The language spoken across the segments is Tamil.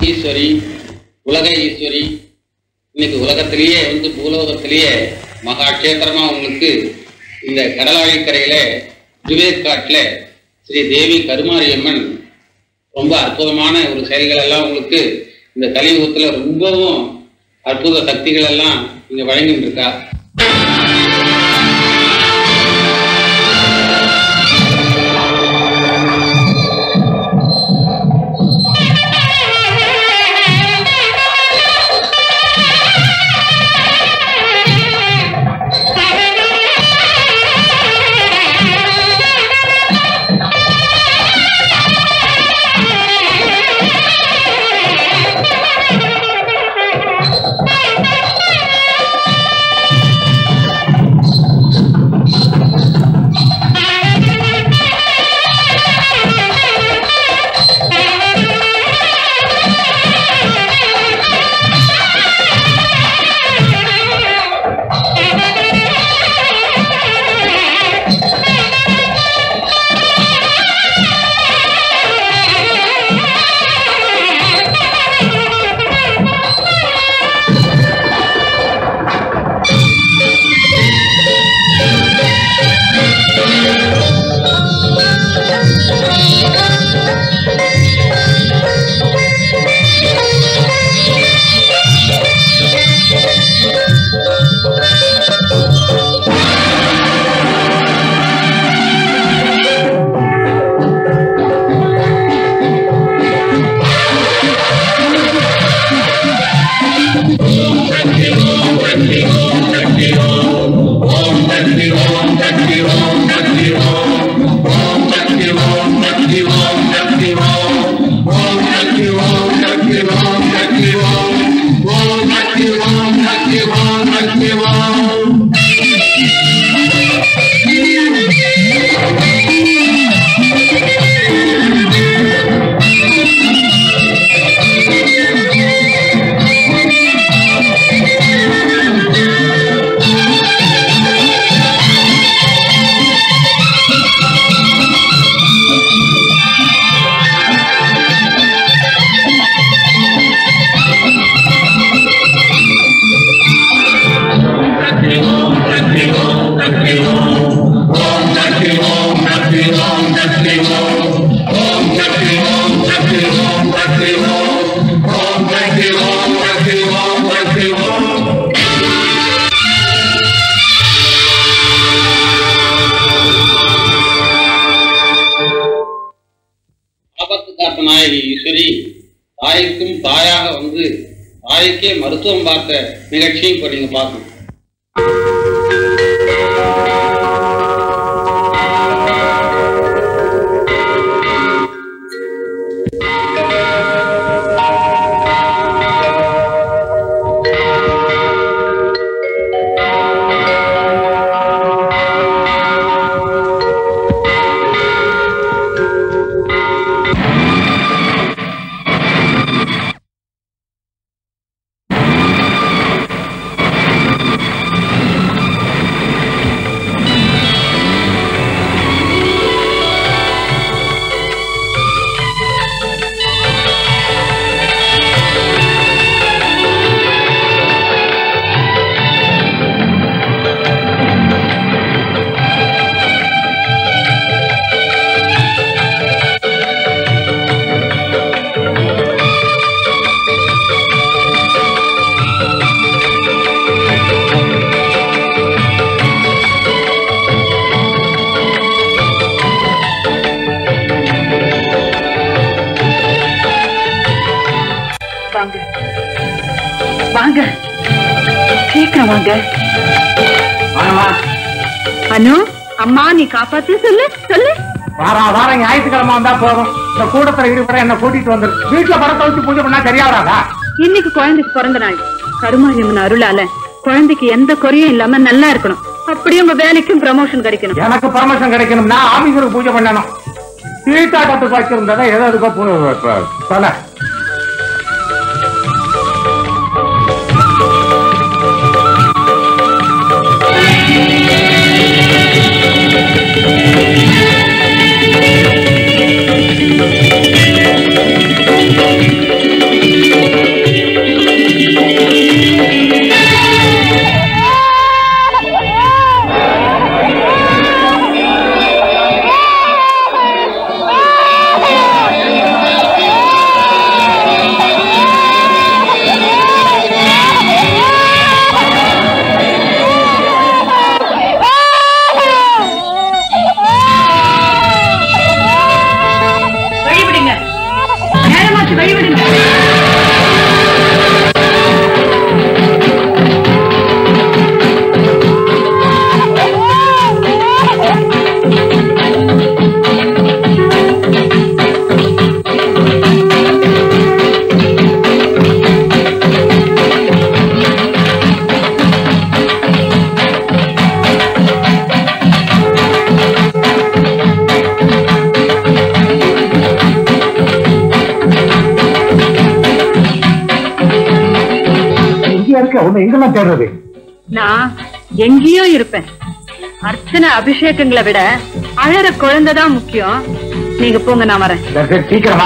ஈஸ்வரி உலக ஈஸ்வரி இன்னைக்கு உலகத்திலேயே வந்து பூலோகத்திலேயே மகா கஷேத்திரமா உங்களுக்கு இந்த கடலாழிக்கரையில திருவேற்காட்டுல ஸ்ரீ தேவி கருமாரியம்மன் ரொம்ப அற்புதமான ஒரு செயல்கள் எல்லாம் உங்களுக்கு இந்த கலியுகத்துல ரொம்பவும் அற்புத சக்திகள் எல்லாம் இங்க வழங்கிட்டு இருக்கா ஆபத்து காத்த நாயகி ஈஸ்வரி தாய்க்கும் தாயாக வந்து தாய்க்கே மருத்துவம் பார்த்த நிகழ்ச்சியும் இப்போ நீங்க பார்க்கணும் வாங்க வாங்க சீக்கிரம் வாங்க அனு அம்மா நீ காப்பாத்து சொல்லு சொல்லு வாரா வாரம் ஞாயிற்றுக்கிழமை வந்தா போதும் இந்த கூடத்துல இருக்கிற என்ன கூட்டிட்டு வந்துரு வீட்டுல படத்தை வச்சு பூஜை பண்ணா சரியா வராதா இன்னைக்கு குழந்தைக்கு பிறந்த நாள் கருமாரியம்மன் அருளால குழந்தைக்கு எந்த குறையும் இல்லாம நல்லா இருக்கணும் அப்படியே உங்க வேலைக்கும் ப்ரமோஷன் கிடைக்கணும் எனக்கு பர்மிஷன் கிடைக்கணும்னா ஆபீசருக்கு பூஜை பண்ணணும் தீட்டாட்டத்துக்கு வச்சிருந்ததை ஏதோ அதுக்கோ பு- ப- தொலை ஆ பிஸியா இருக்க உன்னை எங்கெல்லாம் தேடுறது நான் எங்கேயும் இருப்பேன் அர்ச்சனை அபிஷேகங்களை விட அழற குழந்தைதான் முக்கியம் நீங்க போங்க நான் வரேன் சரி, சரி, சீக்கிரமா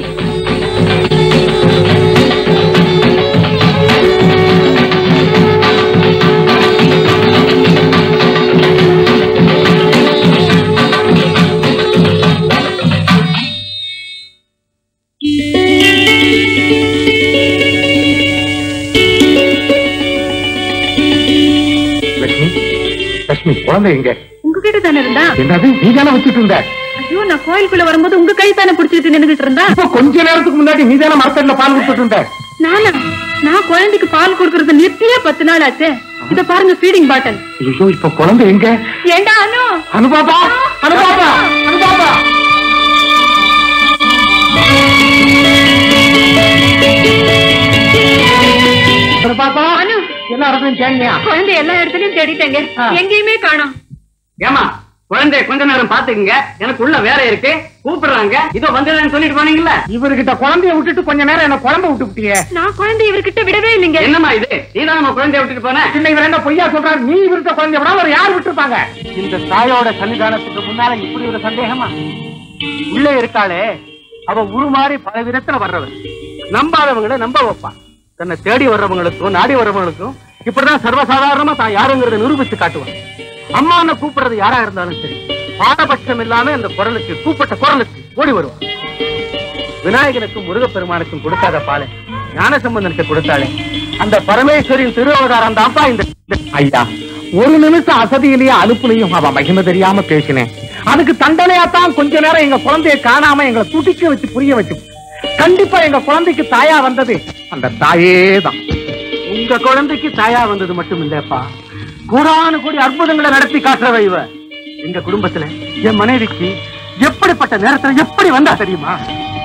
லட்சுமி லட்சுமி குழந்தை எங்க உங்ககிட்ட தானே இருந்தா என்னது நீ தானே வச்சுட்டு இருந்த ஐயோ நான் கோயிலுக்குள்ள வரும்போது உங்க கை தானே பிடிச்சிட்டு நின்னுகிட்டு இருந்தா இப்ப கொஞ்ச நேரத்துக்கு முன்னாடி நீ தானே மரத்தடியில பால் கொடுத்துட்டு இருந்த நானா நான் குழந்தைக்கு பால் கொடுக்கறது நிறுத்தியே பத்து நாள் ஆச்சு இத பாருங்க ஃபீடிங் பாட்டில் ஐயோ இப்ப குழந்தை எங்க ஏண்டா அனு அனுபாபா அனுபாபா அனுபாபா அனுபாபா அனு எல்லா இடத்துலயும் தேடினியா குழந்தை எல்லா இடத்துலயும் தேடிட்டேங்க ஆ. எங்கேயுமே காணோம் ஏமா குழந்தைய கொஞ்ச நேரம் பாத்துக்குங்க எனக்கு உள்ள வேலை இருக்கு கூப்பிடுறாங்க இதோ வந்துடுறேன்னு சொல்லிட்டு போனீங்கல்ல இவர்கிட்ட குழந்தைய விட்டுட்டு கொஞ்ச நேரம் என்ன குழம்பு விட்டுவிட்டியே நான் குழந்தை இவர்கிட்ட விடவே இல்லைங்க என்னம்மா இது நீதான் நம்ம குழந்தைய விட்டுட்டு போன சின்ன இவர் என்ன பொய்யா சொல்றாரு நீ இவர்கிட்ட குழந்தைய விட அவர் யார் விட்டுருப்பாங்க இந்த தாயோட சன்னிதானத்துக்கு முன்னால இப்படி ஒரு சந்தேகமா உள்ளே இருக்காளே அவ உருமாறி பல விதத்துல வர்றவன் நம்பாதவங்களை நம்ப வைப்பான் தன்னை தேடி வர்றவங்களுக்கும் நாடி வர்றவங்களுக்கும் இப்படிதான் சர்வசாதாரணமா தான் யாருங்கிறத நிரூபிச்சு காட்டுவான் அம்மான்னு கூப்பிடுறது யாரா இருந்தாலும் சரி பாரபட்சம் இல்லாம அந்த குரலுக்கு கூப்பிட்ட குரலுக்கு ஓடி வருவான் விநாயகனுக்கும் முருகப்பெருமானுக்கும் கொடுக்காத பாலை ஞானசம்பந்தனுக்கு கொடுத்தாளே அந்த பரமேஸ்வரின் திருவதாரம் தான்ப்பா இந்த ஐயா ஒரு நிமிஷம் அசதியிலேயே அலுப்புலையும் அவ மகிமை தெரியாம பேசினேன் அதுக்கு தண்டனையா தான் கொஞ்ச நேரம் எங்க குழந்தைய காணாம எங்களை துடிக்க வச்சு புரிய வச்சு கண்டிப்பா எங்க குழந்தைக்கு தாயா வந்தது அந்த தாயே தான் உங்க குழந்தைக்கு தாயா வந்தது மட்டும் இல்லப்பா கோடானு கோடி அற்புதங்களை நடத்தி காட்டுறவ இவ எங்க குடும்பத்துல என் மனைவிக்கு எப்படிப்பட்ட நேரத்துல எப்படி வந்தா தெரியுமா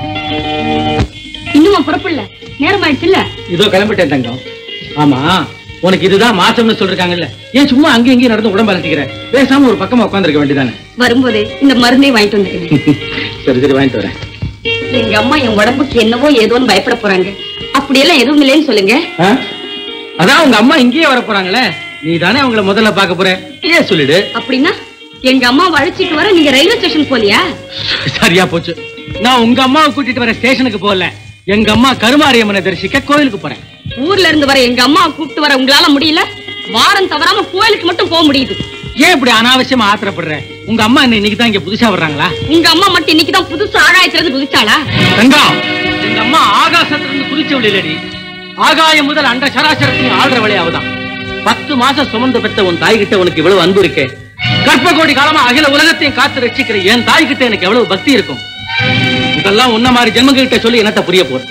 இன்னும் புறப்படல நேரம் ஆயிடுச்சுல்ல இதோ கிளம்பிட்டேன் தங்கம் ஆமா உனக்கு இதுதான் மாசம்னு சொல்றாங்கல்ல ஏன் சும்மா அங்கேயும் இங்கேயும் நடந்து உடம்பு அலட்டிக்கிற பேசாம ஒரு பக்கமா உட்காந்துருக்க வேண்டியதானே வரும்போதே இந்த மருந்தை வாங்கிட்டு வந்துருக்கேன் சரி சரி வாங்கிட்டு வரேன் எங்க அம்மா என் உடம்புக்கு என்னவோ ஏதோன்னு பயப்பட போறாங்க அப்படியெல்லாம் எதுவும் இல்லைன்னு சொல்லுங்க ஆ? அதான் உங்க அம்மா இங்கேயே வர போறாங்களே நீ தானே அவங்கள முதல்ல பார்க்க போற ஏன் சொல்லிடு அப்படின்னா எங்க அம்மா அழைச்சிட்டு வர நீங்க ரயில்வே ஸ்டேஷன் போலியா சரியா போச்சு நான் உங்க அம்மாவை கூட்டிட்டு வர ஸ்டேஷனுக்கு போகல எங்க அம்மா கருமாரியம்மனை தரிசிக்க கோயிலுக்கு போறேன் ஊர்ல இருந்து வர எங்க அம்மா கூப்பிட்டு வர உங்களால முடியல வாரம் தவறாம கோயிலுக்கு மட்டும் போக முடியுது ஏன் இப்படி அனாவசியமா ஆத்திரப்படுற உங்க அம்மா என்ன இன்னைக்கு தான் இங்க புதுசா வர்றாங்களா உங்க அம்மா மட்டும் இன்னைக்கு தான் புதுசு ஆகாயத்துல இருந்து குதிச்சாளா தங்கம் எங்க அம்மா ஆகாசத்துல இருந்து குறிச்ச விளையாடி ஆகாயம் முதல் அண்ட சராசரத்தையும் ஆடுற வழியாவதான் பத்து மாசம் சுமந்து பெற்ற உன் தாய் கிட்ட உனக்கு இவ்வளவு அன்பு இருக்கே கற்ப கோடி காலமா அகில உலகத்தையும் காத்து ரட்சிக்கிற என் தாய் கிட்ட எனக்கு எவ்வளவு பக்தி இருக்கும் இதெல்லாம் உன்ன மாதிரி ஜென்மங்க கிட்ட சொல்லி என்னத்த புரிய போறது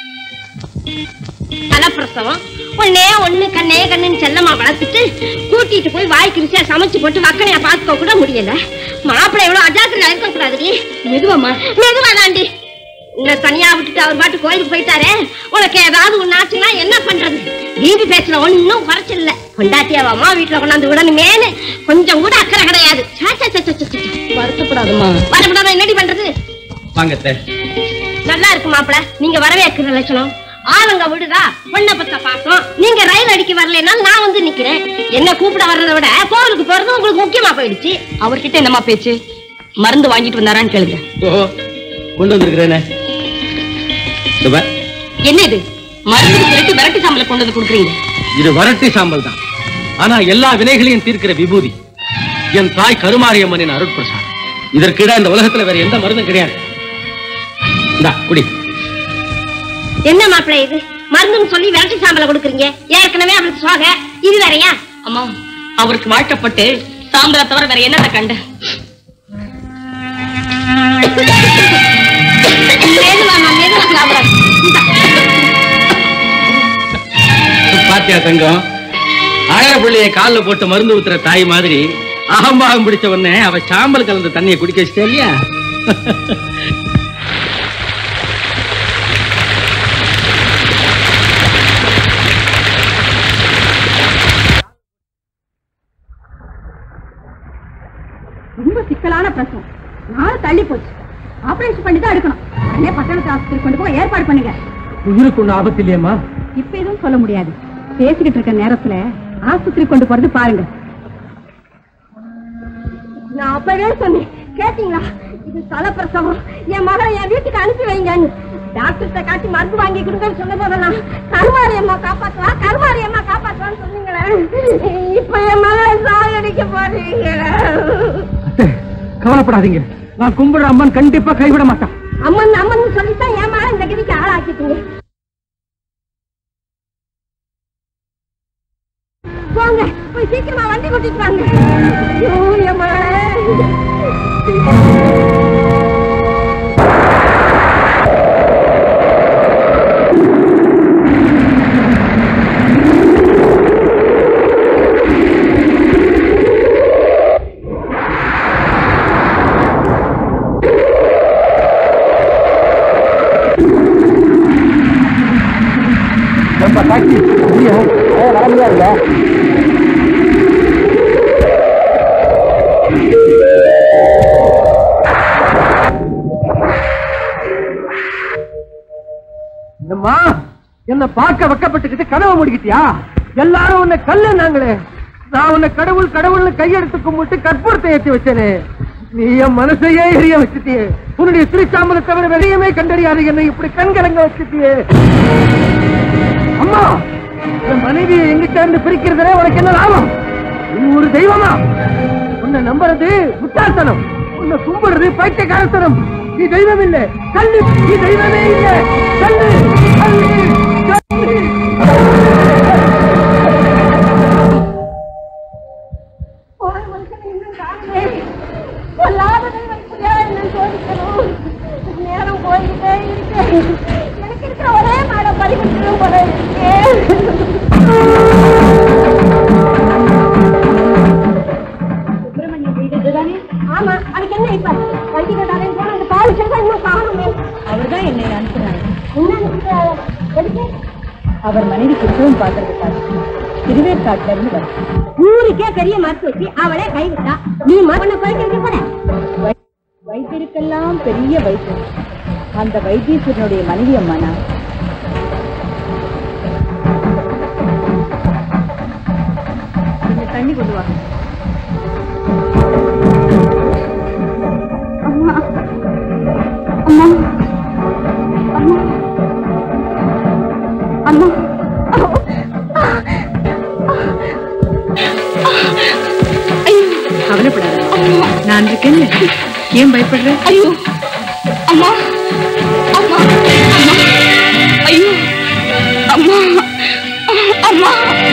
கலப்பிரசவம் ஒன்னே ஒண்ணு கண்ணே கண்ணுன்னு செல்லமா வளர்த்துட்டு கூட்டிட்டு போய் வாய்க்கு ருசியா சமைச்சு போட்டு வக்கனையா பாத்துக்க கூட முடியல மாப்பிள்ளை எவ்வளவு அஜாக்கிரதா இருக்க கூடாதுடி மெதுவாமா மெதுவா தாண்டி உன்னை தனியா விட்டுட்டு அவர் பாட்டு கோயிலுக்கு போயிட்டாரே உனக்கு ஏதாவது ஒண்ணு ஆச்சுன்னா என்ன பண்றது வீதி பேச்சுல ஒண்ணும் குறைச்சல் இல்ல கொண்டாட்டியாவா அம்மா வீட்டுல கொண்டாந்து விடணுமேனு கொஞ்சம் கூட அக்கறை கிடையாது சே, சே, சே, சே, சே, சே. வருத்தப்படாதம்மா வரப்படாத என்னடி பண்றது வாங்க அத்தை. நல்லா இருக்கு மாப்பிள நீங்க வரவேற்கிற லட்சணம் ஆளுங்க விடுதா பொண்ணை பத்த பாசம் நீங்க ரயில் அடிக்க வரலைன்னா நான் வந்து நிக்கிறேன் என்ன கூப்பிட வர்றதை விட கோவிலுக்கு போறது உங்களுக்கு முக்கியமா போயிடுச்சு அவர்கிட்ட என்னம்மா பேச்சு மருந்து வாங்கிட்டு வந்தாரான்னு கேளுங்க ஓஹோ கொண்டு வந்திருக்கிறேனே இதோ பார். என்ன இது மருந்து திரட்டி விரட்டி சாம்பல கொண்டு வந்து கொடுக்குறீங்க இது வரட்டி சாம்பல் தான் ஆனா எல்லா வினைகளையும் தீர்க்கிற விபூதி என் தாய் கருமாரியம்மனின் அருட்பிரசாதம் இதற்கிட இந்த உலகத்துல வேற எந்த மருந்தும் கிடையாது இந்தா குடி என்ன மாப்பிள இது மருந்துன்னு சொல்லி விரட்டி சாம்பல கொடுக்குறீங்க ஏற்கனவே அவளுக்கு சோக இது வேறயா அம்மா அவருக்கு வாழ்க்கப்பட்டு சாம்பலை தவிர வேற என்னத்தை கண்ட மெதுவாமா மெதுவா சாப்பிட பாத்தியா தங்கம் அழற பிள்ளைய கால்ல போட்டு மருந்து ஊத்துற தாய் மாதிரி அகம்பாகம் பிடிச்ச உடனே அவ சாம்பல் கலந்த தண்ணியை குடிக்க வச்சிட்டே இல்லையா ரொம்ப சிக்கலான பிரச்சனை நாள் தள்ளி போச்சு ஆபரேஷன் பண்ணி தான் எடுக்கணும் உடனே பட்டணத்து ஆஸ்பத்திரி கொண்டு போய் ஏற்பாடு பண்ணுங்க உயிருக்கு ஒண்ணு ஆபத்து இல்லையம்மா இப்ப எதுவும் சொல்ல முடியாது பேசிக்கிட்டு இருக்க நேரத்துல ஆஸ்பத்திரி கொண்டு போறது பாருங்க நான் அப்பவே சொன்னேன் கேட்டீங்களா இது தலைப்பிரசவம் என் மகளை என் வீட்டுக்கு அனுப்பி வைங்கன்னு டாக்டர்கிட்ட காட்டி மருந்து வாங்கி கொடுங்கன்னு சொன்ன போதெல்லாம் கருமாரி அம்மா காப்பாத்துவா கருமாரி அம்மா காப்பாத்துவான்னு சொன்னீங்களே இப்ப என் மகளை சாகடிக்க போறீங்களே கவலைப்படாதீங்க நான் கும்பிடுற அம்மன் கண்டிப்பா கைவிட மாட்டான் அம்மன் அம்மன் சொல்லித்தான் என் மகளை இந்த கதிக்கு ஆளாக்கிட்டீங்க போங்க போய் சீக்கிரமா வண்டி கூட்டிட்டு வாங்க ஐயோ, என் மகளே ரொம்ப டாக்ஸி வர முடியாதுல்ல என்னம்மா என்ன பார்க்க வெக்கப்பட்டுக்கிட்டு கனவு முடிக்கிட்டியா எல்லாரும் உன்னை கல்லு நாங்களே நான் உன்னை கடவுள் கடவுள்னு கையெடுத்து கும்பிட்டு கற்பூரத்தை ஏற்றி வச்சேனே நீ என் மனசையே எரிய வச்சுட்டியே உன்னுடைய திருச்சாம்பலை தவிர வெளியமே கண்டறியாது என்னை இப்படி கண்கலங்க வச்சுட்டியே அம்மா என் மனைவியை எங்கிட்ட இருந்து பிரிக்கிறதுல உனக்கு என்ன லாபம் நீ ஒரு தெய்வமா உன்னை நம்புறது முட்டாள்தனம் உன்னை கும்பிடுறது பைத்தியக்காரத்தனம் நீ தெய்வம் இல்ல கல்லு நீ தெய்வமே இல்ல கல்லு கல்லு கல்லு ஒரு மனுஷனை இன்னும் காணலே. பொல்லாததை வைத்தியா என்ன சோதிக்கணும் நேரம் போயிட்டே இருக்கு எனக்கு இருக்கிற ஒரே மாட பறிவிட்டு போல இருக்கு ஆமா அதுக்கு என்ன இப்ப வண்டி கட்டாலே போன அந்த கால் செல்வம் இன்னும் காணுமே அவர்தான் என்னை அனுப்புறாரு என்ன அனுப்புறாரு? எதுக்கு அவர் மனைவி கிருஷ்ணன் பாக்குறதுக்காக திருவேற்காட்டுல இருந்து வர ஊருக்கே பெரிய மருத்துவச்சி அவளே கைவிட்டா நீ மருத்துவ போயிட்டு போற வைத்தியருக்கெல்லாம் பெரிய வைத்தியம் அந்த வைத்தீஸ்வரனுடைய மனைவி அம்மா நான் கொஞ்சம் தண்ணி கொண்டு வா கவலைப்படாத நான் இருக்கேன் ஏன் பயப்படுற ஐயோ அம்மா அம்மா அம்மா ஐயோ அம்மா அம்மா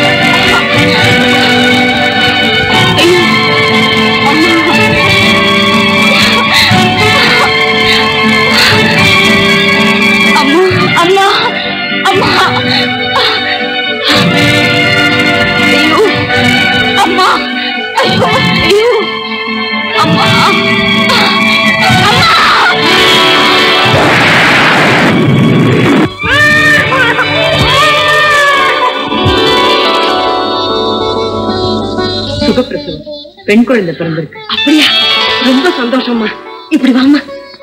ஐயோ அம்மா அம்மா அம்மா ஐயோ அம்மா ஐயோ ஐயோ அம்மா சுகப்பிரசவம் பெண் குழந்தை பிறந்திருக்கு அப்படியா ரொம்ப சந்தோஷம்மா இப்படி வாம்மா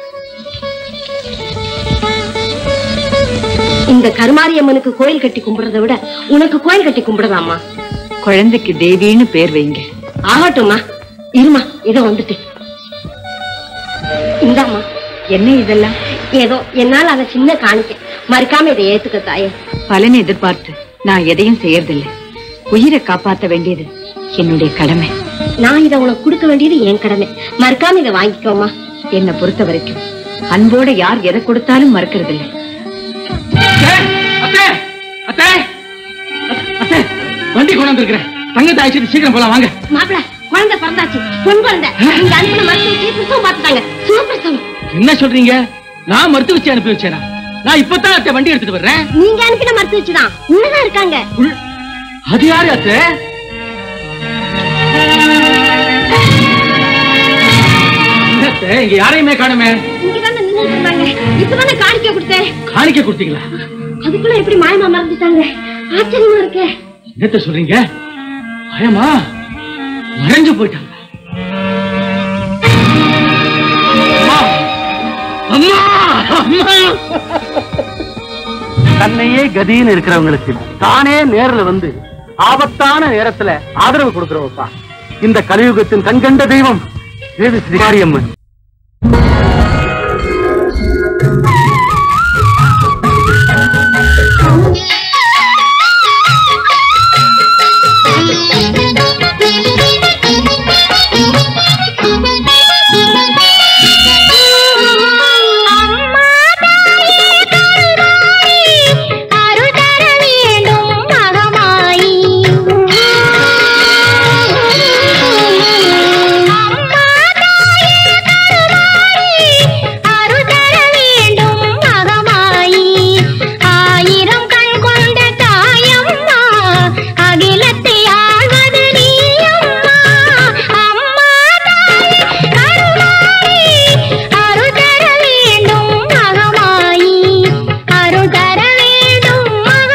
இந்த கருமாரியம்மனுக்கு கோயில் கட்டி கும்பிடுறதை விட உனக்கு கோயில் கட்டி கும்பிடலாமா குழந்தைக்கு தேவின்னு பேர் வைங்க ஆகட்டும்மா இருமா இதோ வந்துட்டு இந்தாம்மா என்ன இதெல்லாம் ஏதோ என்னால அதை சின்ன காணிக்க மறுக்காம இதை ஏத்துக்க தாயே பலனை எதிர்பார்த்து நான் எதையும் செய்யறதில்லை உயிரை காப்பாத்த வேண்டியது என்னுடைய கடமை நான் இதை உனக்கு கொடுக்க வேண்டியது என் கடமை மறுக்காம இதை வாங்கிக்கோமா என்னை பொறுத்த வரைக்கும் அன்போட யார் எதை கொடுத்தாலும் மறக்கறதில்லை அத்தே அத்தே அத்தே வண்டி கொண்டு வந்திருக்கிறேன் தங்கத்தை அழைச்சிட்டு சீக்கிரம் போலாம் வாங்க மாப்பிள குழந்தை பிறந்தாச்சு பொன் குழந்தை நீங்க அனுப்பின மருத்துவ பிரசவம் பார்த்துட்டாங்க சுகப்பிரசவம் என்ன சொல்றீங்க நான் மருத்துவ வச்சு அனுப்பி வச்சேனா நான் இப்பதான் அத்தை வண்டி எடுத்துட்டு வர்றேன் நீங்க அனுப்பின மருத்துவ வச்சுதான் உள்ளதான் இருக்காங்க உள்- அது யாரு அத்தை எங்க அத்தை, இங்க யாரையுமே காணுமே இங்கதானே நின்னுட்டு இருந்தாங்க இப்பதானே காணிக்க கொடுத்தேன் காணிக்க கொடுத்தீங்களா அதுக்குள்ள எப்படி மாயமா மறந்துட்டாங்க ஆச்சரியமா இருக்கே என்னத்த சொல்றீங்க பயமா மறைஞ்சு போயிட்டாங்க அம்மா! அம்மா அம்மா தன்னையே கதின்னு இருக்கிறவங்களுக்கு தானே நேர்ல வந்து ஆபத்தான நேரத்துல ஆதரவு கொடுக்கிறவப்பா இந்த கலியுகத்தின் கண்கண்ட தெய்வம் தேவி ஸ்ரீகாரியம்மன் அருள் தர வேண்டும் மகமாயி அம்மா தாயே கருமாரி அருள் தர வேண்டும் மகமாயி ஆயிரம் கண் கொண்ட தாயம்மா அகிலத்தை ஆழ்வது நீயம்மா அம்மா தாயே கருமாரி அருள் தர வேண்டும் மகமாயி அருள் தர வேண்டும்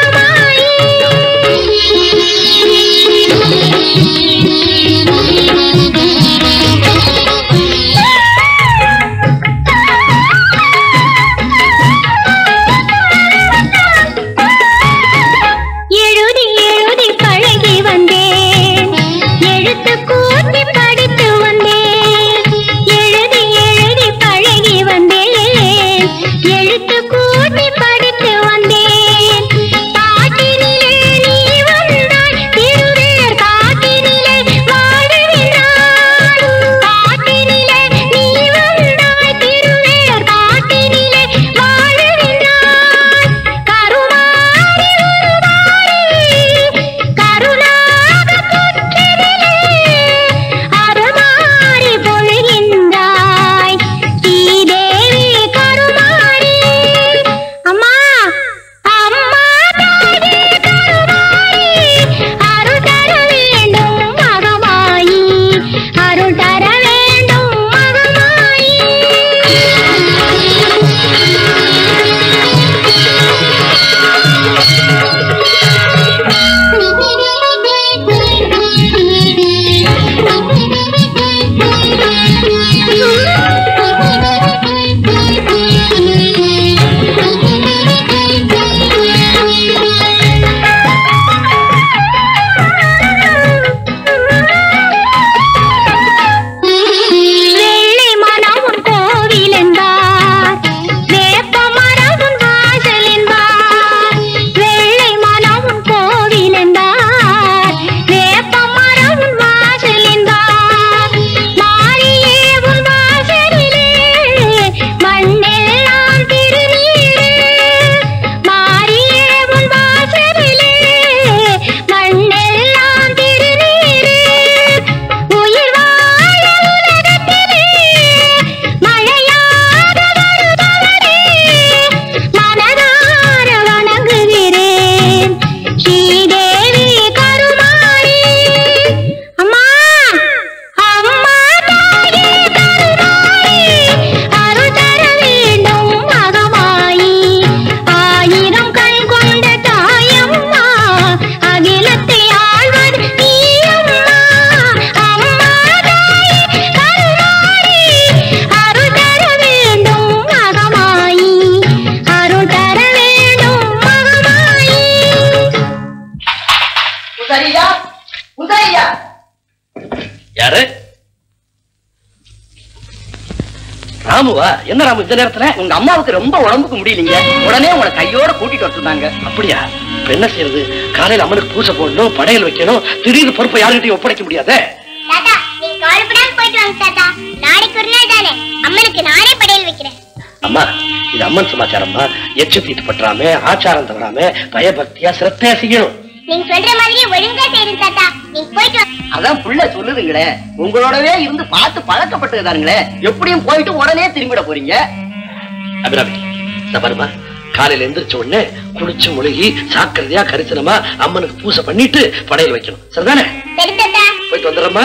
எழுதி எழுதி பழகி வந்தேன் எழுத்து கூட்டி படித்து வந்தேன் எழுதி எழுதி பழகி வந்தேன் எழுத்து கூட்டி படித்து வந்தேன் காட்டினிலே நீ வந்தாய் திருவேர் காட்டினிலே வாழுகின்றாய் காட்டினிலே நீ வந்தாய் திருவேர் காட்டினிலே வாழுகின்றாய் கருமாரி கருணாக புற்றினிலே அருமாறி பொழுகின்றாய் ஸ்ரீதேவி கருமாரி அம்மா அம்மா தாயே கருமாரி அருள் தர வேண்டும் மகமாயி அருள் தர வேண்டும் வெள்ளை மனமும் கோவில் என்பார் வேப்ப மரமும் வாசல் என்பார் வெள்ளை மனமும் கோவில் என்பார் வேப்ப மரமும் வாசல் என்பார் மாரியே உன் வாசலிலே மண்ணெல்லாம் திருநீரே மாரியே உன் வாசலிலே மண்ணெல்லாம் திருநீரே உயிர் வாழ உலகத்திலே மழையாக வருபவரே மனதார வணங்குகிறேன் ஸ்ரீதேவி கருமாரி அம்மா அம்மா தாயே கருமாரி அருள் தர வேண்டும் மகமாயி ஆயிரம் கண் கொண்ட தாயம்மா அகிலத்தை ஆழ்வது நீயம்மா அம்மா தாயே கருமாரி அருள் தர வேண்டும் மகமாயி அருள் தர வேண்டும் மகமாயி உதரியா உதரியா யாரு ராமுவா என்ன ராமு இந்த நேரத்துல உங்க அம்மாவுக்கு ரொம்ப உடம்புக்கு முடியலீங்க உடனே உங்களை கையோட கூட்டிட்டு வர சொன்னாங்க அப்படியா இப்ப என்ன செய்யறது காலையில அம்மனுக்கு பூசை போடணும் படையல் வைக்கணும் திடீர்னு பொறுப்பை யாருகிட்டயும் ஒப்படைக்க முடியாதே தாத்தா நீங்க கவலைப்படாம போயிட்டு வாங்க தாத்தா நாளைக்கு ஒரு நாள் தானே அம்மனுக்கு நானே படையல் வைக்கிறேன் அம்மா இது அம்மன் சமாச்சாரம்மா எச்சு தீட்டு பற்றாம ஆச்சாரம் தவறாம பயபக்தியா சிரத்தையா செய்யணும் நீங்க சொல்ற மாதிரியே ஒழுங்கா செய்யுங்க தாத்தா நீங்க போயிட்டு வாங்க அதான் புள்ள சொல்லுதுங்களே உங்களோடவே இருந்து பார்த்து பழக்கப்பட்டதுதானுங்களே எப்படியும் போயிட்டு உடனே திரும்பிட போறீங்க அபிராமி இந்த பாருமா காலையில எந்திரிச்ச உடனே குளிச்சு முழுகி சாக்கிரதையா கரிசனமா அம்மனுக்கு பூசை பண்ணிட்டு படையல் வைக்கணும் சரிதானே சரி தாத்தா போயிட்டு வந்துடுறோம்மா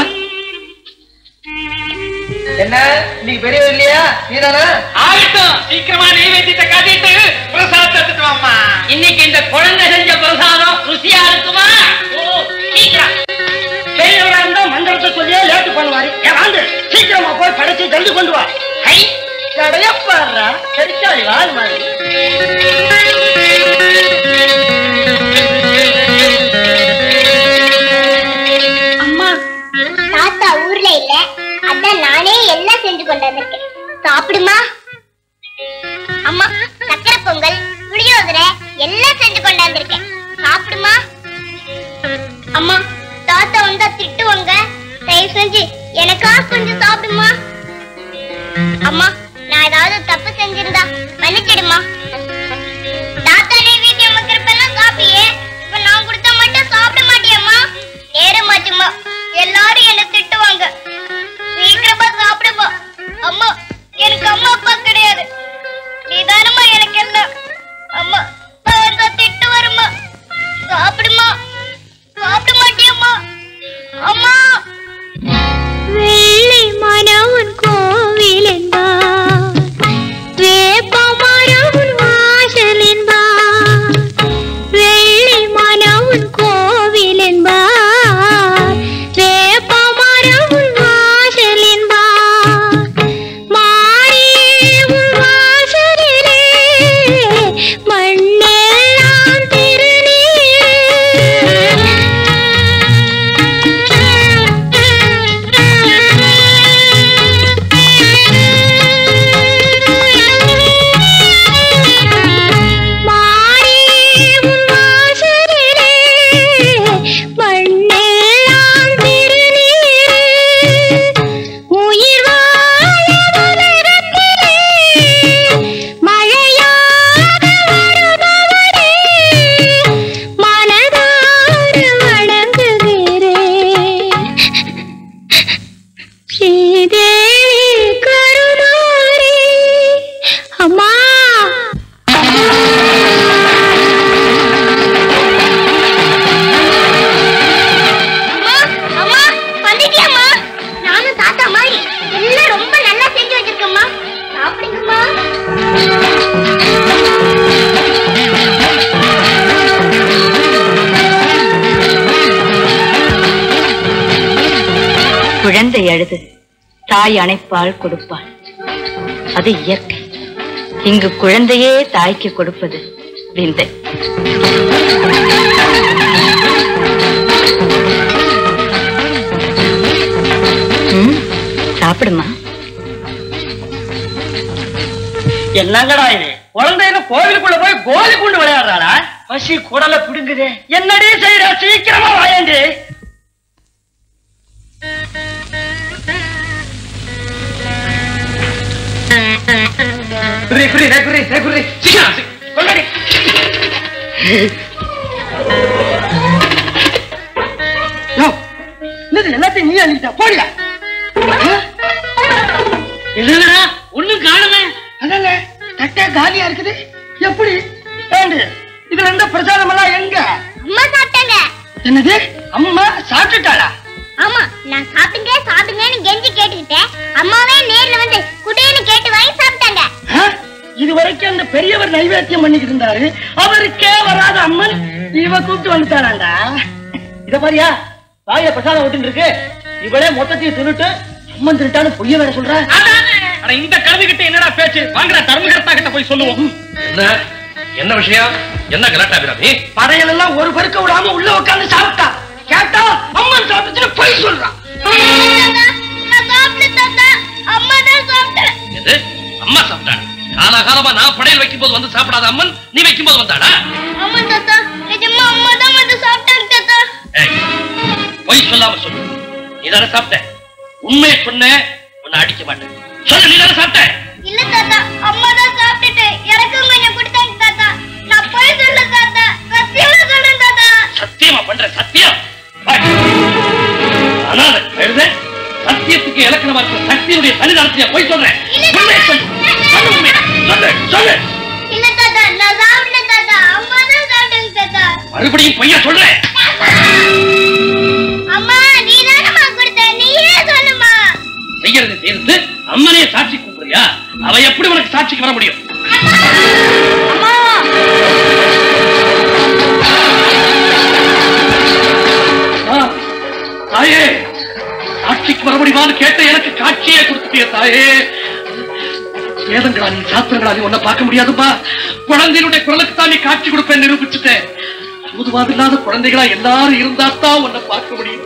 என்ன நீ பெரியவர் இல்லையா நீதானா ஆகட்டும் சீக்கிரமா நெய்வேத்தியத்தை காட்டிட்டு பிரசாதத்தை எடுத்துட்டு வாம்மா இன்னைக்கு இந்த குழந்தை செஞ்ச பிரசாதம் ருசியா இருக்குமா ஓ சீக்கிரம் பெரியவரா இருந்தா மந்திரத்தை சொல்லியே லேட்டு பண்ணுவாரு ஏன் வாங்க சீக்கிரமா போய் கடைசி ஜல்தி கொண்டு வா ஹை கடைய பாடுறா சரிச்சாடி வாழ் மாதிரி எல்லாம் செஞ்சு கொண்டாந்துருக்கேன் சாப்பிடுமா அம்மா தாத்தா வந்தா திட்டுவாங்க தயவு செஞ்சு எனக்காக கொஞ்சம் சாப்பிடுமா அம்மா நான் ஏதாவது தப்பு செஞ்சிருந்தா மன்னிச்சிடுமா தாத்தா நீ வீட்டு அமைக்கிறப்பெல்லாம் சாப்பியே இப்ப நான் கொடுத்தா மட்டும் சாப்பிட மாட்டியம்மா நேரமாச்சும்மா எல்லாரும் என்ன திட்டுவாங்க சீக்கிரமா சாப்பிடுமா அம்மா எனக்கு அம்மா அப்பா கிடையாது நீதானம்மா எனக்கு எல்லாம் அம்மா நான் வந்தா திட்டு வருமா சாப்பிடுமா சாப்பிட மாட்டியம்மா அம்மா வெள்ளி மனவுன் கோவில் என்பார் வேப்பமரவுன் வாசல் என்பார் வெள்ளி மனவுன் கோவில் என்பார் வேப்பமரவுன் வாசல் என்பார் மாறியும் வாசலிலே மண்ணெல்லாம் மாறியும் வாசலிலே மண்ணெல்லாம் திருநீர் உயிர் வாழ உலகத்திலே மழையாக வருபவரே மனதார வணங்குகிறேன் ஸ்ரீதேவி கருணாரி அம்மா அம்மா அம்மா வந்துட்டியாம்மா நானும் தாத்தா மாதிரி எல்லாம் ரொம்ப நல்லா செஞ்சு வச்சிருக்கேம்மா சாப்பிடுங்கம்மா குழந்தை அழுது தாய் அணைப்பால் கொடுப்பாள் அது இயற்கை இங்கு குழந்தையே தாய்க்கு கொடுப்பது விந்தை ம், சாப்பிடுமா என்னங்கடா இது குழந்தைங்க கோவிலுக்குள்ள போய் கோலி கொண்டு விளையாடுறாளா பசி குடல பிடுங்குது என்னடி செய்யற சீக்கிரமா வாயண்டி குரி குரி ரே குரி ரே குரி சீக்கிரம் சீ- கொண்டாடி யோ, என்னது எல்லாத்தையும் நீ அள்ளிட்ட போடியா என்னடா ஒண்ணும் காணுமே அதால தட்டை காலியா இருக்குது எப்படி ஏண்டு இதுல இருந்த பிரசாதம் எல்லாம் எங்க அம்மா சாப்பிட்டாங்க என்னது அம்மா சாப்பிட்டுட்டாளா ஆமா நான் சாப்பிடுங்க சாப்பிடுங்கன்னு கெஞ்சி கேட்டுக்கிட்டேன் அம்மாவே நேர்ல வந்து குடேன்னு கேட்டு வாங்கி சாப்பிட்டாங்க ஆ? இது வரைக்கும் அந்த பெரியவர் நைவேத்தியம் பண்ணிக்கிட்டு இருந்தாரு அவருக்கே வராத அம்மன் இவ கூப்பிட்டு வந்துட்டாராண்டா இத பாரியா வாயில பிரசாதம் விட்டு இருக்கு இவளே மொத்தத்தையும் தின்னுட்டு அம்மன் திருட்டான்னு பொய்ய வேற சொல்ற அட இந்த கருவி கிட்ட என்னடா பேச்சு வாங்குற தர்மகர்த்தா கிட்ட போய் சொல்லுவோம் என்ன என்ன விஷயம் என்ன கலாட்டா விராமி படையல் எல்லாம் ஒரு பெருக்க விடாம உள்ள உட்கார்ந்து சாப்பிட்டா கேட்டா அம்மன் சாப்பிட்டுன்னு பொய் சொல்றான் நான் சாப்பிட்டு தாத்தா அம்மா தான் சாப்பிட்டேன் எது அம்மா சாப்பிட்டாள் காலாகாலமா நான் படையல் வைக்கும் போது வந்து சாப்பிடாத அம்மன் நீ வைக்கும் போது வந்தாளா ஆமா தாத்தா நிஜமா அம்மா தான் வந்து சாப்பிட்டாங்க தாத்தா ஏய், பொய் சொல்லாம சொல்லு நீ தானே சாப்பிட்ட உண்மையை சொன்ன உன்னை அடிக்க மாட்டேன் சொல்லு நீ தானே சாப்பிட்ட இல்ல தாத்தா அம்மா தான் சாப்பிட்டுட்டு எனக்கும் கொஞ்சம் கொடுத்தாங்க தாத்தா நான் போய் சொல்ல தாத்தா சத்தியமா சொல்றேன் தாத்தா சத்தியமா பண்ற சத்தியம் பாரு. அனாதை எழுத சத்தியத்துக்கு இலக்கணமா இருக்கிற சக்தியுடைய சன்னிதானத்திலே போய் சொல்றேன் உண்மையை சொல்லு சொல்லு உண்மையை. சொல்லு சொல்லு இல்ல தாத்தா நான் சாப்பிட்டேன் தாத்தா அம்மா தான் சாப்பிட்டாங்க தாத்தா மறுபடியும் பொய்யா சொல்றேன் அம்மா நீ தானம்மா கொடுத்த நீயே சொல்லுமா செய்யறது செய்யறது அம்மனே சாட்சி கூப்பிடுறியா அவ எப்படி உனக்கு சாட்சிக்கு வர முடியும் ஆ, தாயே சாட்சிக்கு வர முடியுமான்னு கேட்ட எனக்கு காட்சியே கொடுத்துட்டிய தாயே வேதங்களா நீ சாஸ்திரங்களா நீ உன்னை பார்க்க முடியாதுப்பா குழந்தைகளுடைய குரலுக்கு தான் நீ காட்சி கொடுப்பேன் நிரூபிச்சுட்டேன் பொதுவாக இல்லாத குழந்தைகளா எல்லாரும் இருந்தா தான் உன்னை பார்க்க முடியும்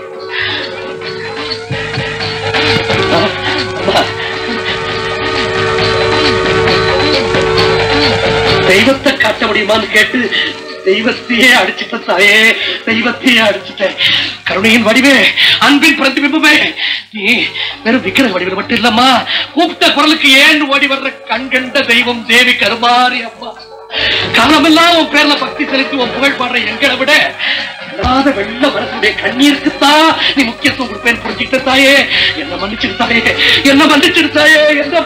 ஆ, அம்மா. தெய்வத்தை காட்ட முடியுமான்னு கேட்டு தெய்வத்தையே அடிச்சுட்டேன் தாயே தெய்வத்தையே அடிச்சுட்டேன் கருணையின் வடிவே அன்பின் பிரதிபிம்பமே நீ வெறும் விக்கிர வடிவில் மட்டும் இல்லம்மா கூப்பிட்ட குரலுக்கு ஏன் ஓடி வர்ற கண்கண்ட தெய்வம் தேவி கருமாரி அம்மா காலமெல்லாம் உன் பேர்ல பக்தி செலுத்தி உன் புகழ் பாடுற எங்களை விட இல்லாத வெள்ள மனசுடைய கண்ணீருக்குத்தான் நீ முக்கியத்துவம் கொடுப்பேன் புரிஞ்சுக்கிட்ட தாயே என்ன மன்னிச்சிரு தாயே என்ன மன்னிச்சிரு தாயே என்ன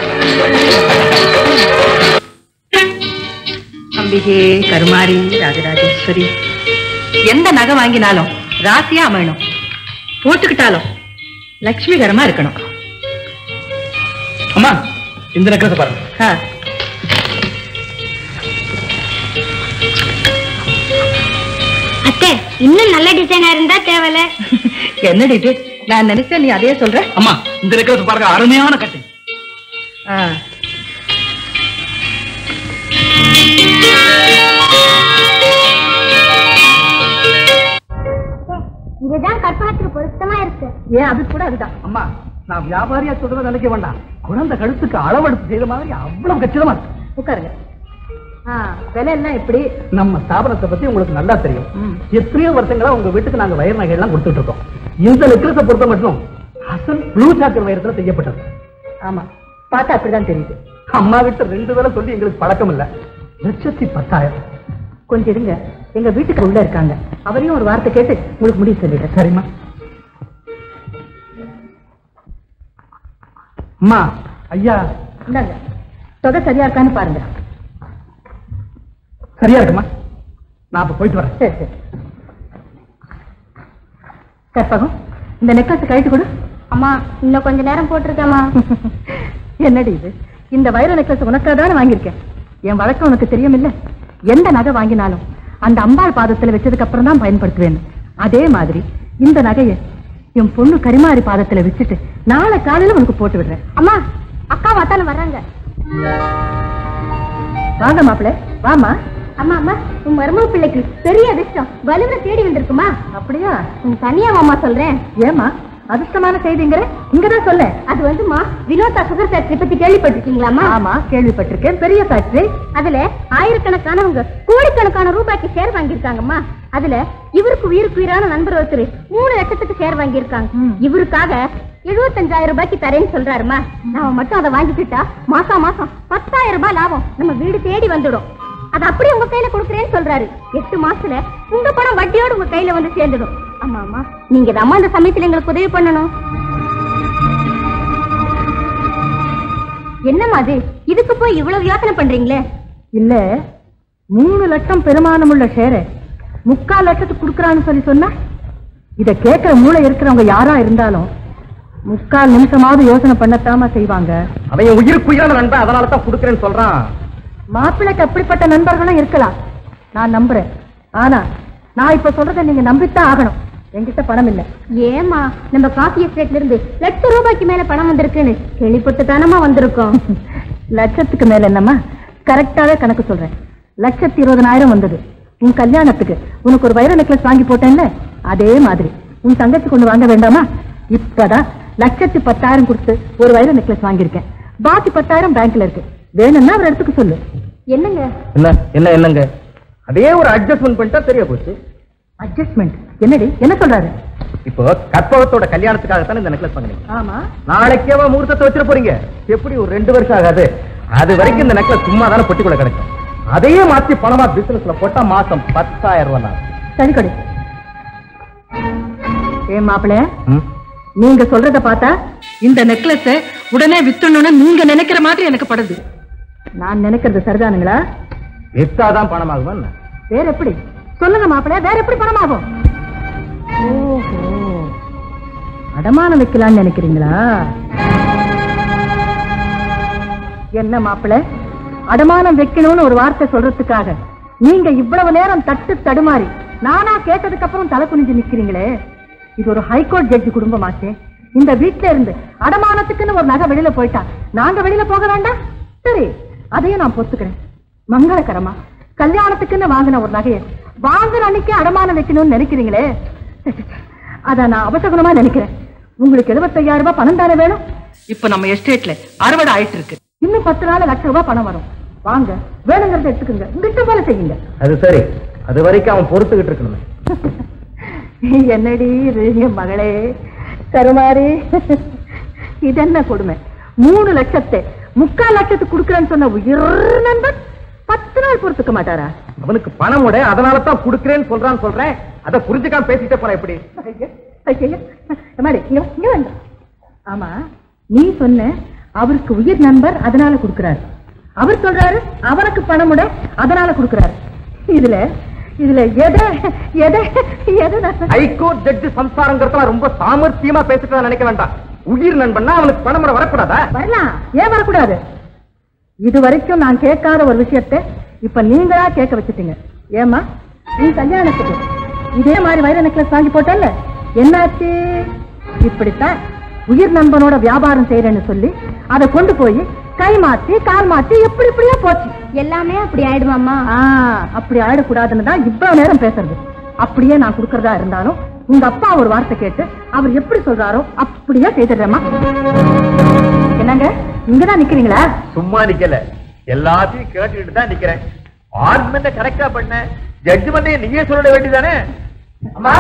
அம்பிகே கருமாரி ராஜராஜேஸ்வரி எந்த நகை வாங்கினாலும் ராசியா அமையணும் போட்டுக்கிட்டாலும் லட்சுமிகரமா இருக்கணும் அம்மா இந்த நெக்லஸ் பாருங்க ஆ. அத்தை இன்னும் நல்ல டிசைனா இருந்தா தேவையில்ல என்னடி இது நான் நினைச்சேன் நீ அதே சொல்ற அம்மா இந்த நெக்லஸ் பாருங்க அருமையான கட்டு ஆ. இதுதான் கற்பகத்துக்கு பொருத்தமா இருக்கு ஏன் அது கூட அதுதான் அம்மா நான் வியாபாரியா சொல்றத நினைக்க வேண்டாம் குழந்தை கழுத்துக்கு அளவெடுத்து செய்த மாதிரி அவ்வளவு கச்சிதமா இருக்கு உட்காருங்க ஆ, விலை எல்லாம் எப்படி நம்ம ஸ்தாபனத்தை பத்தி உங்களுக்கு நல்லா தெரியும் ம். எத்தனையோ வருஷங்களா உங்க வீட்டுக்கு நாங்க வயர் நகை எல்லாம் கொடுத்துட்டு இருக்கோம் இந்த நெக்லஸை பொறுத்த மட்டும் அசல் ப்ளூ சாக்கர் வயரத்துல செய்யப்பட்டது ஆமா பார்த்தா அப்படிதான் தெரியுது அம்மா வீட்டு ரெண்டு வேளை சொல்லி எங்களுக்கு பழக்கம் இல்ல லட்சத்தி பத்தாயிரம் கொஞ்சம் இருங்க எங்க வீட்டுக்கு உள்ள இருக்காங்க அவரையும் ஒரு வார்த்தை கேட்டு உங்களுக்கு முடிவு சொல்லிடுறேன் சரிம்மா அம்மா ஐயா இந்தாங்க தொகை சரியா இருக்கான்னு பாருங்க சரியா இருக்குமா நான் அப்ப போயிட்டு வரேன் சரி சரி கற்பகம் இந்த நெக்லஸ் கழட்டி கொடு அம்மா இன்னும் கொஞ்ச நேரம் போட்டிருக்கேம்மா என்னடி இது இந்த வைர நெக்லஸ் உனக்காக தானே வாங்கியிருக்கேன் என் வழக்கம் உனக்கு தெரியும் இல்ல எந்த நகை வாங்கினாலும் அந்த அம்பாள் பாதத்துல வச்சதுக்கு அப்புறம் தான் பயன்படுத்துவேன் அதே மாதிரி இந்த நகையை என் பொண்ணு கரிமாரி பாதத்துல வச்சுட்டு நாளை காலையில உனக்கு போட்டு விடுறேன் அம்மா அக்கா வாத்தாலும் வர்றாங்க வாங்க மாப்பிள்ளை வாமா அம்மா அம்மா உன் மருமக பிள்ளைக்கு பெரிய அதிர்ஷ்டம் வலுவில தேடி வந்திருக்குமா அப்படியா உன் தனியா மாமா சொல்றேன் ஏமா அதிர்ஷ்டமான செய்திங்கிற இங்கதான் சொல்ல அது வந்துமா வினோதா சுகர் ஃபேக்டரி பத்தி கேள்விப்பட்டிருக்கீங்களாமா ஆமா கேள்விப்பட்டிருக்கேன் பெரிய ஃபேக்டரி அதுல ஆயிரக்கணக்கானவங்க கோடிக்கணக்கான ரூபாய்க்கு ஷேர் வாங்கியிருக்காங்கம்மா அதுல இவருக்கு உயிருக்கு உயிரான நண்பர் ஒருத்தர் மூணு லட்சத்துக்கு ஷேர் வாங்கியிருக்காங்க ம். இவருக்காக எழுபத்தஞ்சாயிரம் ரூபாய்க்கு தரேன்னு சொல்றாருமா நாம மட்டும் அதை வாங்கிக்கிட்டா மாசம் மாசம் பத்தாயிரம் ரூபாய் லாபம் நம்ம வீடு தேடி வந்துடும் அது அப்படியே உங்க கையில கொடுக்குறேன்னு சொல்றாரு எட்டு மாசத்துல உங்க பணம் வட்டியோட உங்க கையில வந்து சேர்ந்துடும் ஆமா ஆமா நீங்க தான் அந்த சமயத்துல எங்களுக்கு உதவி பண்ணணும் என்னம்மா அது இதுக்கு போய் இவ்வளவு யோசனை பண்றீங்களே இல்ல மூணு லட்சம் பெருமானம் உள்ள ஷேரை முக்கால் லட்சத்துக்கு கொடுக்கறான்னு சொல்லி சொன்னா இத கேட்கிற மூளை இருக்கிறவங்க யாரா இருந்தாலும் முக்கால் நிமிஷமாவது யோசனை பண்ணத்தாமா செய்வாங்க அவன் உயிருக்கு உயிரான நண்பன் அதனால தான் கொடுக்குறேன்னு சொல்றான் மாப்பிள்ளைக்கு அப்படிப்பட்ட நண்பர்களும் இருக்கலாம் நான் நம்புறேன் ஆனா நான் இப்ப சொல்றதை நீங்க நம்பித்தான் ஆகணும் என்கிட்ட பணம் இல்ல ஏமா நம்ம காஃபி எஸ்டேட்ல இருந்து லட்ச ரூபாய்க்கு மேல பணம் வந்திருக்குன்னு கேள்விப்பட்டு தானமா வந்திருக்கோம் லட்சத்துக்கு மேல என்னம்மா கரெக்டாவே கணக்கு சொல்றேன் லட்சத்தி இருபதனாயிரம் வந்தது உன் கல்யாணத்துக்கு உனக்கு ஒரு வைர நெக்லஸ் வாங்கி போட்டேன்ல அதே மாதிரி உன் தங்கச்சி கொண்டு வாங்க வேண்டாமா இப்பதான் லட்சத்தி பத்தாயிரம் கொடுத்து ஒரு வைர நெக்லஸ் வாங்கியிருக்கேன் பாக்கி பத்தாயிரம் பேங்க்ல இருக்கு வேணும்னா அவர் எடுத்துக்க சொல்லு என்னங்க என்ன என்ன என்னங்க அதே ஒரு அட்ஜஸ்ட்மெண்ட் பண்ணிட்டா தெரிய போச்சு அட்ஜஸ்ட்மெண்ட் என்னடி என்ன சொல்றாரு இப்போ கற்பகத்தோட கல்யாணத்துக்காக தானே இந்த நெக்லஸ் வாங்குறீங்க ஆமா நாளைக்கேவா முகூர்த்தத்தை வச்சிட போறீங்க எப்படி ஒரு ரெண்டு வருஷம் ஆகாது அது வரைக்கும் இந்த நெக்லஸ் சும்மா தானே பொட்டிக்குள்ள கிடைக்கும் அதையே மாத்தி பணமா பிசினஸ்ல போட்டா மாசம் பத்தாயிரம் ரூபாய் லாபம். சரி கொடு ஏன் மாப்பிள்ள ம்? நீங்க சொல்றத பார்த்தா இந்த நெக்லஸ் உடனே வித்தணும்னு நீங்க நினைக்கிற மாதிரி எனக்கு படுது நான் நினைக்கிறது சரிதானுங்களா வித்தாதான் பணமாகுமா என்ன? வேற எப்படி சொல்லுங்க மாப்பிள்ள வேற எப்படி பணமாகும் ஓஹோ அடமானம் வைக்கலாம்னு நினைக்கிறீங்களா என்ன மாப்பிள்ள அடமானம் வைக்கணும்னு ஒரு வார்த்தை சொல்றதுக்காக நீங்க இவ்வளவு நேரம் தட்டு தடுமாறி நானா கேட்டதுக்கு அப்புறம் தலை குனிஞ்சு நிக்கிறீங்களே இது ஒரு ஹைகோர்ட் ஜட்ஜி குடும்பமாச்சே இந்த வீட்ல இருந்து அடமானத்துக்குன்னு ஒரு நகை வெளியில போயிட்டா நாங்க வெளியில போக வேண்டாம் சரி அதையும் நான் பொத்துக்கிறேன் மங்களகரமா கல்யாணத்துக்குன்னு வாங்கின ஒரு நகையை வாங்குற அன்னைக்கு அடமானம் வைக்கணும்னு நினைக்கிறீங்களே அத நான் அபசகுணமா நினைக்கிறேன் உங்களுக்கு எழுபத்தையாயிரம் ரூபாய் பணம் தானே வேணும் இப்ப நம்ம எஸ்டேட்ல அறுவடை ஆயிட்டு இருக்கு இன்னும் பத்து நாள் லட்சம் ரூபாய் பணம் வரும் வாங்க வேணுங்கிறத எடுத்துக்கோங்க உங்க இஷ்டம் போல செய்யுங்க அது சரி அது வரைக்கும் அவன் பொறுத்துக்கிட்டு இருக்கணுமே என்னடி இது என் மகளே கருமாரி இது என்ன கொடுமை மூணு லட்சத்தை முக்கால் லட்சத்துக்கு கொடுக்குறேன்னு சொன்ன உயிர் நண்பன் பத்து நாள் பொறுத்துக்க மாட்டாரா அவனுக்கு பணம் உட அதனால தான் கொடுக்குறேன்னு சொல்றான்னு சொல்றேன் அதை புரிஞ்சுக்காம பேசிட்டே போற எப்படி ஐயா, ஐயா, எம்மாடி, இங்க வா, இங்க வேண்டாம் ஆமா நீ சொன்ன அவருக்கு உயிர் நண்பர் அதனால கொடுக்கிறாரு அவர் சொல்றாரு அவனுக்கு பணம் உட அதனால கொடுக்கிறாரு இதுல இதுல எதை எதை எதை நான் ஹைகோர்ட் ஜட்ஜி சம்சாரங்கிறதுல ரொம்ப சாமர்த்தியமா பேசிட்டு நினைக்க வேண்டாம் உயிர் நண்பன்னா அவனுக்கு பணம் உட வரக்கூடாதா வரலாம் ஏன் வரக்கூடாது இது வரைக்கும் நான் கேட்காத ஒரு விஷயத்தை இப்ப நீங்களா கேட்க வச்சுட்டீங்க ஏமா நீ கல்யாணத்துக்கு இதே மாதிரி வைர நெக்லஸ் வாங்கி போட்டல்ல என்னாச்சு இப்படித்தான் உயிர் நண்பனோட வியாபாரம் செய்யறேன்னு சொல்லி அதை கொண்டு போய் கை மாத்தி கால் மாத்தி எப்படி இப்படியே போச்சு எல்லாமே அப்படி ஆயிடுமாம்மா ஆ, அப்படி ஆயிடக்கூடாதுன்னு தான் இவ்வளவு நேரம் பேசுறது அப்படியே நான் கொடுக்கறதா இருந்தாலும் உங்க அப்பா ஒரு வார்த்தை கேட்டு அவர் எப்படி சொல்றாரோ அப்படியே செய்திடுறேம்மா என்னங்க இங்கதான் நிக்கிறீங்களா சும்மா நிக்கல எல்லாத்தையும் கேட்டுக்கிட்டு தான் நிக்கிறேன் ஆர்மெண்ட் கரெக்டா பண்ண ஜட்ஜ்மெண்ட் நீயே சொல்லிட வேண்டியதானே அம்மா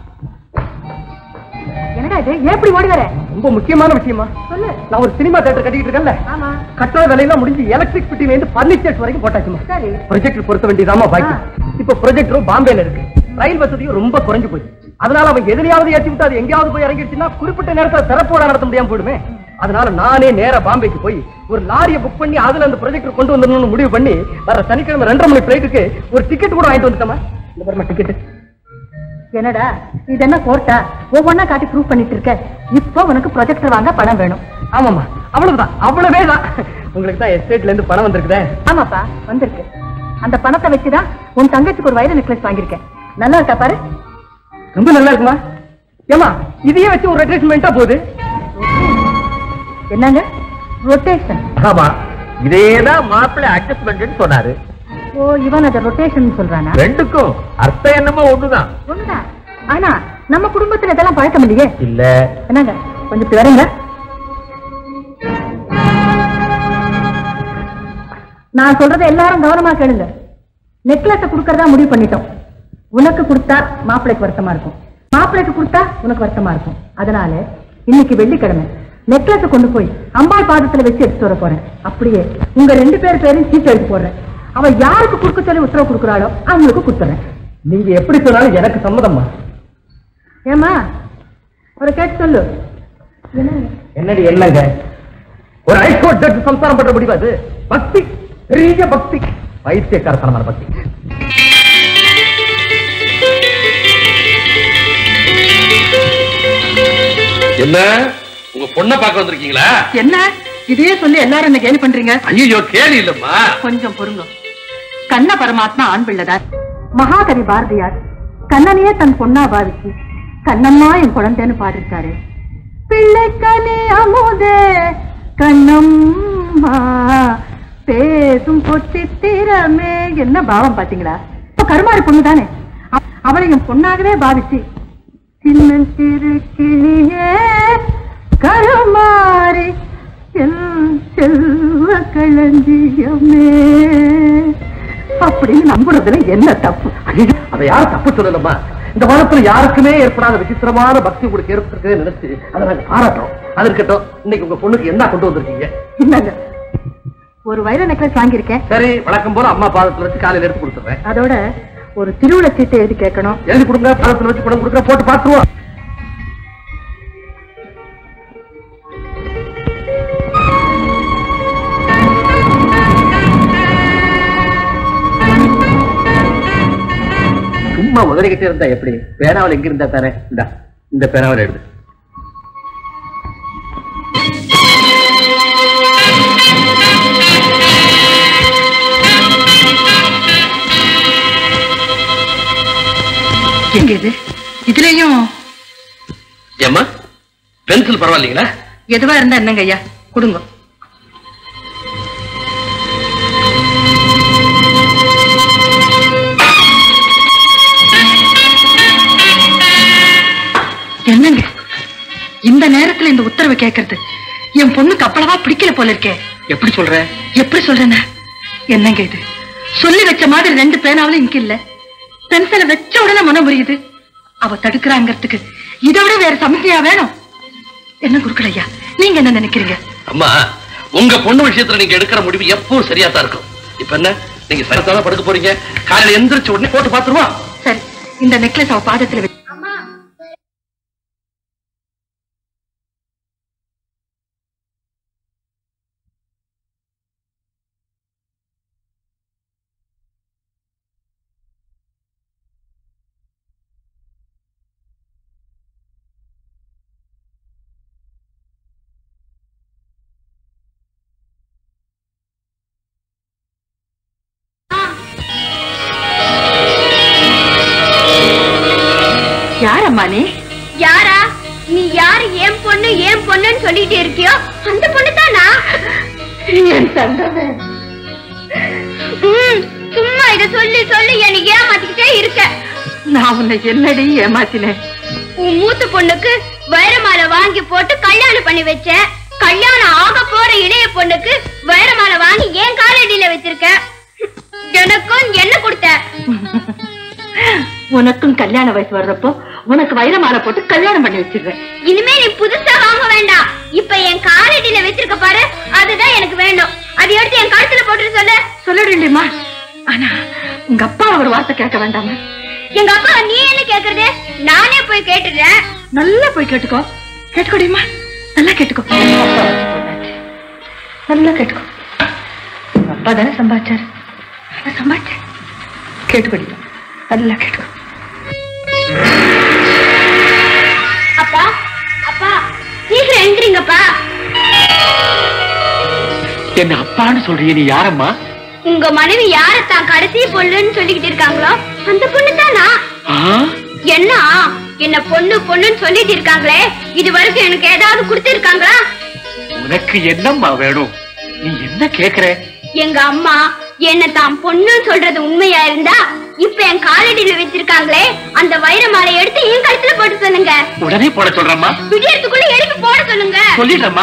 என்னடா இது ஏன் இப்படி ஓடி வர ரொம்ப முக்கியமான விஷயமா சொல்லு நான் ஒரு சினிமா தேட்டர் கட்டிட்டு இருக்கேன்ல ஆமா கட்டட வேலையெல்லாம் முடிஞ்சு எலக்ட்ரிக் ஃபிட்டிங்ல இருந்து பர்னிச்சர்ஸ் வரைக்கும் போட்டாச்சுமா சரி ப்ரொஜெக்டர் பொறுத்த வேண்டியதாமா பாக்கி ஆ. இப்ப ப்ரொஜெக்டரும் பாம்பேல இருக்கு ரயில் வசதியும் ரொம்ப குறைஞ்சு போச்சு அதனால அவன் எதிரையாவது ஏற்றி விட்டு அது எங்கேயாவது போய் இறங்கிடுச்சுன்னா குறிப்பிட்ட நேரத்துல திறப்போட நடத்த முடியாம போயிடுமே அதனால நானே நேரா பாம்பேக்கு போய் ஒரு லாரியை புக் பண்ணி அதுல அந்த ப்ரொஜெக்டர் கொண்டு வந்துடணும்னு முடிவு பண்ணி வர சனிக்கிழமை ரெண்டரை மணி ஃபிளைட்டுக்கு ஒரு டிக்கெட் கூட வாங்கிட்டு வந்துட்டோமா இந்த பாருமா டிக்கெட் என்னடா இது என்ன கோர்ட்டா ஒவ்வொன்னா காட்டி ப்ரூவ் பண்ணிட்டு இருக்க இப்போ உனக்கு ப்ரொஜெக்டர் வாங்க பணம் வேணும் ஆமாமா அவ்வளவுதான் அவ்வளவே தான் உங்களுக்கு தான் எஸ்டேட்ல இருந்து பணம் வந்திருக்குதே ஆமாப்பா வந்திருக்கு அந்த பணத்தை வச்சுதான் உன் தங்கச்சிக்கு ஒரு வைர நெக்லஸ் வாங்கியிருக்கேன் நல்லா இருக்கா பாரு ரொம்ப நல்லா இருக்குமா ஏமா இதையே வச்சு ஒரு ரெட்ரேஸ்மெண்டா போகுது என்னங்க ரொட்டேஷன் ஆமா இதேதான் மாப்பிள்ளை அட்ஜஸ்ட்மெண்ட் சொன்னாரு ஓ இவன் அதை ரொட்டேஷன் சொல்றானா ரெண்டுக்கும் அர்த்தம் என்னமோ ஒண்ணுதான் ஒண்ணுதான் ஆனா நம்ம குடும்பத்துல இதெல்லாம் பழக்கம் இல்லையே இல்ல என்னங்க கொஞ்சம் இப்படி வரீங்க நான் சொல்றதை எல்லாரும் கவனமா கேளுங்க நெக்லஸ் கொடுக்கறதா முடிவு பண்ணிட்டோம் உனக்கு கொடுத்தா மாப்பிள்ளைக்கு வருத்தமா இருக்கும் மாப்பிள்ளைக்கு கொடுத்தா உனக்கு வருத்தமா இருக்கும் அதனால இன்னைக்கு வெள்ளிக்கிழமை நெக்லஸ் கொண்டு போய் அம்பாள் பாதத்துல வச்சு எடுத்துட்டு வர போறேன் அப்படியே உங்க ரெண்டு பேர் பேரையும் சீட்டு எழுதி போடுறேன் அவ யாருக்கு கொடுக்க சொல்லி உத்தரவு கொடுக்குறாளோ அவங்களுக்கு கொடுத்துறேன் நீங்க எப்படி சொன்னாலும் எனக்கு சம்மதம்மா ஏமா ஒரு கேட்டு சொல்லு என்னங்க என்னடி என்னங்க ஒரு ஹைகோர்ட் ஜட்ஜ் சம்சாரம் பண்ற முடிவு அது பக்தி பெரிய பக்தி பைத்தியக்காரத்தனமான பக்தி என்ன உங்க பொண்ணை பார்க்க வந்திருக்கீங்களா என்ன இதையே சொல்லி எல்லாரும் என்ன கேலி பண்றீங்க ஐயோ கேள்வி இல்லம்மா கொஞ்சம் பொறுங்க கண்ண பரமாத்மா ஆண் பிள்ளைதான் மகாகவி பாரதியார் கண்ணனையே தன் பொண்ணா பாவிச்சு கண்ணம்மா என் குழந்தைன்னு பாடிருக்காரு பிள்ளைக்கனி அமுதே கண்ணம்மா பேசும் பொச்சித்திரமே என்ன பாவம் பாத்தீங்களா இப்ப கருமாரி பொண்ணு தானே அவ- அவளை என் பொண்ணாகவே பாவிச்சு சின்ன சிறு கிளியே கருமாறி என் செல்வ களஞ்சியமே அப்படின்னு நம்புறதுல என்ன தப்பு ஐயோ, அதை யாரும் தப்பு சொல்லலம்மா இந்த வாரத்துல யாருக்குமே ஏற்படாத விசித்திரமான பக்தி உங்களுக்கு ஏற்பட்டிருக்கு நினைச்சு அதை நாங்க பாராட்டுறோம் அது இருக்கட்டும் இன்னைக்கு உங்க பொண்ணுக்கு என்ன கொண்டு வந்திருக்கீங்க என்னங்க ஒரு வைர நெக்லஸ் வாங்கியிருக்கேன் சரி வழக்கம் போல அம்மா பாதத்துல வச்சு காலையில எடுத்து கொடுத்துறேன் அதோட ஒரு திருவிழா சீட்டை எழுதி கேட்கணும் எழுதி கொடுங்க பாதத்துல வச்சு பணம் கொடுக்குற போட்டு பாத்துருவோம் சும்மா உதறிக்கிட்டே இருந்தா எப்படி பேனாவில் எங்க இருந்தா தானே இந்த இந்த பேனாவில் எழுது எங்க இது இதுலயும் ஏம்மா பென்சில் பரவாயில்லைங்களா எதுவா இருந்தா என்னங்க ஐயா கொடுங்க என்னங்க இந்த நேரத்துல இந்த உத்தரவு கேக்குறது என் பொண்ணுக்கு அப்பளவா பிடிக்கல போல இருக்கே எப்படி சொல்ற எப்படி சொல்றேன்னு என்னங்க இது சொல்லி வச்ச மாதிரி ரெண்டு பேனாவிலும் இங்க இல்ல பென்சிலை வச்ச உடனே மனம் புரியுது அவ தடுக்கிறாங்கிறதுக்கு இதை விட வேற சமிக்கையா வேணும் என்ன குருக்களையா நீங்க என்ன நினைக்கிறீங்க அம்மா உங்க பொண்ணு விஷயத்துல நீங்க எடுக்கிற முடிவு எப்பவும் சரியா தான் இருக்கும் இப்ப என்ன நீங்க சரித்தான படுக்க போறீங்க காலையில எந்திரிச்ச உடனே போட்டு பாத்துருவா சரி இந்த நெக்லஸ் அவ பாதத்துல வை யாரம்மா நீ யாரா நீ யாரு ஏன் பொண்ணு ஏன் பொண்ணுன்னு சொல்லிட்டு இருக்கியோ அந்த பொண்ணு தானா என் தங்கமே ம், சும்மா இத சொல்லி சொல்லி எனக்கு ஏமாத்திக்கிட்டே இருக்க நான் உன்னை என்னடி ஏமாத்தினேன் உன் மூத்த பொண்ணுக்கு வைரமாலை வாங்கி போட்டு கல்யாணம் பண்ணி வச்சேன் கல்யாணம் ஆக போற இளைய பொண்ணுக்கு வைரமாலை வாங்கி ஏன் காலடியில வச்சிருக்க எனக்கும் என்ன கொடுத்த உனக்கும் கல்யாண வயசு வர்றப்போ உனக்கு வைரமாலை போட்டு கல்யாணம் பண்ணி வச்சிடுறேன் இனிமே நீ புதுசா வாங்க வேண்டாம் இப்ப என் காலடியில வச்சிருக்க பாரு அதுதான் எனக்கு வேண்டும் அதை எடுத்து என் கழுத்துல போட்டு சொல்லு சொல்லிடுமா ஆனா உங்க அப்பா ஒரு வார்த்தை கேட்க வேண்டாமா எங்க அப்பா நீ என்ன கேக்குறது நானே போய் கேட்டுறேன் நல்லா போய் கேட்டுக்கோ கேட்டுக்கோடிமா நல்லா கேட்டுக்கோ அப்பா வச்சு போட்டாச்சு. நல்லா கேட்டுக்கோ உங்க அப்பா தானே சம்பாதிச்சாரு நான் சம்பாதிச்சேன் கேட்டுக்கோடி நல்லா கேட்டுக்கோ அப்பா அப்பா சீக்கிரம் எந்திரிங்கப்பா என்ன அப்பான்னு சொல்றீங்க நீ யாரம்மா உங்க மனைவி யார தான் கடைசி பொண்ணுன்னு சொல்லிக்கிட்டு இருக்காங்களோ அந்த பொண்ணு தானா என்ன என்ன பொண்ணு பொண்ணுன்னு சொல்லிட்டு இருக்காங்களே இது வரைக்கும் எனக்கு ஏதாவது கொடுத்திருக்காங்களா உனக்கு என்னம்மா வேணும் நீ என்ன கேக்குற எங்க அம்மா என்ன தான் பொண்ணுன்னு சொல்றது உண்மையா இருந்தா இப்ப என் காலடியில வச்சிருக்காங்களே அந்த வைர மாலை எடுத்து என் கழுத்துல போட்டு சொல்லுங்க உடனே போட சொல்றம்மா விடியறதுக்குள்ள எழுப்பி போட சொல்லுங்க சொல்லிடுறம்மா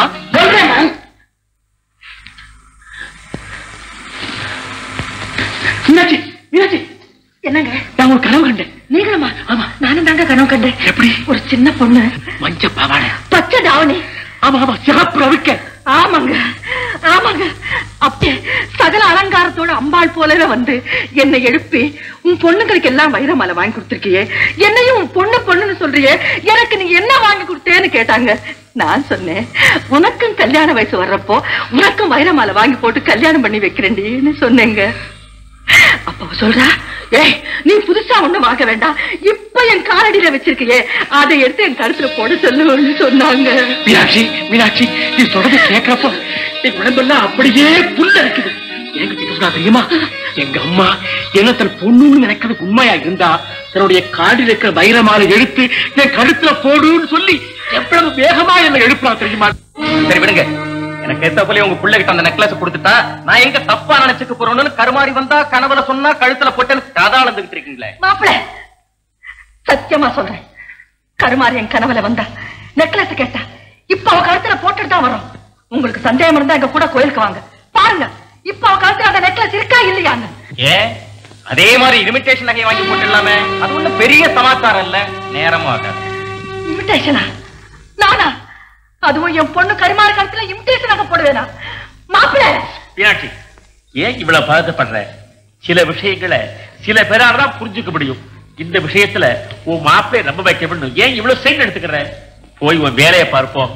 மீனாட்சி மீனாட்சி என்னங்க நான் ஒரு கனவு கண்டேன் நீங்களுமா ஆமா நானும் தாங்க கனவு கண்டேன் எப்படி ஒரு சின்ன பொண்ணு மஞ்ச பாவாடை பச்சை தாவணி ஆமா ஆமா சிறப்பு ரவிக்க ஆமாங்க ஆமாங்க அப்படியே சகல அலங்காரத்தோட அம்பாள் போலவே வந்து என்னை எழுப்பி உன் பொண்ணுங்களுக்கு எல்லாம் வைரமாலை வாங்கி கொடுத்திருக்கியே என்னையும் உன் பொண்ணு பொண்ணுன்னு சொல்றியே எனக்கு நீ என்ன வாங்கி கொடுத்தேன்னு கேட்டாங்க நான் சொன்னேன் உனக்கும் கல்யாண வயசு வர்றப்போ உனக்கும் வைரமாலை வாங்கி போட்டு கல்யாணம் பண்ணி வைக்கிறேன்டின்னு சொன்னேங்க அப்ப அவ சொல்றா ஏய் நீ புதுசா ஒண்ணும் வாங்க வேண்டாம் இப்ப என் காலடியில வச்சிருக்கியே அதை எடுத்து என் கழுத்துல போட சொல்லுன்னு சொன்னாங்க மீனாட்சி மீனாட்சி நீ சொல்றத கேட்கறப்போ என் உடம்பெல்லாம் அப்படியே புல்ல இருக்குது எனக்கு தெரியுமா தெரியுமா எங்க அம்மா என்ன தன் பொண்ணுன்னு நினைக்கிறது உண்மையா இருந்தா தன்னுடைய காடில் இருக்கிற வைரமாலை எடுத்து என் கழுத்துல போடுன்னு சொல்லி எவ்வளவு வேகமா என்ன எழுப்பா தெரியுமா சரி விடுங்க எனக்கு ஏத்த போல உங்க பிள்ளைகிட்ட அந்த நெக்லஸ் கொடுத்துட்டா நான் எங்க தப்பா நினைச்சுக்க போறோம்னு கருமாறி வந்தா கனவுல சொன்னா கழுத்துல போட்டு கதா அளந்துகிட்டு இருக்கீங்களே மாப்பிள சத்தியமா சொல்றேன் கருமாரி என் கனவுல வந்தா நெக்லஸ் கேட்டா இப்ப அவ கழுத்துல போட்டுட்டு தான் வரும் உங்களுக்கு சந்தேகம் இருந்தா எங்க கூட கோயிலுக்கு வாங்க பாருங்க இப்ப அவ கழுத்துல அந்த நெக்லஸ் இருக்கா இல்லையான்னு ஏ அதே மாதிரி இமிடேஷன் நகையை வாங்கி போட்டுடலாமே அது ஒண்ணும் பெரிய சமாச்சாரம் இல்ல நேரமும் ஆகாது இமிடேஷனா நானா அதுவும் என் பொண்ணு கருமாரி கழுத்துல இமிடேஷன் நகை போடுவேனா மாப்பிள மீனாட்சி ஏன் இவ்வளவு பதட்டப்படுற சில விஷயங்களை சில பேரால தான் புரிஞ்சுக்க முடியும் இந்த விஷயத்துல உன் மாப்பிள்ளை நம்ப வைக்க வேண்டும் ஏன் இவ்வளவு சைன் எடுத்துக்கிற போய் உன் வேலையை பார்ப்போம்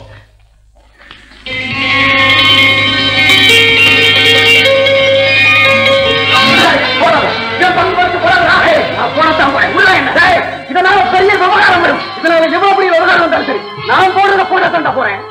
இதனால பெரிய விவகாரம் வரும் இதனால எவ்வளவு பெரிய விவகாரம் வந்தாலும் சரி நான் போடுறத போட தண்ட போறேன்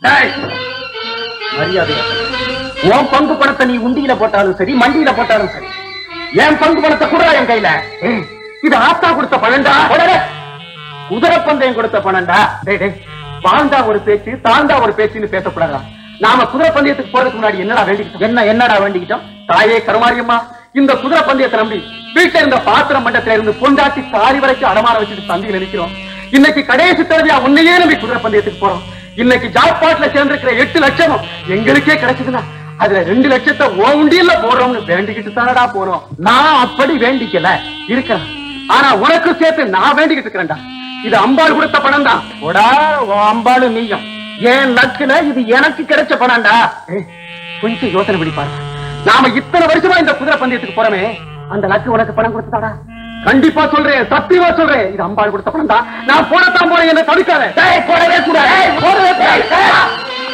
மரியாதை உன் பங்கு பணத்தை நீ உண்டியில போட்டாலும் சரி மண்டியில போட்டாலும் சரி என் பங்கு பணத்தை கூட என் கையில ஏய், இது ஆத்தா கொடுத்த பணம்டா உடனே குதிரை பந்தயம் கொடுத்த பணம்டா டேய் டேய் வாழ்ந்தா ஒரு பேச்சு தாழ்ந்தா ஒரு பேச்சுன்னு பேசக்கூடாதா நாம குதிரை பந்தயத்துக்கு போறதுக்கு முன்னாடி என்னடா வேண்டிக்கிட்டோம் என்ன என்னடா வேண்டிக்கிட்டோம் தாயே கருமாரியம்மா இந்த குதிரை பந்தயத்தை நம்பி வீட்டுல இருந்த பாத்திரம் மண்டத்துல இருந்து பொண்டாட்டி தாரி வரைக்கும் அடமான வச்சுட்டு சந்தையில் நினைக்கிறோம் இன்னைக்கு கடைசி தடவையா உன்னையே நம்பி குதிரை பந்தயத்துக்கு போறோம் இன்னைக்கு ஜாக்பாட்ல சேர்ந்திருக்கிற எட்டு லட்சமும் எங்களுக்கே கிடைச்சதுன்னா அதுல ரெண்டு லட்சத்தை ஓ உண்டியல்ல போடுறோம்னு வேண்டிக்கிட்டு தானடா போனோம் நான் அப்படி வேண்டிக்கல இருக்கிறேன் ஆனா உனக்கு சேர்த்து நான் வேண்டிக்கிட்டு இருக்கிறேன்டா இது அம்பாள் கொடுத்த பணம் தான் போடா உன் அம்பாளு நீயும் ஏன் லக்குல இது எனக்கு கிடைச்ச பணம்டா ஏய், கொஞ்சம் யோசனை பண்ணி பாரு நாம இத்தனை வருஷமா இந்த குதிரை பந்தயத்துக்கு போறோமே அந்த லக்கு உனக்கு பணம் கொடுத்ததாடா கண்டிப்பா சொல்றேன் சத்தியமா சொல்றேன் இது அம்பாள் கொடுத்த பணம் தான் நான் போடத்தான் போறேன் என்ன தடுக்காத டேய், போடவே கூடாது டேய், போடவே கூடாது. டேய்.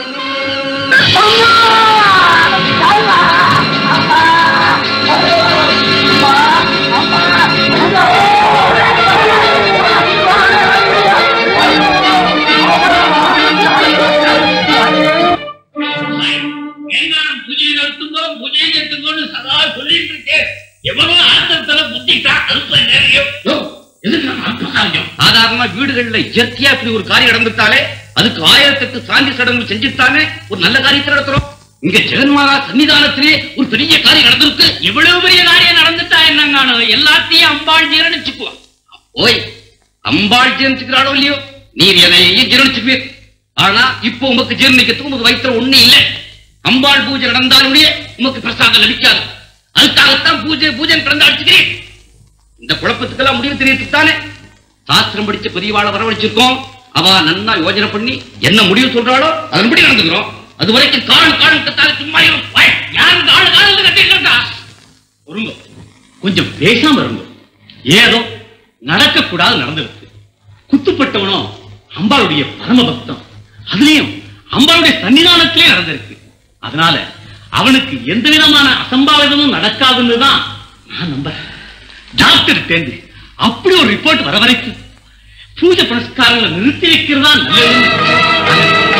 எல்லாரும் பூஜை நடத்துங்கோ பூஜை நடத்துங்கோன்னு சதா சொல்லிட்டு இருக்கேன் எவனோ ஆத்தத்துல புத்திட்டா அல்ப நேரம் எதுக்கு அல்ப காரியம் சாதாரண வீடுகள்ல இயற்கையா இப்படி ஒரு காரியம் நடந்துட்டாலே அதுக்கு ஆயிரத்தெட்டு சாந்தி சடங்கு செஞ்சுட்டானே ஒரு நல்ல காரியத்தை நடத்துறோம் இங்க ஜெகன்மாரா சன்னிதானத்திலே ஒரு பெரிய காரியம் நடந்திருக்கு இவ்வளவு பெரிய காரியம் நடந்துட்டா என்னங்கானோ எல்லாத்தையும் அம்பாள் ஜீரணிச்சுக்குவான் ஓய் அம்பாள் ஜீரணிச்சுக்கிறாளோ இல்லையோ நீர் எதையும் ஜீரணிச்சுப்பீர் ஆனா இப்போ உமக்கு ஜீரணிக்கிறதுக்கு உமக்கு வயிற்றுல ஒண்ணு இல்லை அம்பாள் பூஜை நடந்தாலுடைய உமக்கு பிரசாதம் லபிக்காது அதுக்காகத்தான் பூஜை பூஜை கடந்து அடிச்சுக்கிறேன் இந்த குழப்பத்துக்கெல்லாம் முடிவு தெரியறதுக்கு சாஸ்திரம் படிச்ச பெரியவாளை வரவழைச்சிருக்கோம் அவ நன்னா யோஜனை பண்ணி என்ன முடிவு சொல்றாளோ அதன்படி நடந்துக்கிறோம் அது வரைக்கும் காலம் காலம் கத்தால சும்மா இரு. வாய். யாரும் கால காலம் கட்டிக்கிறா பொறுங்க கொஞ்சம் பேசாம இருங்க ஏதோ நடக்க கூடாது நடந்திருக்கு குத்துப்பட்டவனும் அம்பாளுடைய பரம பக்தம் அதுலயும் அம்பாளுடைய சன்னிதானத்திலே நடந்திருக்கு அதனால அவனுக்கு எந்த விதமான அசம்பாவிதமும் நடக்காதுன்னு தான் நான் நம்புறேன் டாக்டர் தேர்ந்து அப்படி ஒரு ரிப்போர்ட் வர வரைக்கும் பூஜை புரஸ்காரங்களை நிறுத்தி வைக்கிறதா நல்லது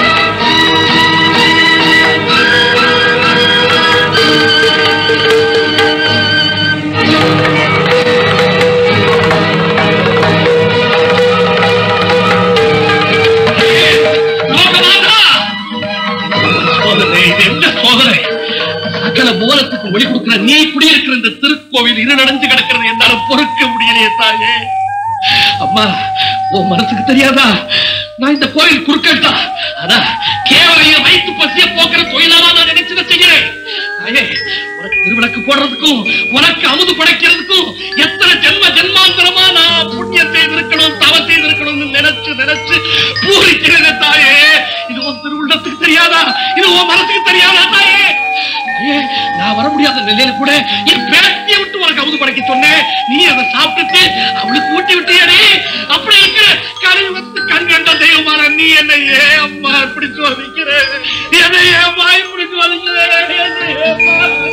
லோகநாதா! சோதனை இது என்ன சோதனை சகல மூலத்துக்கு ஒளி கொடுக்கிற நீ குடியிருக்கிற இந்த திருக்கோவில் இரு நடந்து கிடக்கிறது என்னால பொறுக்க முடியலையே தாயே அம்மா உன் மனசுக்கு தெரியாதா நான் இந்த கோயில் குறுக்கட்டா அதான் கேவலைய வயிற்று பசிய போக்குற தொழிலாளா நான் நினைச்சதை செய்கிறேன் தாயே உனக்கு திருவிளக்கு போடுறதுக்கும் உனக்கு அமுது படைக்கிறதுக்கும் எத்தனை ஜென்ம ஜென்மாந்தரமா நான் புண்ணியம் செய்திருக்கணும் தவம் செய்திருக்கணும்னு நினைச்சு நினைச்சு பூரிக்கிறேன் தாயே இது உன் திருவுள்ளத்துக்கு தெரியாதா இது உன் மனசுக்கு தெரியாதா தாயே தாயே, நான் வர முடியாத நிலையில கூட என் பேத்திய விட்டு உனக்கு அமுது படைக்க சொன்னேன் நீ அதை சாப்பிட்டுட்டு அவளுக்கு ஊட்டி விட்டியாடி அப்படி இருக்கு கரை வந்து கண் கண்ட தெய்வமான நீ என்ன ஏன் அம்மா இப்படி சோதிக்கிற என்னை ஏம்மா இப்படி சோதிக்கிற என்னை ஏம்மா?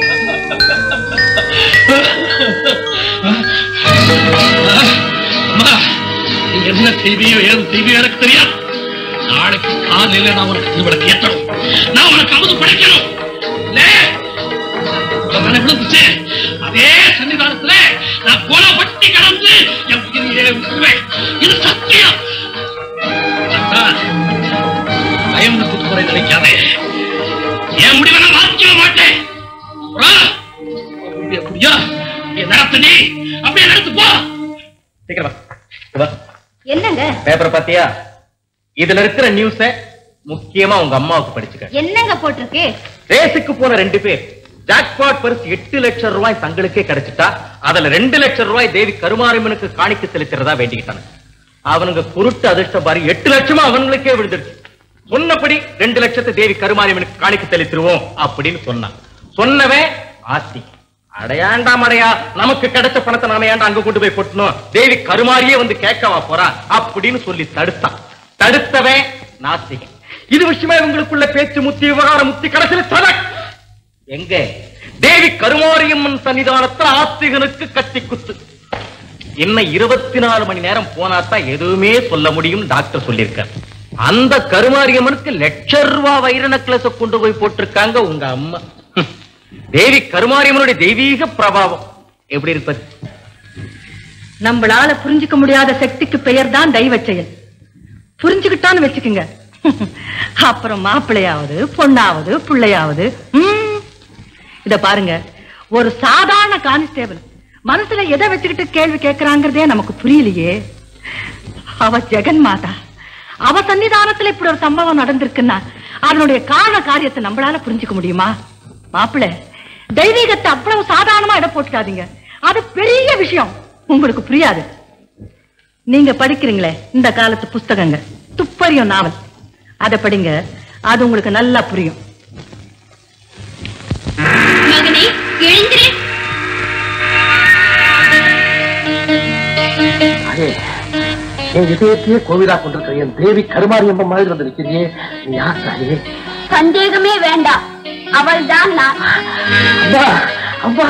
அம்மா நீ என்ன செய்வியோ ஏது செய்வியோ எனக்கு தெரியாது நாளைக்கு காலையில நான் உனக்கு திருவிளக்கு ஏத்தணும் நான் உனக்கு அமுது படைக்கணும் லே, உலகம் விழுந்துச்சு அதே சன்னிதானத்துல நான் கொலை பட்டி கடந்து என் உயிரையே விட்டுருவேன் இது சத்தியம் அத்தா, பயம் குறை நினைக்காதே என் முடிவை நான் மாற்றிக்க மாட்டேன் அப்புறம், அப்படியே அப்படியா என் நடத்து நீ அப்படியே நடத்து போ சீக்கிரம் வா. இங்க வா. என்னங்க பேப்பரை பாத்தியா இதுல இருக்கிற நியூஸ முக்கியமா உங்க அம்மாவுக்கு படிச்சுக்க என்னங்க போட்டிருக்கு ரேஸுக்கு போன ரெண்டு பேர் ஜாக்பாட் பரிசு எட்டு லட்சம் ரூபாய் தங்களுக்கே கிடைச்சிட்டா அதுல ரெண்டு லட்சம் ரூபாய் தேவி கருமாரியம்மனுக்கு காணிக்க செலுத்துறதா வேண்டிக்கிட்டாங்க அவனுங்க குருட்டு அதிர்ஷ்டம் பாரு எட்டு லட்சமா அவனுங்களுக்கே விழுந்துருச்சு சொன்னபடி ரெண்டு லட்சத்தை தேவி கருமாரியம்மனுக்கு காணிக்க செலுத்திடுவோம் அப்படின்னு சொன்னான் சொன்னவன் ஆஸ்தி அடையாண்டாம் அடையா நமக்கு கிடைச்ச பணத்தை நாம ஏன்டா அங்க கொண்டு போய் கொட்டணும் தேவி கருமாரியே வந்து கேட்கவா போறா அப்படின்னு சொல்லி தடுத்தான் தடுத்தவன் நாஸ்திகன் இது விஷயமா இவங்களுக்குள்ள பேச்சு முத்தி விவகாரம் முத்தி கடைசியில சதக் எங்க தேவி கருமாரியம்மன் சன்னிதானத்துல ஆஸ்திகனுக்கு கத்தி குத்து இன்னும் இருபத்தி நாலு மணி நேரம் போனாதான் எதுவுமே சொல்ல முடியும் டாக்டர் சொல்லியிருக்கார் அந்த கருமாரியம்மனுக்கு லட்ச ரூபாய் வைர நெக்லஸ கொண்டு போய் போட்டிருக்காங்க உங்க அம்மா ஹம். தேவி கருமாரியம்மனுடைய தெய்வீக பிரபாவம் எப்படி இருப்பது நம்மளால புரிஞ்சுக்க முடியாத சக்திக்கு பெயர் தான் தெய்வ செயல் புரிஞ்சுக்கிட்டான்னு வச்சுக்குங்க அப்புறம் மாப்பிள்ளையாவது பொண்ணாவது பிள்ளையாவது ம். இத பாருங்க ஒரு சாதாரண கான்ஸ்டேபிள் மனசுல எதை வச்சுக்கிட்டு கேள்வி கேட்கறாங்கிறதே நமக்கு புரியலையே அவ ஜெகன் மாதா அவ சன்னிதானத்துல இப்படி ஒரு சம்பவம் நடந்திருக்குன்னா அதனுடைய காரண காரியத்தை நம்மளால புரிஞ்சுக்க முடியுமா மாப்பிள்ளை தெய்வீகத்தை அவ்வளவு சாதாரணமா இட போட்டுக்காதீங்க அது பெரிய விஷயம் உங்களுக்கு புரியாது நீங்க படிக்கிறீங்களே இந்த காலத்து புஸ்தகங்க துப்பறியும் நாவல் அதை படிங்க அது உங்களுக்கு நல்லா புரியும் மகனே எழுந்திரே அதே என் இதயத்தையே கோவிலா கொண்டிருக்கிற என் தேவி கருமாரியம்மன் மாதிரி வந்து நிக்கிறியே நீ யார் தாயே சந்தேகமே வேண்டாம் அவள்தான் நான் அம்மா அம்மா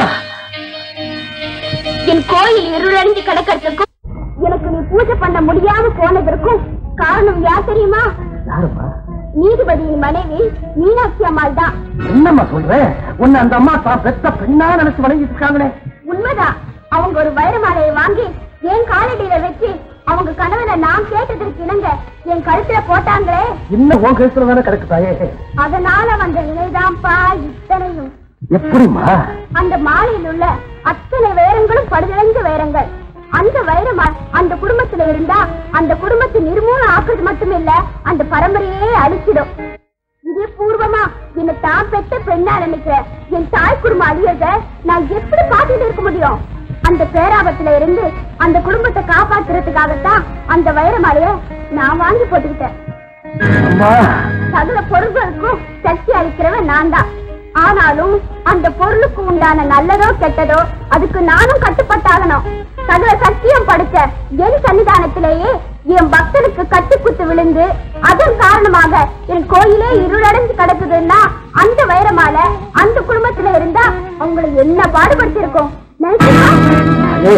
என் கோயில் இருளடைஞ்சு கிடக்கிறதுக்கும் எனக்கு நீ பூஜை பண்ண முடியாம போனதற்கும் காரணம் யார் தெரியுமா யாரும்மா நீதிபதியின் மனைவி மீனாட்சி அம்மாள் தான் என்னம்மா சொல்ற உன்னை அந்த அம்மா தான் பெத்த பெண்ணா நினைச்சு வணங்கிட்டு இருக்காங்களே உண்மைதான் அவங்க ஒரு வைர மாலையை வாங்கி என் காலடியில வச்சு அவங்க கணவனை நான் கேட்டதற்கு இணங்க என் கழுத்துல போட்டாங்களே இன்னும் உன் கழுத்துல தானே கிடக்கு தாயே அதனால வந்த இணைதான்ப்பா இத்தனையும் எப்படிம்மா அந்த மாலையில் உள்ள அத்தனை வைரங்களும் படுதடைஞ்ச வைரங்கள் அந்த வைரமா அந்த குடும்பத்துல இருந்தா அந்த குடும்பத்தை நிர்மூலம் ஆக்குறது மட்டும் இல்ல அந்த பரம்பரையே அழிச்சிடும் இதே பூர்வமா என்னை தான் பெத்த பெண்ணா நினைக்கிற என் தாய் குடும்பம் அழியத நான் எப்படி பார்த்துட்டு இருக்க முடியும் அந்த பேராபத்துல இருந்து அந்த குடும்பத்தை காப்பாத்துறதுக்காகத்தான் அந்த வைரமாலைய நான் வாங்கி போட்டுக்கிட்டேன் அம்மா சகல பொருள்களுக்கும் சக்தி அளிக்கிறவன் நான் தான் ஆனாலும் அந்த பொருளுக்கு உண்டான நல்லதோ கெட்டதோ அதுக்கு நானும் கட்டுப்பட்டாகணும் சகல சக்தியும் படைச்ச என் சன்னிதானத்திலேயே என் பக்தனுக்கு கட்டுக்குத்து விழுந்து அதன் காரணமாக என் கோயிலே இருளடைஞ்சு கிடக்குதுன்னா அந்த வைரமால அந்த குடும்பத்துல இருந்தா அவங்களை என்ன பாடுபடுத்திருக்கோம் நினைச்சுமா அதே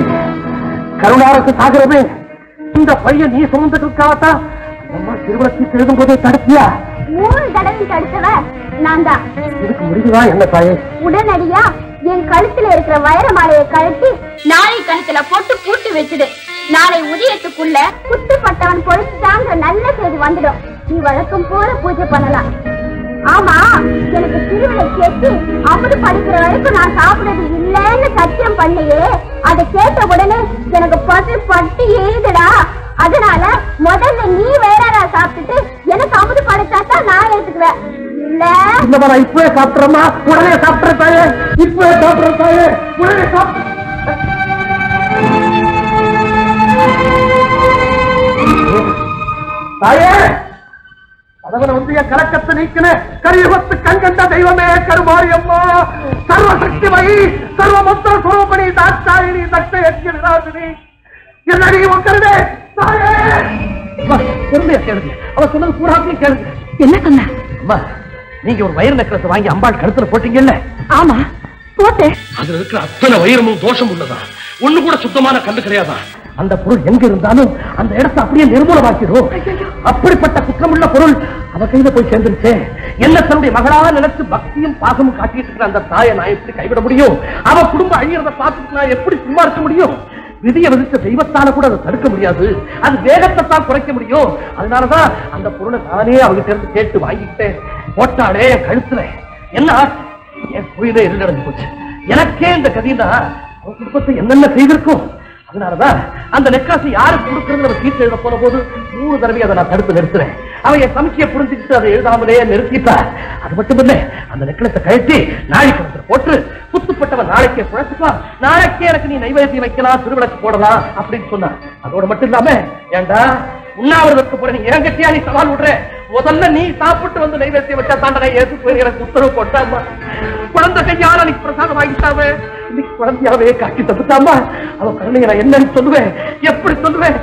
கருணாரசு சாகிறவே இந்த பையன் நீ சுமந்துட்டு இருக்காவத்தான் அம்மா திருவிழத்துக்கு எழுதும் போதே தடுப்பியா மூணு தடவை தடுத்தவ நான் தான் இதுக்கு முடிவுதா என்ன தாயே உடனடியா என் கழுத்துல இருக்கிற வைர மாலையை கழட்டி நாளை கழுத்துல போட்டு பூட்டி வச்சுடு நாளை உதயத்துக்குள்ள குத்துப்பட்டவன் பொழிச்சுட்டாங்கிற நல்ல செய்தி வந்துடும் நீ வழக்கம் போல பூஜை பண்ணலாம் ஆமா எனக்கு திருவிழை கேட்டு அமுது படிக்கிற வரைக்கும் நான் சாப்பிடுறது இல்லைன்னு சத்தியம் பண்ணியே அதை கேட்ட உடனே எனக்கு பசி பட்டு ஏதுடா அதனால முதல்ல நீ வேற சாப்பிட்டுட்டு எனக்கு அமுது படைச்சாதான் நான் ஏத்துக்குவேன் இல்ல இந்த மாதிரி இப்பவே சாப்பிடுறமா உடனே சாப்பிடுற தாயே இப்பவே சாப்பிடுற தாயே உடனே சாப்பிடு தாயே கதவனை வந்து என் கலக்கத்தை நீக்கின கலியுகத்து கண்கண்ட தெய்வமே கருமாரி அம்மா சர்வசக்தி மகி சர்வ மந்திர சுரூபணி தாட்சாயினி தக்ஷ யஜ்ய விராசினி என்னடி உட்கருதே தாயே அம்மா, பொறுமையா கேளுங்க அவ சொன்னது பூராத்தையும் கேளுங்க என்ன சொன்ன அம்மா நீங்க ஒரு வயிறு நெக்லஸ் வாங்கி அம்பாள் கழுத்துல போட்டீங்கல்ல ஆமா போட்டேன் அதுல இருக்கிற அத்தனை வைரமும் தோஷம் உள்ளதா ஒண்ணு கூட சுத்தமான கல்லு கிடையாதா அந்த பொருள் எங்க இருந்தாலும் அந்த இடத்தை அப்படியே நிர்மூலமாக்கிடும் அப்படிப்பட்ட குற்றமுள்ள பொருள் அவ கையில போய் சேர்ந்துருச்சே என்ன தன்னுடைய மகளாக நினைச்சு பக்தியும் பாசமும் காட்டிட்டு இருக்கிற அந்த தாயை நான் எப்படி கைவிட முடியும் அவ குடும்பம் அழியறத பார்த்துட்டு நான் எப்படி சும்மா இருக்க முடியும் விதியை விதிச்ச தெய்வத்தால கூட அதை தடுக்க முடியாது அது வேகத்தை தான் குறைக்க முடியும் அதனாலதான் அந்த பொருளை நானே அவகிட்ட இருந்து கேட்டு வாங்கிக்கிட்டேன் போட்டாளே என் கழுத்துல என்ன ஆச்சு? என் கோயிலே இருளடைஞ்சு போச்சு எனக்கே இந்த கதினா அவன் குடும்பத்தை என்னென்ன செய்திருக்கும் அதனாலதான் அந்த நெக்காசை யாருக்கு கொடுக்கறது நம்ம சீட்டு எழுத போன போது மூணு தடவை அதை நான் தடுத்து நிறுத்துறேன் அவன் என் சமைச்சியை புரிஞ்சுக்கிட்டு அதை எழுதாமலே நிறுத்திட்டா அது மட்டும் இல்ல அந்த நெக்லஸை கழட்டி நாளை பணத்துல போட்டு குத்துப்பட்டவன் நாளைக்கே குழைச்சுக்கலாம் நாளைக்கே எனக்கு நீ நைவேத்தியம் வைக்கலாம் திருவிளக்கு போடலாம் அப்படின்னு சொன்னான் அதோட மட்டும் இல்லாம ஏண்டா உண்ணாவிரதத்துக்கு போற நீ ஏன் கட்டியா நீ சவால் விடுற முதல்ல நீ சாப்பிட்டு வந்து நைவேத்தியம் வச்சா தாண்டனை ஏத்து போய் எனக்கு உத்தரவு போட்டாமா குழந்தை கையால நீ பிரசாதம் வாங்கிட்டாம இன்னைக்கு குழந்தையாவே காட்டி தந்துட்டாமா அவ கருணையை நான் என்னன்னு சொல்லுவேன் எப்படி சொல்லுவேன்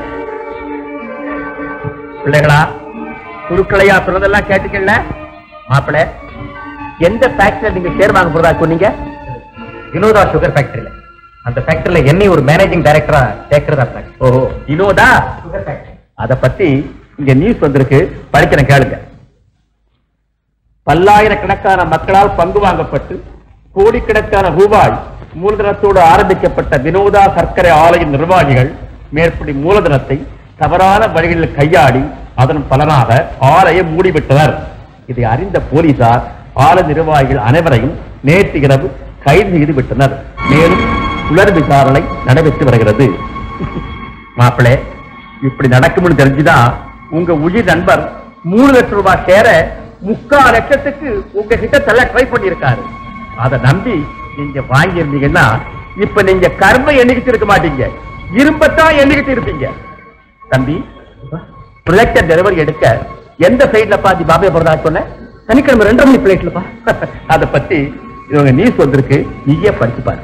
பிள்ளைகளா குருக்களையா சொல்றதெல்லாம் கேட்டுக்கல மாப்பிள எந்த ஃபேக்டரியில நீங்க ஷேர் வாங்க போறதா சொன்னீங்க வினோதா சுகர் ஃபேக்டரியில அந்த ஃபேக்டரியில என்னை ஒரு மேனேஜிங் டைரக்டரா சேர்க்கிறதா plan. ஓஹோ வினோதா சுகர் ஃபேக்டரி அத பத்தி இங்க நியூஸ் வந்திருக்கு படிக்கிறேன் கேளுங்க பல்லாயிரக்கணக்கான மக்களால் பங்கு வாங்கப்பட்டு கோடிக்கணக்கான ரூபாய் மூலதனத்தோடு ஆரம்பிக்கப்பட்ட வினோதா சர்க்கரை ஆலையின் நிர்வாகிகள் மேற்படி மூலதனத்தை தவறான வழிகளில் கையாடி அதன் பலனாக ஆலையை மூடிவிட்டனர் இதை அறிந்த போலீசார் ஆலை நிர்வாகிகள் அனைவரையும் நேற்று இரவு கைது செய்து விட்டனர் மேலும் உலர் விசாரணை நடைபெற்று வருகிறது மாப்பிளே இப்படி நடக்கும்னு தெரிஞ்சுதான் உங்க உயிர் நண்பர் மூணு லட்சம் ரூபாய் சேர முக்கால் லட்சத்துக்கு உங்ககிட்ட தள்ள ட்ரை பண்ணியிருக்காரு அத நம்பி நீங்க வாங்கி இருந்தீங்கன்னா இப்ப நீங்க கர்ம எண்ணிக்கிட்டு இருக்க மாட்டீங்க இரும்பத்தான் எண்ணிக்கிட்டு இருப்பீங்க தம்பி ப்ரொஜெக்டர் டெலிவரி எடுக்க எந்த சைட்ல பாத்தி பாபே போறதா சொன்ன சனிக்கிழமை ரெண்டரை மணி பிளேட்லப்பா அத பத்தி இவங்க நியூஸ் வந்திருக்கு நீயே படிச்சு பாரு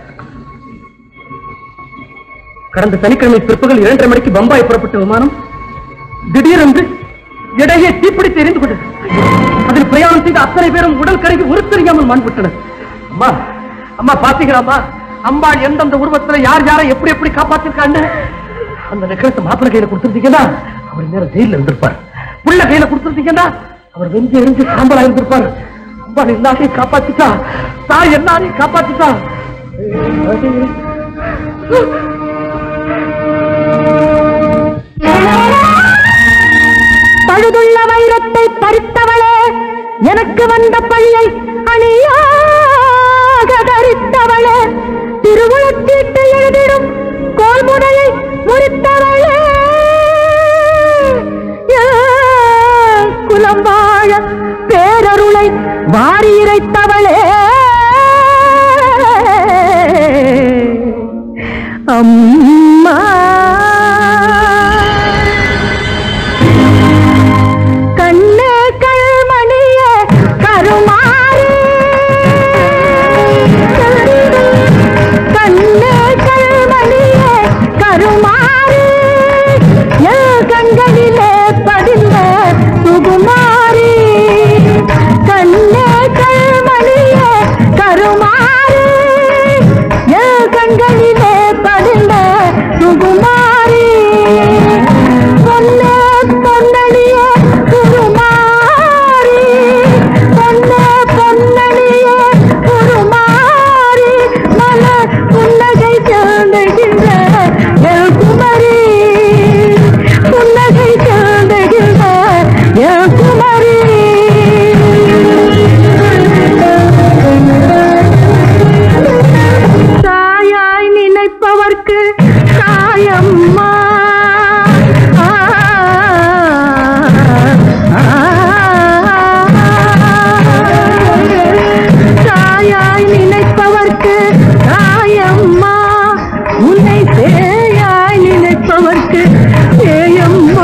கடந்த சனிக்கிழமை பிற்பகல் இரண்டரை மணிக்கு பம்பாய் புறப்பட்ட விமானம் திடீரென்று இடையே தீப்பிடித்து எரிந்து கொண்டது அதில் பிரயாணம் செய்த அத்தனை பேரும் உடல் கருகி உருத்தறியாமல் மாண்புட்டனர் அம்மா அம்மா பாத்தீங்களாம்மா அம்பாள் எந்தெந்த உருவத்துல யார் யாரை எப்படி எப்படி காப்பாத்திருக்கான்னு அந்த நெக்லஸ் மாப்பிள்ளை கையில கொடுத்துருந்தீங்கன்னா அவர் நேரம் ஜெயில இருந்திருப்பார் புள்ள கையில கொடுத்துருந்தீங்கன்னா அவர் வெஞ்சு எரிஞ்சு சாம்பலா இருந்திருப்பார் அம்பாள் எல்லாரையும் காப்பாத்திட்டா தாய் எல்லாரையும் காப்பாத்திட்டா பழுதுள்ள வைரத்தை பறித்தவளே எனக்கு வந்த பழியை அணியாக தரித்தவளே திருவுளச்சீட்டு எழுதிடும் கோல்முனையை முறித்தவளே என் குலம் வாழ பேரருளை வாரி இறைத்தவளே அம்மா கண்ணே கல்மணியே கருமாறு கண்ணே கல்மணியே கருமாறு என் கண்களிலே பதிந்த சுகுமாரி கண்ணே கல்மணியே கருமாறு என் கண்களிலே பதிந்த சுகுமாரி பொன்னே பொன்னணியே குருமாரி பொன்னே பொன்னணியே குருமாரி மலர் புன்னகை சேர்ந்துகின்ற என் குமரி புன்னகை சேர்ந்துகின்ற என் குமரி தாயாய் நினைப்பவர்க்கு தாயம்மா ஆ, ஆ, தாயாய் நினைப்பவர்க்கு தாயம்மா உன்னை சேயாய் நினைப்பவர்க்கு சேயம்மா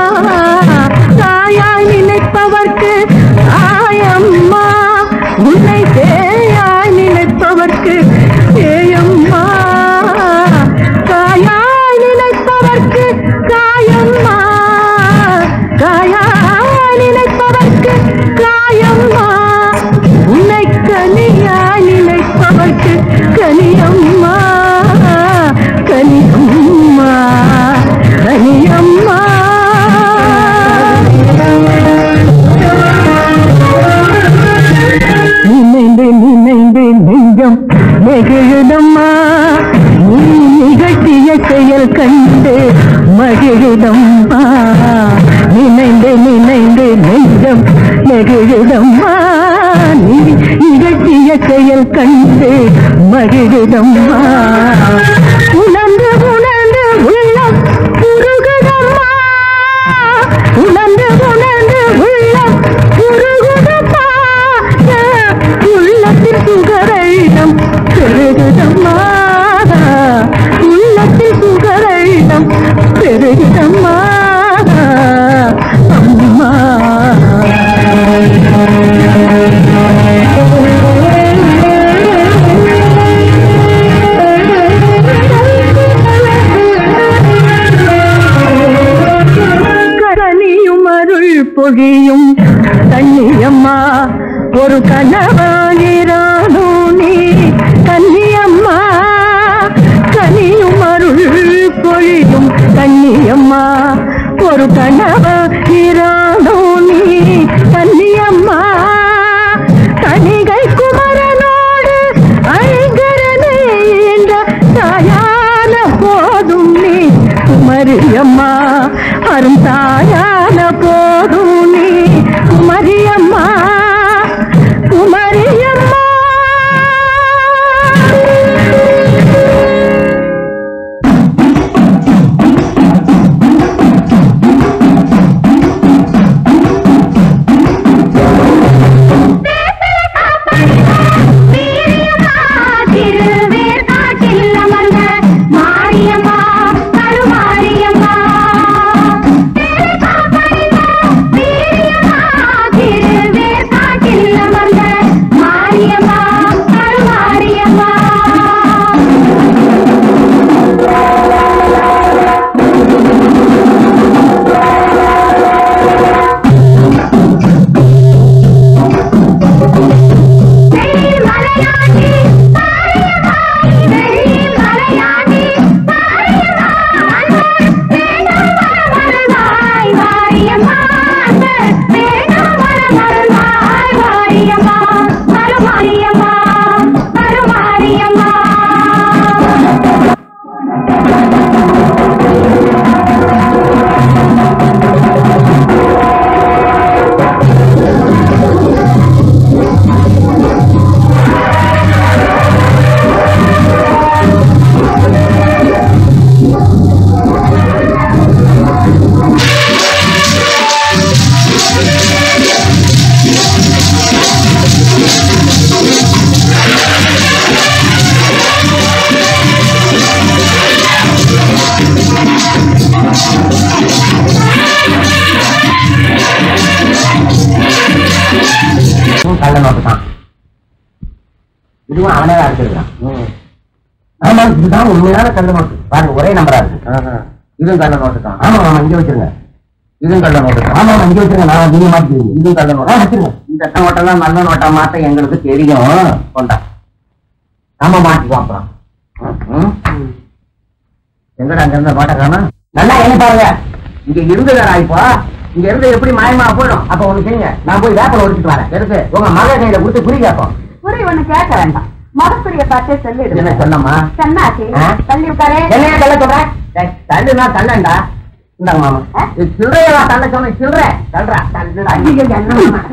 தாயாய் நினைப்பவர்க்கு தாயம்மா உன்னை சேயாய் நினைப்பவர்க்கு சேயம்மா காயாய் நினைப்பவர்க்கு காயம்மா காயாய் நினைப்பவர்க்கு காயம்மா உன்னை கனியாய் நினைப்பவர்க்கு கனியம்மா கனியம்மா கனியம்மா நினைந்து நினைந்து நெஞ்சம் நெகிழுதம்மா நீ நிகழ்த்திய செயல் கண்டு மகிழுதம்மா நினைந்து நினைந்து நெஞ்சம் நெகிழுதம்மா நீ நிகழ்த்திய செயல் கண்டு மகிழுதம்மா உணர்ந்து உணர்ந்து உள்ளம் உருகுதம்மா உணர்ந்து உணர்ந்து உள்ளம் உருகுதம்மா என் உள்ளத்தில் சுகரழிடம் பெருகுதம்மா உள்ளத்தில் சுகரழிடம் பெருகுதம்மா அம்மா கரணியும் அருள் பொழியும் கண்ணியம்மா ஒரு கனவாகிறானோ நீ கன்னியம்மா கனியும் அருள் பொழியும் கண்ணியம்மா ஒரு கனவாகிறானோ நீ கன்னியம்மா கனிகை குமரனோடு ஐங்கரனே என்ற தாயான போதும் நீ குமரியம்மா அரும் தாயான போதும் நீ குமரியம்மா குமரியம்மா பேசல காப்பாடுதா, வீரியம் கள்ள நோட்டு தான் இதுவும் அவனே தான் எடுத்துருக்கான் ஆமா இதுதான் உண்மையான கள்ள நோட்டு பாருங்க ஒரே நம்பரா இருக்கு இதுவும் கள்ள நோட்டு தான் ஆமா ஆமா இங்க வச்சிருங்க இதுவும் கள்ள நோட்டு தான் ஆமா ஆமா இங்க வச்சிருங்க நான் நீங்க மாட்டிக்கிறீங்க இதுவும் கள்ள நோட்டா வச்சிருங்க இந்த நோட்டெல்லாம் நல்ல நோட்டா மாத்த எங்களுக்கு தெரியும் கொண்டா நாம மாட்டிக்குவோம் அப்புறம் ம், ம். எங்கடா அங்க இருந்த நோட்டை காணோம் நல்லா என்ன பாருங்க இங்க இருந்ததா இப்போ இங்க இருந்து எப்படி மாயமா போயிடும் அப்ப ஒண்ணு செய்யுங்க நான் போய் வேப்பல ஒடிச்சிட்டு வரேன் எதுக்கு உங்க மக கையில கொடுத்து குறி கேட்போம் புரிய ஒண்ணு கேட்க வேண்டாம் மகத்துடைய பார்த்தே சொல்லிடு என்ன சொல்லம்மா சன்னாச்சி ஆ? தள்ளி உட்காரே என்னையா தள்ள சொல்றேன் டேய், தள்ளுனா தள்ளண்டா இந்தாங்க மாமா இது சில்லறையவா தள்ள சொன்ன சில்லறை தள்ளுறா தள்ளுடா ஐயோ, என்ன மாமா?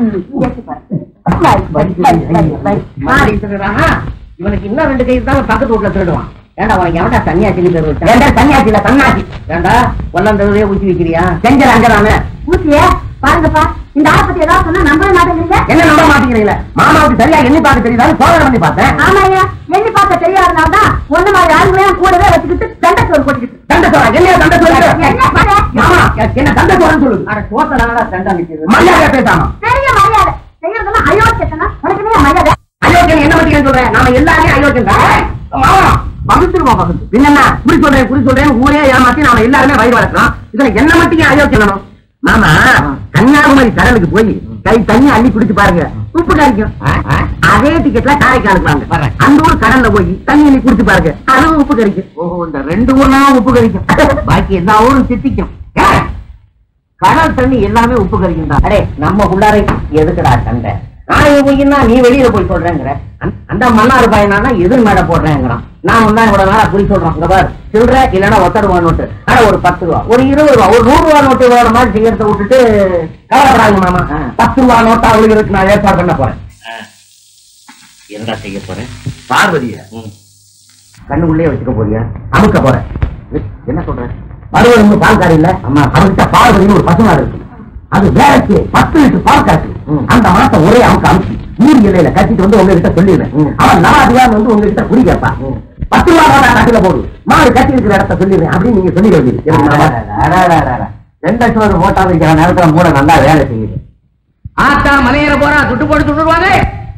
மாறி திருடுறானா? இவனுக்கு இன்னும் ரெண்டு கை தான் பக்கத்து வீட்டுல திருடுவான் ஏண்டா உனக்கு எவன்டா தண்ணியாச்சி பேர் வச்சா ஏண்டா தண்ணியாச்சி இல்ல தன்னாச்சி ஏண்டா கொல்லந்தே ஊசி வைக்கிறியா செஞ்சல அங்கதானே ஊசிய பாருங்கப்பா இந்த ஆபத்து ஏதாவது சொன்னா நம்ப மாட்டேங்கிறீங்க என்ன நம்ப மாட்டேங்கிறீங்களே மாமாவுக்கு சரியா எண்ணி பார்க்க தெரியுதான்னு சோதனை பண்ணி பார்த்தேன் ஆமாய்யா எண்ணி பார்க்க தெரியாதனால தான் ஒண்ணு மாதிரி ஆளுங்களையும் கூடவே வச்சுக்கிட்டு தண்டை சோறு போட்டுக்கிட்டு தண்டை சோறா என்னையா தண்டை சோறு என்ன பண்ண மாமா என்ன தண்டை சோறுன்னு சொல்லு அட சோத்தனால தண்டை நிக்குது மரியாதை பேசாமா பெரிய மரியாதை செய்யறதெல்லாம் அயோக்கியத்தனா உனக்கு என்ன மரியாதை அயோக்கியன் என்ன பத்தி சொல்றேன் நாம எல்லாருமே அயோக்கியன் தான் மாமா பகுத்துருவோம் பகுத்து பின்னா குறி சொல்றேன் குறி சொல்றேன் ஊரே ஏமாத்தி நாம எல்லாருமே வயிறு வளர்க்கலாம் இதுல என்ன மட்டும் ஏன் அயோக்கியனும் மாமா கன்னியாகுமரி கடலுக்கு போய் கை தண்ணி அள்ளி குடிச்சு பாருங்க உப்பு கறிக்கும் அதே டிக்கெட்ல காரைக்காலுக்கு வாங்க அந்த ஊர் கடல்ல போய் தண்ணி அள்ளி குடிச்சு பாருங்க அதுவும் உப்பு கறிக்கும் ஓஹோ இந்த ரெண்டு ஊர்லாம் உப்பு கறிக்கும் பாக்கி எல்லா ஊரும் சித்திக்கும் ஏன்? கடல் தண்ணி எல்லாமே உப்பு கறிக்கும் தான் அடே நம்ம உள்ளாரை எதுக்குடா சண்டை நான் போய்னா நீ வெளியில போய் சொல்றேங்கிற அந்த- அந்த மன்னார் பையனா எதிர் மேட போடுறேங்கிறான் நான் தான் இவ்வளவு நாளா குறி சொல்றேன் இங்க பாரு சில்லற இல்லைன்னா ஒத்த ரூபா நோட்டு ஆனா ஒரு பத்து ரூபா ஒரு இருபது ரூபா ஒரு நூறு ரூபா நோட்டு வேற மாதிரி செய்யறத விட்டுட்டு கவலைப்படாங்க மாமா பத்து ரூபா நோட்டா அவளுக்கு நான் ஏற்பாடு பண்ண போறேன் என்னடா செய்ய போறேன் பார்வதிய கண்ணுக்குள்ளே வச்சுக்க போறியா அமுக்க போறேன் என்ன சொல்ற மறுபடியும் பால்காரி இல்ல அம்மா அவர்கிட்ட பார்வதினு ஒரு பசுமாடு இருக்கு அது வேலைக்கு பத்து லிட்டர் பால் காட்டு அந்த மாசம் ஒரே அமுக்க அமுக்கி மூடி இலையில கட்டிட்டு வந்து உங்ககிட்ட சொல்லிடுறேன் அவன் நவாதிகார் வந்து உங்ககிட்ட குடி கேட்பான் பத்து ரூபா நோட்டா கட்டில போடு மாடு கட்டி இருக்கிற இடத்த சொல்லிடுறேன் அப்படின்னு நீங்க சொல்லி வேண்டியது ரெண்டு லட்சம் போட்டா வைக்கிற நேரத்துல மூட நல்லா வேலை செய்யுது ஆத்தா மலையேற போறா துட்டு போட்டு துட்டுருவாங்க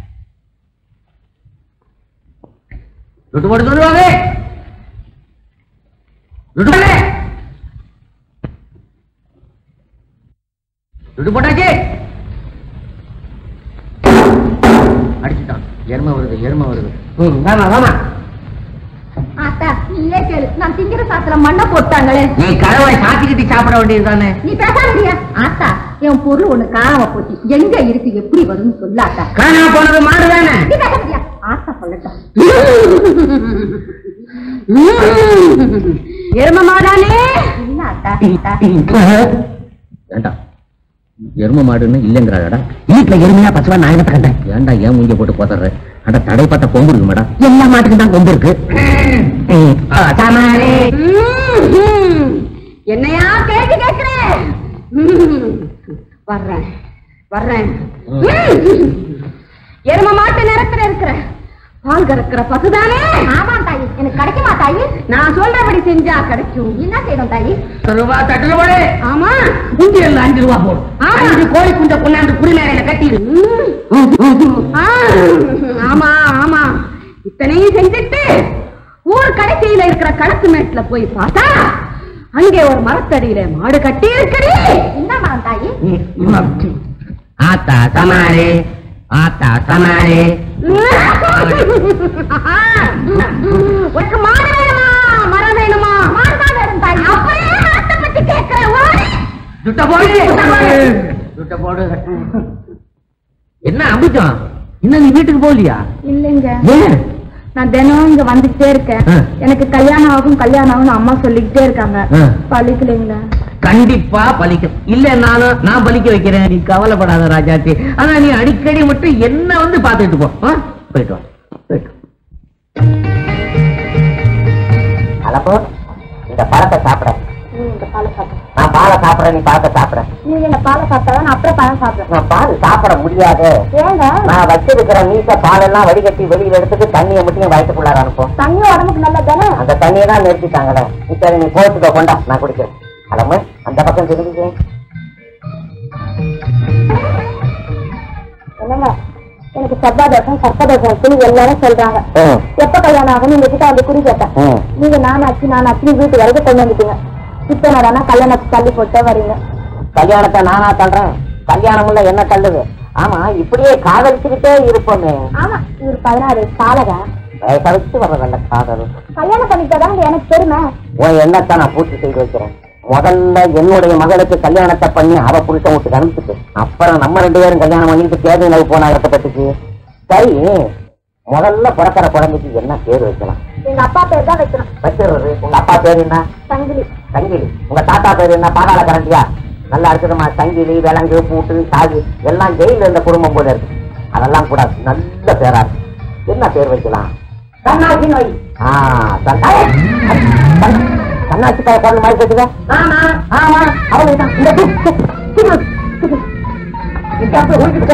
துட்டு போட்டு துட்டுருவாங்க துட்டு போடு. துட்டு போட்டாச்சு அடிச்சுட்டான் எருமை வருது எருமை வருது ம் வாமா வாமா ஆத்தா நீயே கேளு நான் திங்கிற சாத்திர மண்ணை போட்டாங்களே நீ கதவை சாத்திக்கிட்டு சாப்பிட வேண்டியது தானே நீ பேசாதடியா ஆத்தா என் பொருள் ஒண்ணு காணாம போச்சு எங்க இருக்கு எப்படி வரும்னு சொல்லு ஆத்தா காணா போனது மாடு தானே நீ பேசாதடியா ஆத்தா சொல்லட்டும் எரும மாடானே இல்ல ஆத்தா வேண்டாம் எரும மாடுன்னு இல்லங்கிறாடா வீட்டுல எருமையா பசுவா நான் என்ன கண்டேன் ஏன்டா ஏன் மூஞ்ச போட்டு போத்துற அட தடைப்பட்ட கொம்பு இருக்கு மேடம் எல்லா மாட்டுக்கும் தான் கொம்பு இருக்கு ம். ஆ, சாமானே. என்னையா கேள்வி கேட்கிறேன் ம், வர்றேன் வர்றேன் ம். எரும மாட்டு நிறத்துல இருக்கிற பால் கறக்கிற பசுதானே ஆமா தாயி எனக்கு கிடைக்குமா தாயி நான் சொல்றபடி செஞ்சா கிடைக்கும் என்ன செய்யணும் தாயி பத்து ரூபா தட்டுல போடு ஆமா குஞ்சில அஞ்சு ரூபா போடு ஆமா. அஞ்சு கோழி குஞ்ச கொண்டாந்து குடிமேலையில கட்டிடு ஆ, ஆமா ஆமா இத்தனையும் செஞ்சுட்டு ஊர் கடைசியில இருக்கிற களத்து மேட்ல போய் பார்த்தா அங்கே ஒரு மரத்தடியில மாடு கட்டி இருக்கடி என்ன மரம் தாயி ஆத்தா சமாளே ஆத்தா சமாளே உனக்கு மாடு வேணுமா மரம் வேணுமா மாடு தான் வேணும் தாயி அப்படியே மரத்தை பத்தி கேட்கிறேன் ஓடி துட்ட போடு துட்ட போடு என்ன அம்பிச்சம் இன்னும் நீ வீட்டுக்கு போகலையா இல்லைங்க ஏன் நான் தினம் இங்க வந்துட்டே இருக்கேன் ஆ. எனக்கு கல்யாணம் ஆகும் கல்யாணம் ஆகும் அம்மா சொல்லிக்கிட்டே இருக்காங்க ஆ. பழிக்கலைங்களா கண்டிப்பா பலிக்கும் இல்ல நானும் நான் பலிக்க வைக்கிறேன் நீ கவலைப்படாத ராஜாத்தி ஆனா நீ அடிக்கடி மட்டும் என்ன வந்து பாத்துட்டு போ ஆ? போயிட்டு வா போயிட்டு அலப்போ இந்த பழத்தை சாப்பிட நான் பாலை சாப்பிடுறேன் நீ பழத்தை சாப்பிட நீங்க இந்த பாலை சாப்பிட்டா நான் அப்புறம் பழம் சாப்பிடுறேன் நான் பால் சாப்பிட முடியாது ஏங்க நான் வச்சிருக்கிற நீச்ச பாலெல்லாம் வடிகட்டி வெளியில எடுத்துட்டு தண்ணியை மட்டும் வயிற்றுக்குள்ளார அனுப்பும் தண்ணி உடம்புக்கு நல்லது தானே அந்த தண்ணியை தான் நிறுத்திட்டாங்களே சரி நீ கோச்சுக்க கொண்டா நான் குடிக்கிறேன் கிளம்பு அந்த பக்கம் திரும்பிக்கிறேன் என்னங்க எனக்கு செவ்வாதோஷம் சர்ப்பதோஷம் இருக்குன்னு எல்லாரும் சொல்றாங்க எப்ப கல்யாணம் ஆகும் நீங்க கிட்ட வந்து குறி கேட்டேன் நீங்க நானாச்சு நானாச்சு வீட்டு வரைக்கும் கொண்டு வந்துட்டீங்க இப்ப நான் கல்யாணத்தை தள்ளி போட்டே வரீங்க கல்யாணத்தை நானா தள்ளுறேன் கல்யாணம் உள்ள என்ன தள்ளுது ஆமா இப்படியே காதலிச்சுக்கிட்டே இருப்போமே ஆமா இவர் பதினாறு காலகா வயசு வர்றதல்ல காதல் கல்யாணம் பண்ணிட்டாதான் எனக்கு பெருமை உன் எண்ணத்தை நான் பூர்த்தி செய்து வைக்கிறேன் முதல்ல என்னுடைய மகளுக்கு கல்யாணத்தை பண்ணி அவ புருஷன் வீட்டுக்கு அனுப்பிச்சிட்டு அப்புறம் நம்ம ரெண்டு பேரும் கல்யாணம் பண்ணிட்டு தேர்தல் நிலவு போனா இடப்பட்டுச்சு சரி முதல்ல பிறக்கிற குழந்தைக்கு என்ன பேர் வைக்கலாம் எங்க அப்பா பேர் தான் வைக்கணும் வச்சிடுறது உங்க அப்பா பேர் என்ன சங்கிலி சங்கிலி உங்க தாத்தா பேர் என்ன பாதாள கரண்டியா நல்லா இருக்குதுமா சங்கிலி விலங்கு பூட்டு சாகு எல்லாம் ஜெயில இருந்த குடும்பம் போல இருக்கு அதெல்லாம் கூடாது நல்ல பேரா இருக்கு என்ன பேர் வைக்கலாம் சன்னாசி நோய் ஆ சன்னா- சன்னா- சன்னாசி காய குழந்தை மாதிரி கேட்டுக்க ஆமா ஆமா அவ்வளவுதான் இந்த பூ, பூ, பூ, பூ, பூ. இந்த அப்ப ஒழிச்சுக்க.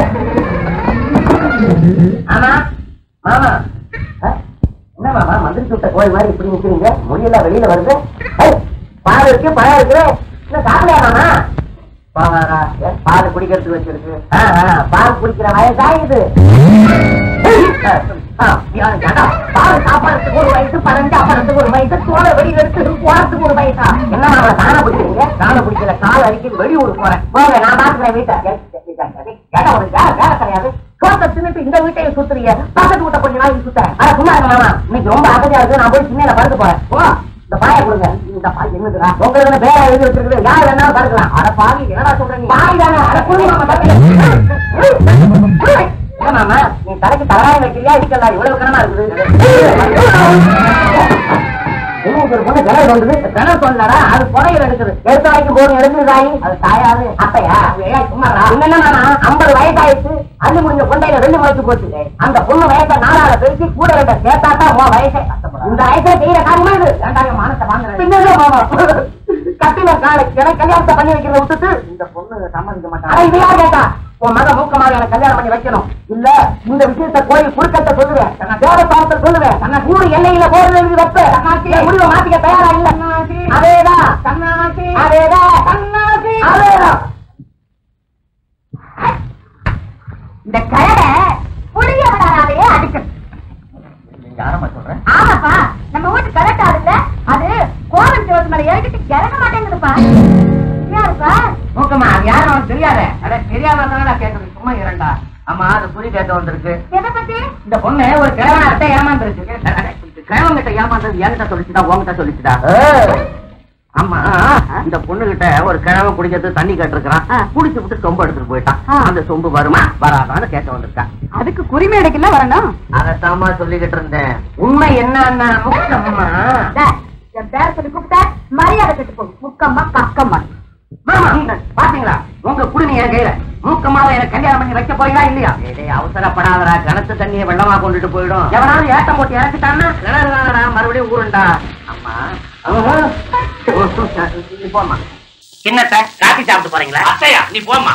ஆமா மாமா ஆ? என்ன மாமா மந்திரி சுட்ட கோயில் மாதிரி இப்படி நிக்கிறீங்க மொழியெல்லாம் வெளியில வருது ஏய், பால் இருக்கு பழம் இருக்கு என்ன சாப்பிடலையா மாமா பாவாரா ஏ, பால் குடிக்கிறதுக்கு வச்சிருக்கு ஆ, ஆ, பால் குடிக்கிற வயசா இது ஆ, யா- ஏண்டா, பால் சாப்பிடறதுக்கு ஒரு வயசு பழம் சாப்பிடறதுக்கு ஒரு வயசு தோலை வெளியில எடுத்து போறதுக்கு ஒரு வயசா என்ன மாமா தானே பிடிக்கிறீங்க தானே பிடிக்கல கால் அடிக்கி வெளியூர் போறேன் போங்க நான் பாத்துக்கிறேன் வீட்டை ஏ, ஏண்டா உனக்கு வேலை வேலை கிடையாது சோத்தை தின்னுட்டு இந்த வீட்டையும் சுத்துறீங்க பக்கத்து வீட்டை கொஞ்ச நாளைக்கு சுத்துறேன் அட சும்மா இருங்க மாமா இன்னைக்கு ரொம்ப அகதியா இருக்கு நான் போய் சின்ன படுத்து போறேன் போ இந்த பாயை கொடுங்க இந்த பாய் என்னதுடா உங்களுக்கு பேர எழுதி வச்சிருக்குது யார் வேணாலும் படுக்கலாம் அட பாவி என்னடா சொல்றீங்க பாய் தானே அட குடுங்க மாமா தட்டி ஏன் மாமா நீ தலைக்கு தலகாயம் வைக்கிறியா இருக்கல இவ்வளவு கனமா இருக்குது என்ன ஒரு பொண்ணு கிணறு தோண்டுது கிணறு தோண்டலடா அது புறையில் எடுக்குது எடுத்த வரைக்கும் போதும் எடுக்குதாயி அது தாயாது அப்பையா ஏன் சும்மா என்னன்னா ஐம்பது வயசாயிடுச்சு அள்ளி முடிஞ்ச கொண்டையில ரெண்டு முளைச்சு போச்சு அந்த பொண்ணு வயசை நாலால பெருக்கி கூட ரெண்ட சேர்த்தாட்டா உன் வயசே இந்த வயசுல செய்யற காரியமா இது ரெண்டாயிர மானத்தை வாங்குறேன் பின்னே மாமா கட்டில காலை எனக்கு கல்யாணத்தை பண்ணி வைக்கிறத விட்டுட்டு இந்த பொண்ணு சம்மதிக்க மாட்டாங்க இது யார் கேட்டா உன் மக மூக்கமாக எனக்கு கல்யாணம் பண்ணி வைக்கணும் இல்ல இந்த விஷயத்த கோயில் குறுக்கத்தை சொல்லுவேன் தேவஸ்தானத்தை சொல்லுவேன் தன்னை ஊரு எல்லையில போறது எழுதி வைப்பேன் என் முடிவை மாத்திக்க தயாரா இல்ல அதேதான் அதேதான் அதேதான் இந்த கழகை புளிய விடாதே அடிக்கணும் யாரம்மா சொல்றேன் ஆமாப்பா நம்ம வீட்டு கலெக்டர் இல்ல அது கோவில் ஜோதி மேல எழுதிட்டு இறங்க மாட்டேங்குதுப்பா யாருப்பா மூக்கம்மா அது யாரும் அவனுக்கு தெரியாத அட தெரியாம தானடா கேட்கறது சும்மா இரண்டா ஆமா அது புரி கேட்க வந்திருக்கு எதை பத்தி இந்த பொண்ணு ஒரு கிழவனார்ட்ட ஏமாந்துருக்கு கிழவன் கிட்ட ஏமாந்தது என்கிட்ட சொல்லிச்சுடா உங்ககிட்ட சொல்லிச்சுடா ஆமா இந்த பொண்ணு கிட்ட ஒரு கிழவன் குடிக்கிறது தண்ணி கேட்டிருக்கான் குடிச்சு விட்டு சொம்பு எடுத்துட்டு போயிட்டான் அந்த சொம்பு வருமா வராதான்னு கேட்க வந்திருக்கான் அதுக்கு குரிமேடைக்குள்ள வரணும் அதத்தாமா சொல்லிக்கிட்டு இருந்தேன் உண்மை என்னன்னா முக்கம்மா என் பேர் சொல்லி கூப்பிட்டா மரியாதை கெட்டு போகும் முக்கம்மா கக்கம்மா மாமா பாத்தீங்களா உங்க குடுமி என் கையில மூக்கமாவை எனக்கு கல்யாணம் பண்ணி வைக்க போறீங்களா இல்லையா டேய் அவசரப்படாதடா கணத்து தண்ணியை வெள்ளமா கொண்டுட்டு போயிடும் எவனாவது ஏட்டம் போட்டு இறக்கிட்டான்னா கிணறு தானடா மறுபடியும் ஊருண்டா அம்மா நீ போம்மா சின்னத்தை காப்பி சாப்பிட்டு போறீங்களா அத்தையா நீ போம்மா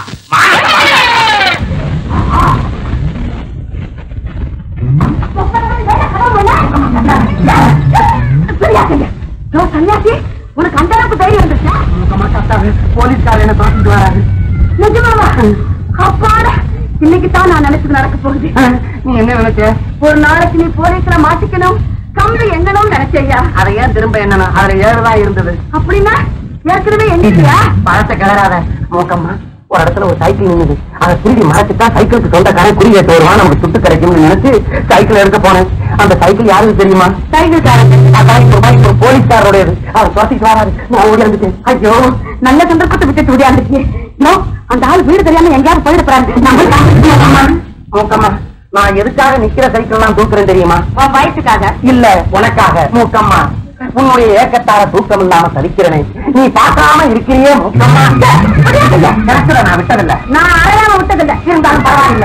சன்னியாசி உனக்கு அந்த அளவுக்கு தைரியம் வந்துச்சா போலீஸ்கார என்ன பார்த்துட்டு வராது நிஜமாவா அப்பாடா இன்னைக்கு தான் நான் நினைச்சது நடக்க போகுது நீ என்ன நினைச்ச ஒரு நாளைக்கு நீ போலீஸ்ல மாட்டிக்கணும் கம்பி எண்ணணும் நினைச்சையா அதை ஏன் திரும்ப என்னன்னா அதுல ஏழுதான் இருந்தது அப்படின்னா ஏற்கனவே எண்ணிட்டியா பழத்தை கிளறாத மூக்கம்மா ஒரு இடத்துல ஒரு சைக்கிள் நின்னுது அதை திருடி மறைச்சிட்டா சைக்கிளுக்கு சொந்தக்காரன் குறி ஏற்ற வருவான் நமக்கு சுட்டு கிடைக்கும்னு நினைச்சு சைக்கிள் எடுக்க போனேன் அந்த சைக்கிள் யாருக்கு தெரியுமா சைக்கிள்காரன் அதான் இப்ப ரூபாய்க்கு ஒரு போலீஸ்காரோடையது அவர் துரத்திட்டு வராரு நான் ஓடி வந்துட்டேன் ஐயோ நல்ல சந்தர்ப்பத்தை விட்டுட்டு ஓடியாந்துட்டியே நோ அந்த ஆள் வீடு தெரியாம எங்கேயாவது போயிட போறாங்க மூக்கம்மா நான் எதுக்காக நிக்கிற சைக்கிள் நான் தூக்குறேன் தெரியுமா உன் வயசுக்காக இல்ல உனக்காக மூக்கம்மா உன்னுடைய ஏக்கத்தார தூக்கம் இல்லாம தவிக்கிறனே நீ பார்க்காம இருக்கிறியே மூக்கம்மா கிடைச்சத நான் விட்டதில்ல நான் அழகாம விட்டதில்லை இருந்தாலும் பரவாயில்ல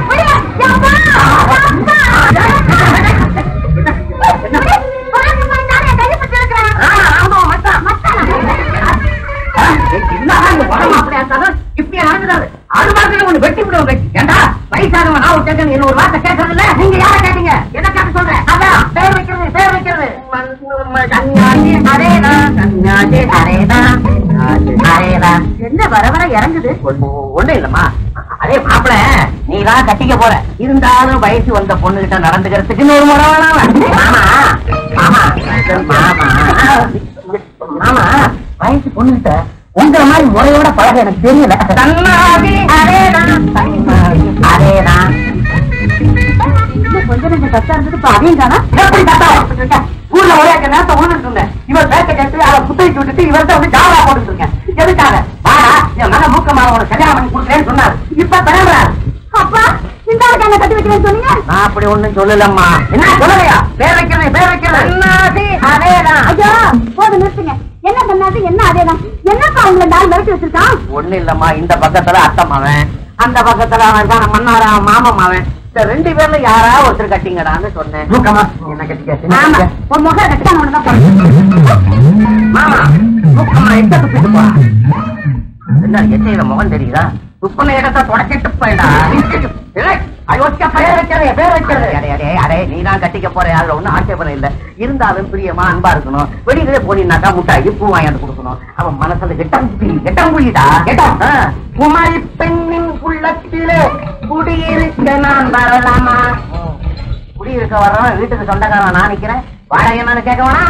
இப்படி நடந்துடாது அது மாதிரி ஒண்ணு வெட்டி விடுவோம் வெட்டி ஏண்டா வயசானவன் நான் ஒரு கேட்கணும் என்ன ஒரு வார்த்தை கேட்கறது இல்ல நீங்க யார கேட்டீங்க என்ன கேட்க சொல்றேன் அதான் பேர் வைக்கிறது பேர் வைக்கிறது சன்னியாசி அரேதான் சன்னியாசி அரேதான் அரேதான் என்ன வர வர இறங்குது ஒண்ணு ஒண்ணு இல்லம்மா அதே மாப்பிள நீ நீதான் கட்டிக்க போற இருந்தாலும் வயசு வந்த பொண்ணு கிட்ட நடந்துக்கிறதுக்கு இன்னொரு முறை வேணாம் மாமா மாமா மாமா மாமா வயசு பொண்ணுகிட்ட உங்களை மாதிரி முறையோட பழக எனக்கு தெரியல தன்னாதி அதேதான் தன்னாதி அதேதான் கொஞ்சம் கொஞ்சம் கஷ்டம் இருந்தது இப்ப அதையும் தானா எப்படி கஷ்டம் ஊர்ல ஒரே நேரத்தை உழுந்துட்டு இருந்தேன் இவர் பேச்ச கேட்டு அதை புத்தகிட்டு விட்டுட்டு இவர்கிட்ட வந்து ஜாவா போட்டுட்டு இருக்கேன் எதுக்காக வாடா என் மகன் மூக்கமாக உனக்கு கல்யாணம் பண்ணி கொடுக்குறேன்னு சொன்னாரு இப்ப தலைவராரு அப்பா இந்த ஆளுக்கு என்ன கட்டி வைக்கிறேன்னு சொன்னீங்க நான் அப்படி ஒண்ணும் சொல்லலம்மா என்ன சொல்லலையா பேர் வைக்கிறேன் பேர் வைக்கிறேன் அதேதான் ஐயா போது நிறுத்துங்க என்ன பண்ணாது என்ன அதேதான் என்னப்பா உங்களை நாள் மிரட்டி வச்சிருக்கான் ஒண்ணு இல்லம்மா இந்த பக்கத்துல அத்தை மவன் அந்த பக்கத்துல அவன் தான் மன்னாரா மாமா மவன் இந்த ரெண்டு பேர்ல யாரா ஒருத்தர் கட்டிங்கடான்னு சொன்னேன் மூக்கமா என்ன கட்டிக்க ஒரு முகம் கட்டிக்கான ஒண்ணுதான் போறேன் மாமா மூக்கமா எட்ட துப்பிட்டு போறா என்ன எட்டையில முகம் தெரியுதா துப்புன இடத்தை தொடச்சிட்டு போயிடா அயோக்கிய பேர் வைக்கிறதே பேர் வைக்கிறது அடே அடே அடே நீ தான் கட்டிக்க போற அதுல ஒண்ணும் ஆட்சேபணம் இல்ல இருந்தாலும் பிரியமா அன்பா இருக்கணும் வெளியிலே போனீங்கன்னாக்கா முட்டாய் பூ வாங்கிட்டு கொடுக்கணும் அவன் மனசுல கெட்டம் கெட்டம் புள்ளிடா கெட்டம் குமரி பெண்ணின் உள்ளத்திலே குடியிருக்க நான் வரலாமா குடியிருக்க வர்றவன் வீட்டுக்கு சொந்தக்காரன் நான் நிக்கிறேன் வாடகை என்னன்னு கேட்க வேணா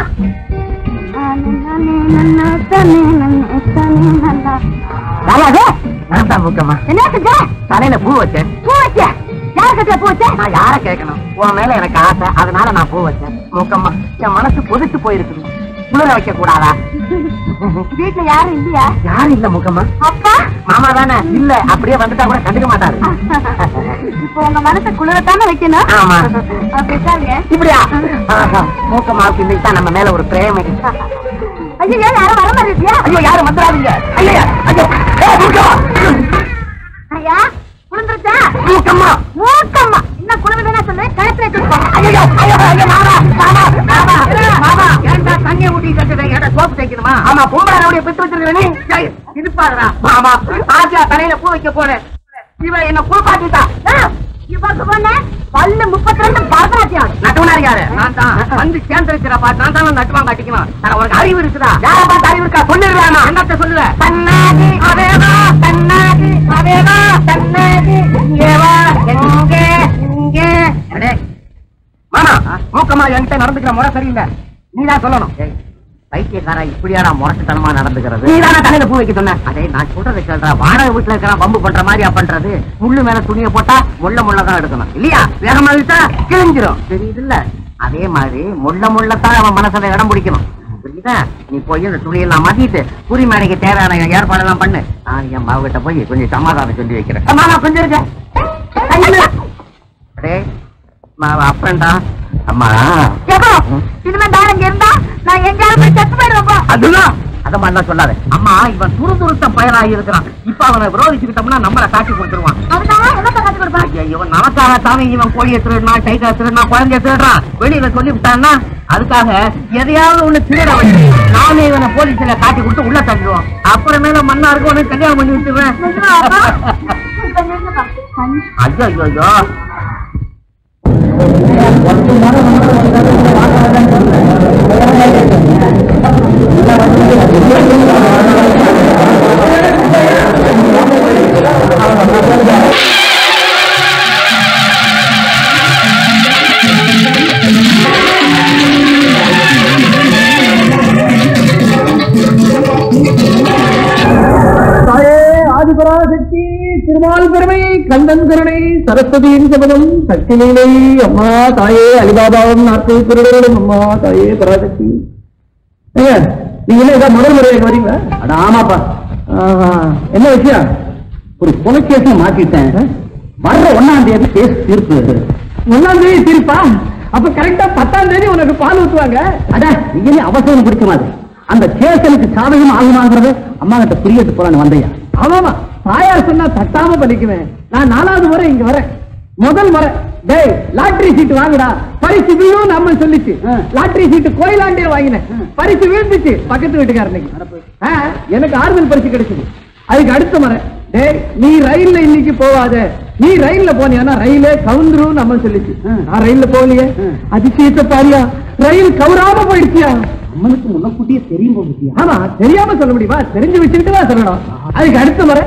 ராலாவே நான் தான் முக்கம்மா என்ன செஞ்ச தலையில பூ வச்சேன் பூ வச்ச யார் கட்டில பூ வச்ச நான் யார கேட்கணும் உன் மேல எனக்கு ஆசை அதனால நான் பூ வச்சேன் மூக்கம்மா என் மனசு கொதிச்சு போயிருக்கு குளிர வைக்க கூடாதா வீட்டுல யாரும் இல்லையா யாரும் இல்ல முக்கம்மா அப்பா மாமா தானே இல்ல அப்படியே வந்துட்டா கூட கண்டுக்க மாட்டாரு இப்போ உங்க மனசை குளிரத்தானே வைக்கணும் ஆமா. ஆ, பேசாதீங்க இப்படியா ஆஹா, மூக்கம்மாவுக்கு இன்னைக்கு தான் நம்ம மேல ஒரு பிரேமை ஐயோ யாரும் வர மாதிரி இருக்கியா ஐயோ யாரும் வந்துடாதீங்க ஐயா ஐயோ ஏய், மூக்கம்மா ஐயா குளிர்ந்துருச்சா மூக்கம்மா மூக்கம்மா இன்னும் குளிர்ந்தா சொல்லு கழுத்துல வச்சுக்கோ ஐயோ ஐயோ ஐயோ மாமா மாமா மாமா மாமா ஏன்டா தண்ணியை ஊட்டி கட்டுறேன் ஏன்டா சோப்பு தேய்க்கணுமா ஆமா பொம்பளை ரவுடிய பெற்று வச்சிருக்கேன் நீ ஏய், இருப்பாருடா மாமா ஆஜா தலையில பூ வைக்க போறேன் இவன் என்ன குளிப்பாட்டிட்டா இவருக்கு பொண்ணு பல்லு முப்பத்தி ரெண்டு பரதநாட்டியம் நட்டுவனார் யாரு நான் தான் வந்து சேர்ந்து இருக்கிறப்பா நான் தான் நட்டுவாங்க கட்டிக்கணும் ஆனா உனக்கு அறிவு இருக்குதா யார பார்த்து அறிவு இருக்கா சொல்லிடுறாமா என்னத்த சொல்லுவ தன்னாதி அதேவா தன்னாதி அதேவா தன்னாதி இங்கேவா எங்கே இங்கே அடே மாமா மூக்கமா என்கிட்ட நடந்துக்கிற முறை சரியில்லை நீதான் சொல்லணும் பைத்தியக்காரா இப்படியாடா முரட்டுத்தனமா நடந்துக்கிறது நீதான தலையில பூ வைக்க சொன்ன அதே நான் சொல்றதை கேள்றா வாடகை வீட்டுல இருக்கிற பம்பு பண்ற மாதிரியா பண்றது முள்ளு மேல துணியை போட்டா முள்ள முள்ள தான் எடுக்கணும் இல்லையா வேகமா இழுத்தா கிழிஞ்சிரும் தெரியுது இல்ல அதே மாதிரி முள்ள முள்ளத்தான் அவன் மனசுல இடம் பிடிக்கணும் புரியுதா நீ போய் இந்த துணியெல்லாம் மாத்திட்டு புரி மேடைக்கு தேவையான ஏற்பாடெல்லாம் பண்ணு நான் என் மாவுகிட்ட போய் கொஞ்சம் சமாதானம் சொல்லி வைக்கிறேன் மாமா கொஞ்சம் இருக்க அடே மாவ அப்பன்டா அம்மா ஏப்பா இனிமே நான் இங்க இருந்தா நான் எங்கேயாவது போய் செத்து போயிடுவேன் அதுதான் அத மாதிரிலாம் சொல்லாத அம்மா இவன் துருதுருத்த பயனாகி இருக்கிறான் இப்ப அவனை விரோதிச்சுக்கிட்டோம்னா நம்மளை காட்டி கொடுத்துருவான் அதுக்காக என்னத்த கத்து கொடுப்பான் ஐயா, இவன் நமக்காக சாமி இவன் கோழியை திருடுறான் டைகரை திருடுறான் குழந்தைய திருடுறான் வெளியில சொல்லி விட்டான்னா அதுக்காக எதையாவது ஒண்ணு திருட வச்சு நானே இவனை போலீஸ்ல காட்டி கொடுத்து உள்ள தள்ளிடுவான் அப்புறமேல மண்ணா இருக்க உனக்கு கல்யாணம் பண்ணி விட்டுருவேன் ஐயோ ஐயோ ஐயோ தாயே ஆதிபராசக்தி திருமால் பெருமை கந்தன் கருணை சரஸ்வதியின் சபதம் சக்தி லீலை அம்மா தாயே அலிபாபாவும் நாற்பது திருடர்களும் அம்மா தாயே பராசக்தி ஏங்க நீங்க என்ன இதான் முதல் முறையாக வரீங்களா அட ஆமாப்பா ஆஹா, என்ன விஷயம் ஒரு கொலை கேஸ்ல மாட்டிட்டேன் வர்ற ஒன்னாம் தேதி கேஸ் தீர்ப்பு ஒன்னாம் தேதி தீர்ப்பா அப்ப கரெக்டா பத்தாம் தேதி உனக்கு பால் ஊத்துவாங்க அட நீ அவசரம் பிடிச்ச மாதிரி அந்த கேஸ் எனக்கு சாதகம் ஆகுமாங்கிறது அம்மா கிட்ட புரியட்டு போறான்னு வந்தையா ஆமாமா தாயார் சொன்னா தட்டாம பண்ணிக்குவேன் நான் நாலாவது முறை இங்க வரேன் முதல் முறை டேய் லாட்டரி சீட்டு வாங்குடா பரிசு விழும் நம்ம சொல்லிச்சு லாட்டரி சீட்டு கோயிலாண்டே வாங்கினேன் பரிசு விழுந்துச்சு பக்கத்து வீட்டுக்காரனுக்கு ஆ, எனக்கு ஆறுதல் பரிசு கிடைச்சது அதுக்கு அடுத்த முறை டேய் நீ ரயில்ல இன்னைக்கு போவாத நீ ரயில்ல போனியானா ரயிலே கவுந்துரும் நம்ம சொல்லிச்சு நான் ரயில்ல போகலையே அதிசயத்தை பாரியா ரயில் கவுராம போயிடுச்சியா அம்மனுக்கு முன்னக்கூட்டியே தெரியும் போகுதியா ஆமா தெரியாம சொல்ல முடியுமா தெரிஞ்சு வச்சுக்கிட்டு தான் சொல்லணும் அதுக்கு அடுத்த முறை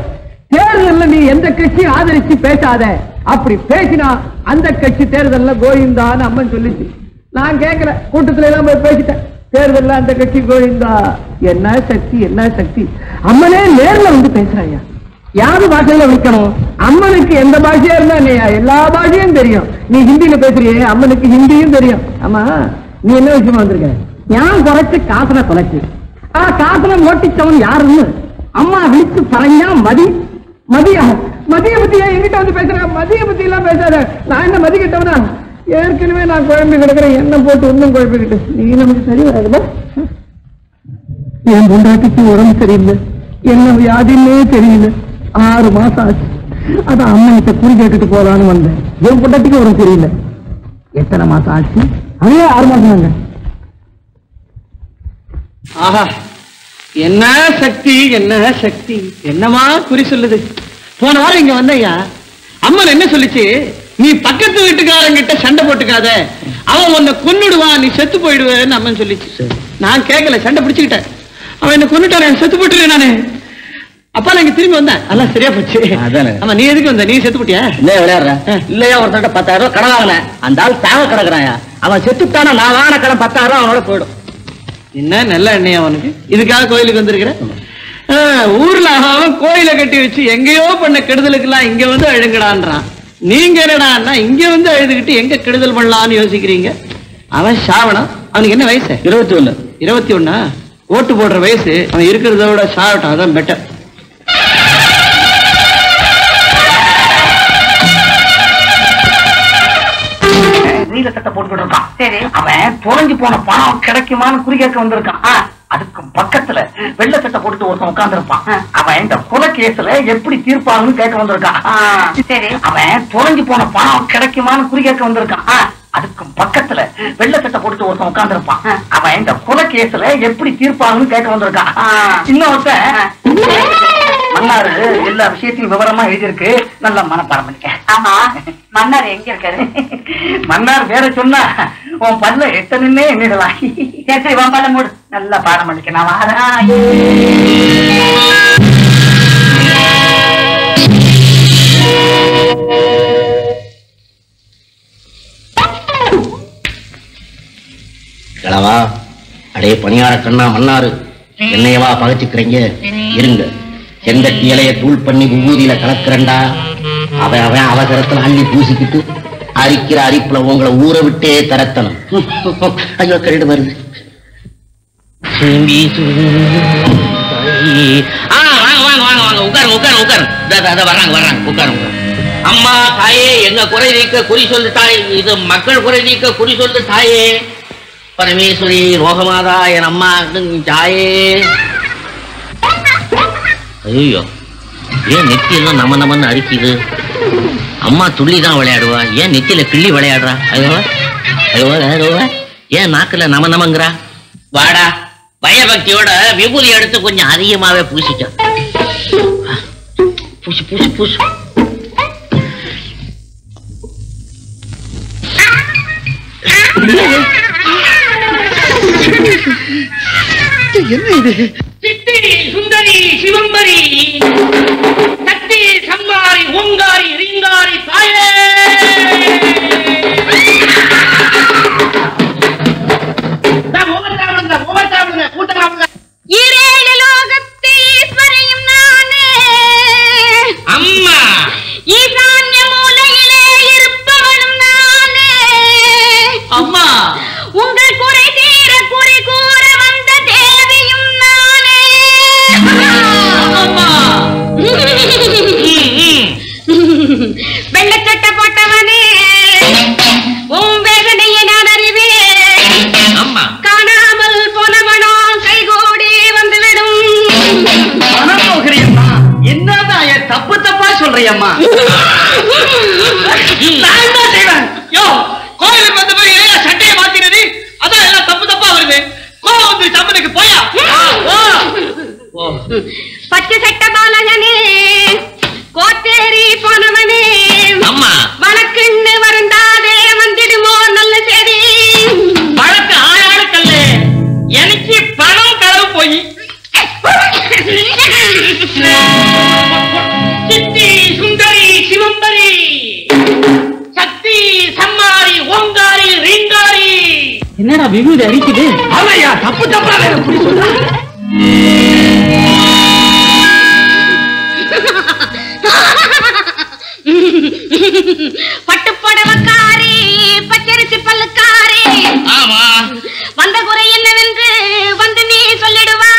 தேர்தல்ல நீ எந்த கட்சியும் ஆதரிச்சு பேசாத அப்படி பேசினா அந்த கட்சி தேர்தல்ல கோவிந்தான்னு அம்மன் சொல்லிச்சு நான் கேட்கல கூட்டத்துல எல்லாம் போய் பேசிட்டேன் தேர்தல்ல அந்த கட்சி கோவிந்தா என்ன சக்தி என்ன சக்தி அம்மனே நேர்ல வந்து பேசுறாயா யாரு பாஷையில விற்கணும் அம்மனுக்கு எந்த பாஷையா இருந்தா இல்லையா எல்லா பாஷையும் தெரியும் நீ ஹிந்தியில பேசுறியே அம்மனுக்கு ஹிந்தியும் தெரியும் ஆமா நீ என்ன விஷயமா வந்திருக்க ஞான் குறைச்சு காசனை குறைச்சு ஆ காசனை ஓட்டிச்சவன் யாருன்னு அம்மா விழிச்சு பறஞ்சா மதி மதியா மதிய பத்தியா என்கிட்ட வந்து பேசுற மதிய பத்தி எல்லாம் பேசாத நான் என்ன மதி கிட்டவனா ஏற்கனவே நான் குழம்பு கிடக்குறேன் என்ன போட்டு இன்னும் குழம்பிக்கிட்டு நீ நமக்கு சரி வராதுல என் பொண்டாட்டிக்கு உடம்பு சரியில்லை என்ன வியாதின்னே தெரியல ஆறு மாசம் ஆச்சு அதான் அம்மன்கிட்ட குறி கேட்டுட்டு போலான்னு வந்தேன் என் பொண்டாட்டிக்கு உடம்பு சரியில்லை எத்தனை மாசம் ஆச்சு அதே ஆறு மாசம் தாங்க ஆஹா என்ன சக்தி என்ன சக்தி என்னமா குறி சொல்லுது போன வாரம் இங்க வந்தையா அம்மன் என்ன சொல்லுச்சு நீ பக்கத்து வீட்டுக்காரங்கிட்ட சண்டை போட்டுக்காத அவன் உன்னை கொன்னுடுவான் நீ செத்து போயிடுவேன்னு அம்மன் சொல்லிச்சு நான் கேட்கல சண்டை பிடிச்சுக்கிட்டேன் அவன் என்ன கொன்னுட்டான் செத்து போட்டுருவேன் நானு அப்பா நான் இங்க திரும்பி வந்தேன் எல்லாம் சரியா போச்சு அதானே. ஆமா நீ எதுக்கு வந்த நீ செத்து போட்டியா இல்ல விளையாடுற இல்லையா ஒருத்தர்ட்ட பத்தாயிரம் ரூபாய் கடன் வாங்கினேன் அந்த ஆள் தேவை கிடக்குறாயா அவன் செத்துட்டானா நான் வாங்கின கடன் பத்தாயிரம் ரூபாய் அவனோட போயிடும் என்ன நல்ல எண்ணெய் அவனுக்கு இதுக்காக கோயிலுக்கு வந்திருக்கிற ஆ, ஊர்ல அவன் கோயிலை கட்டி வச்சு எங்கேயோ பண்ண கெடுதலுக்கெல்லாம் இங்க வந்து அழுங்கடான்றான் நீங்க என்னடான்னா இங்க வந்து அழுதுகிட்டு எங்க கெடுதல் பண்ணலாம்னு யோசிக்கிறீங்க அவன் சாவணம் அவனுக்கு என்ன வயசு இருபத்தி ஒண்ணு இருபத்தி ஒண்ணா ஓட்டு போடுற வயசு அவன் இருக்கிறத விட சாவட்டும் அதான் பெட்டர் நீல சட்டை போட்டுக்கிட்டு இருக்கான் சரி அவன் தொலைஞ்சு போன பணம் கிடைக்குமான்னு குறி கேட்க வந்திருக்கான் அதுக்கு பக்கத்துல வெள்ளை சட்டை போட்டுட்டு ஒருத்தன் உட்கார்ந்து இருப்பான் அவன் இந்த கொலை கேஸ்ல எப்படி தீர்ப்பாங்கன்னு கேட்க வந்திருக்கான் சரி அவன் தொலைஞ்சு போன பணம் கிடைக்குமான்னு குறி கேட்க வந்திருக்கான் அதுக்கு பக்கத்துல வெள்ளை சட்டை போட்டுட்டு ஒருத்தன் உட்கார்ந்து இருப்பான் அவன் இந்த கொலை கேஸ்ல எப்படி தீர்ப்பாங்கன்னு கேட்க வந்திருக்கான் இன்னொருத்தன் மன்னாரு எல்லா விஷயத்தையும் விவரமா எழுதியிருக்கு நல்லா மனப்பாடம் பண்ணிக்க ஆமா மன்னார் எங்க இருக்காரு மன்னார் வேற சொன்னா உன் பல்ல எட்ட நின்னே எண்ணிடலாம் சரி சரி உன் பல்ல மூடு நல்லா பாடம் பண்ணிக்க நான் வாரேன் கிழவா அடே பணியார கண்ணா மன்னாரு என்னையவா பகைச்சுக்கிறீங்க இருங்க செந்தட்டி இலைய தூள் பண்ணி விபூதியில கலக்குறண்டா அவன் அவன் அவசரத்துல அள்ளி பூசிக்கிட்டு அரிக்கிற அரிப்புல உங்களை ஊற விட்டே தரத்தணும் ஐயோ கரடு வருது ஆ, வாங்க வாங்க வாங்க வாங்க உட்காருங்க உட்காருங்க உட்காருங்க இதோ, இதோ, இதோ வர்றாங்க வர்றாங்க உட்காருங்க உட்காருங்க. அம்மா தாயே எங்க குறை நீக்க குறி சொல்லு தாய் இது மக்கள் குறை நீக்க குறி சொல்லு தாயே பரமேஸ்வரி ரோகமாதா என் அம்மா தாயே ஐயோ ஏன் நெத்தியெல்லாம் நம்ம நம்மன்னு அரிக்குது அம்மா துள்ளி தான் விளையாடுவா ஏன் நெத்தியில கிள்ளி விளையாடுறா ஐயோ ஐயோ ஐயோ ஏன் நாக்குல நம நமங்கிறா வாடா பயபக்தியோட விபூதி எடுத்து கொஞ்சம் அதிகமாவே பூசிக்க பூசு பூசு பூசு என்ன இது சித்தி சுந்தரி சிவம்பரி கத்தி சம்மாரி ஓங்காரி ரீங்காரி தாயே இந்தா, ஒவ்வொரு சாப்பிடுங்க, ஒவ்வொரு சாப்பிடுங்க, கூட்டமா வாங்க. ஈரேழு லோகத்து ஈஸ்வரியும் நானே அம்மா ஈசான்ய மூலையிலே இருப்பவளும் நானே அம்மா உங்கள் குறை தீர குறி கூற வந்த தேவியும் நானே அம்மா வெள்ளச்சட்ட போட்டவனே உன் வேதனையை நான் அறிவேன் அம்மா காணாமல் போனவனோ கைகூடி வந்துவிடும் மனமோகிரியம்மா என்னதான் என் தப்பு தப்பா சொல்றியம்மா நான் என்ன செய்வேன் யோ கோயிலுக்கு வந்த பிறகு ஏன் சட்டையை மாத்தினது அதான் எல்லாம் தப்பு தப்பா வருது கோவம் வந்து சம்மனுக்கு போயா ஓ பச்சை சட்ட பாலகனே கோத்தேரி போனவனே அம்மா வழக்குன்னு வருந்தாதே வந்திடுமோ நல்ல செடி வழக்கு ஆளாளுக்கல்ல எனக்கு பணம் களவு போய் என்னடா விபூதி அடிக்குது ஆமையா தப்பு தப்பா வேற எப்படி சொல்ற பட்டு புடவக்காரி பச்சரிசி பல்லுக்காரி ஆமா வந்த குறை என்னவென்று வந்து நீ சொல்லிடுவா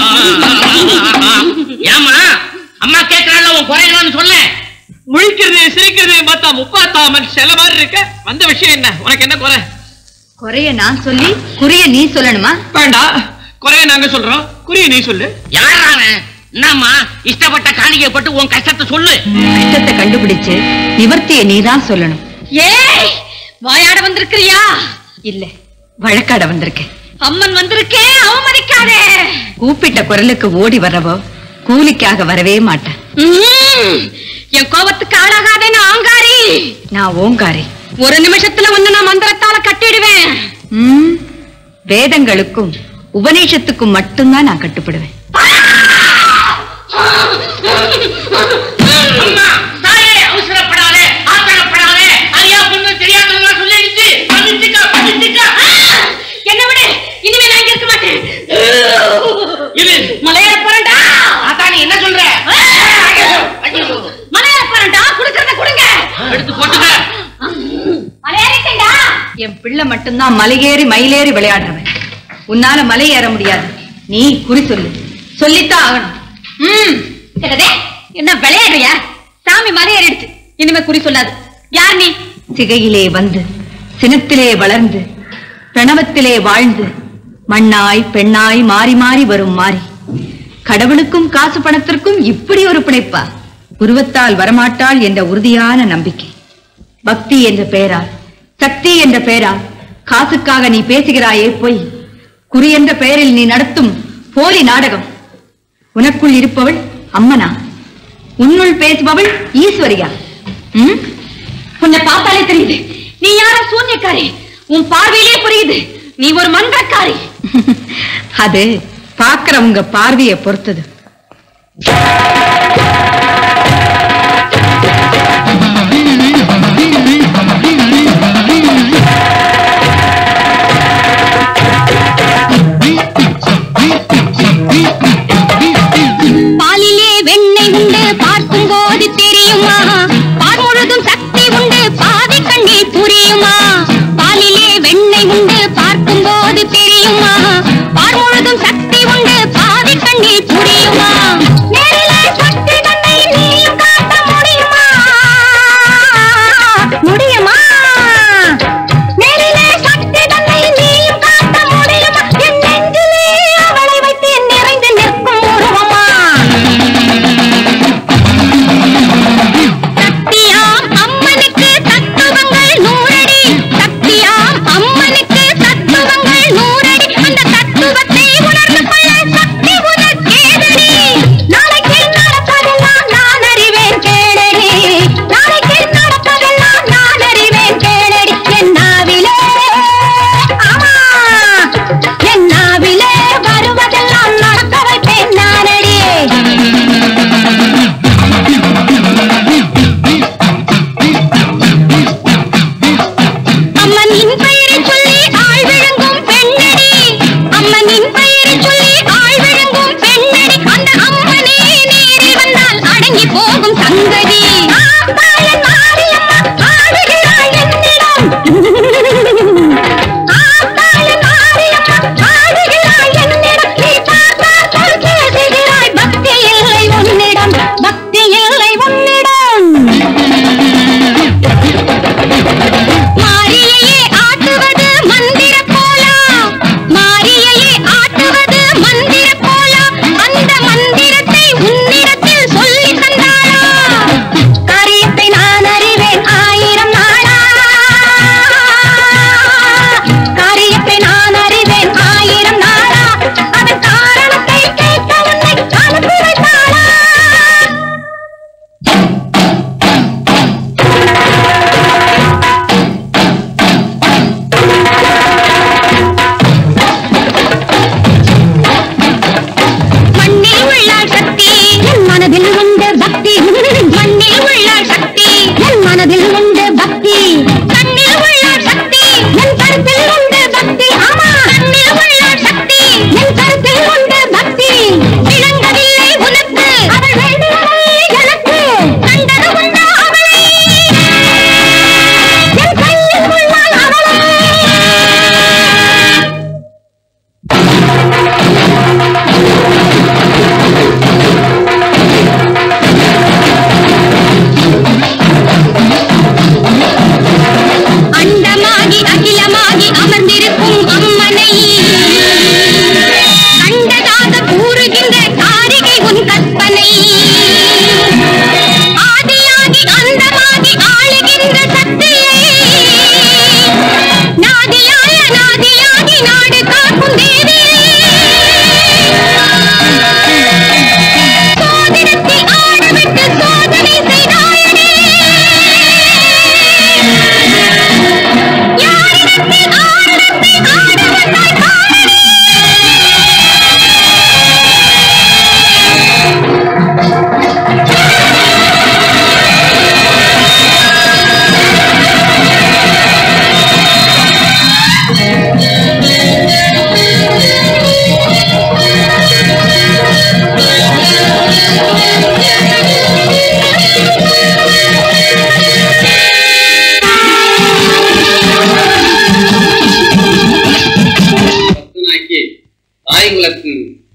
ஏமா அம்மா கேட்கறாள் உன் குறையலாம்னு சொல்ல முழிக்கிறது சிரிக்கிறது பார்த்தா முப்பாத்தாமன் செல மாதிரி இருக்க வந்த விஷயம் என்ன உனக்கு என்ன குறை குறைய நான் சொல்லி குறிய நீ சொல்லணுமா வேண்டாம் குறைய நாங்க சொல்றோம் குறிய நீ சொல்லு யார் அவன் என்னம்மா இஷ்டப்பட்ட காணிக்கை போட்டு உன் கஷ்டத்தை சொல்லு கஷ்டத்தை கண்டுபிடிச்சு நிவர்த்திய நீதான் சொல்லணும் ஏய் வாயாட வந்திருக்கிறியா இல்ல வழக்காட வந்திருக்கேன் அம்மன் வந்திருக்கே அவமதிக்காதே கூப்பிட்ட குரலுக்கு ஓடி வரவோ கூலிக்காக வரவே மாட்டேன் ம்ம். என் கோபத்துக்கு ஆளாகாதே நான் ஆங்காரி நான் ஓங்காரி ஒரு நிமிஷத்துல வந்து நான் மந்திரத்தால கட்டிடுவேன் ம், வேதங்களுக்கும் உபநேஷத்துக்கும் மட்டும்தான் நான் கட்டுப்படுவேன் அம்மா தாயே அவசரப்படாதே ஆத்திரப்படாதே ஐயா பொண்ணு தெரியாதவங்க சொல்லிடுச்சு பண்ணிச்சுக்கா பண்ணிச்சுக்கா என்ன விடு இனிமே நான் இங்க இருக்க மாட்டேன் இது மலையேற போறேன்டா அதான் நீ என்ன சொல்ற ஐயோ மலையேற போறேன்டா குடுக்கறத கொடுங்க எடுத்து போட்டுக்க மலையேறிட்டேன்டா என் பிள்ளை மட்டும்தான் மலையேறி மயிலேறி விளையாடுறவன் உன்னால மலை ஏற முடியாது நீ குறி சொல்லு சொல்லித்தான் ஆகணும் ம் என்னதே என்ன விளையாடுறியா சாமி மலையேறிடுச்சு இனிமே குறி சொல்லாது யார் நீ சிகையிலே வந்து சினத்திலே வளர்ந்து பிரணவத்திலே வாழ்ந்து மண்ணாய் பெண்ணாய் மாறி மாறி வரும் மாறி கடவுளுக்கும் காசு பணத்திற்கும் இப்படி ஒரு பிணைப்பா உருவத்தால் வரமாட்டாள் என்ற உறுதியான நம்பிக்கை பக்தி என்ற பெயரால் சக்தி என்ற பெயரால் காசுக்காக நீ பேசுகிறாயே பொய் குறி என்ற பெயரில் நீ நடத்தும் போலி நாடகம் உனக்குள் இருப்பவள் அம்மனா உன்னுள் பேசுபவள் ஈஸ்வரியா ம் உன்னை பார்த்தாலே தெரியுது நீ யாரோ சூன்யக்காரி உன் பார்வையிலே புரியுது நீ ஒரு மந்திரக்காரி அது பாக்குறவங்க பார்வையை பொறுத்தது பாலிலே வெண்ணெய் உண்டு பார்க்கும் போது தெரியுமா பால் முழுதும் சக்தி உண்டு பாதி கண்ணில் புரியுமா பாலிலே வெண்ணெய் உண்டு பார்க்கும் போது தெரியுமா பால் முழுதும் சக்தி உண்டு பாதி கண்ணில் புரியுமா நேரிலே சக்தி தன்னை நீயும் காட்ட முடியுமா முடியுமா நேரிலே சக்தி தன்னை நீயும் காட்ட முடியுமா என் நெஞ்சிலே அவளை வைத்து நிறைந்து நிற்கும் உருவமா சக்தியாம் அம்மனுக்கு தத்துவங்கள் நூறடி சக்தியாம் அம்மனுக்கு தத்துவங்கள் நூறடி அந்த தத்துவத்தை உணர்ந்து கொள்ள சக்தி உனக்கேதடி நாளைக்கு நடப்பதெல்லாம் நான் அறிவேன் கேளடி நாளைக்கு நடப்பதெல்லாம் நான் அறிவேன் கேளடி என் நாவிலே ஆமா என் நாவிலே வருவதெல்லாம் நடக்க வைப்பேன் நானடி அம்மனின் பெயரை சொல்லி ஆள் விழுங்கும் பெண்ணடி அம்மனின் பெயரை சொல்லி ஆள் விழுங்கும் பெண்ணடி அந்த அம்மனே நேரி வந்தால் அடங்கி போகும் சங்கதி ஆத்தாளன் மாரியம்மா ஆடுகிறாள் என்னிடம் ஆத்தாளன் மாரியம்மா ஆடுகிறாள் என்னிடம் நீ பார்த்தால் போல் பேசுகிறாய் பக்தி இல்லை உன்னிடம் பக்தி இல்லை உன்னிடம் மாரியையே ஆட்டுவது மந்திர கோலா மாரியையே ஆட்டுவது மந்திர கோலா அந்த மந்திரத்தை உன்னிடத்தில் சொல்லி தந்தாளா காரியத்தை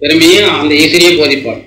பெருமையும் அந்த ஈஸ்வரியை போதிப்பார்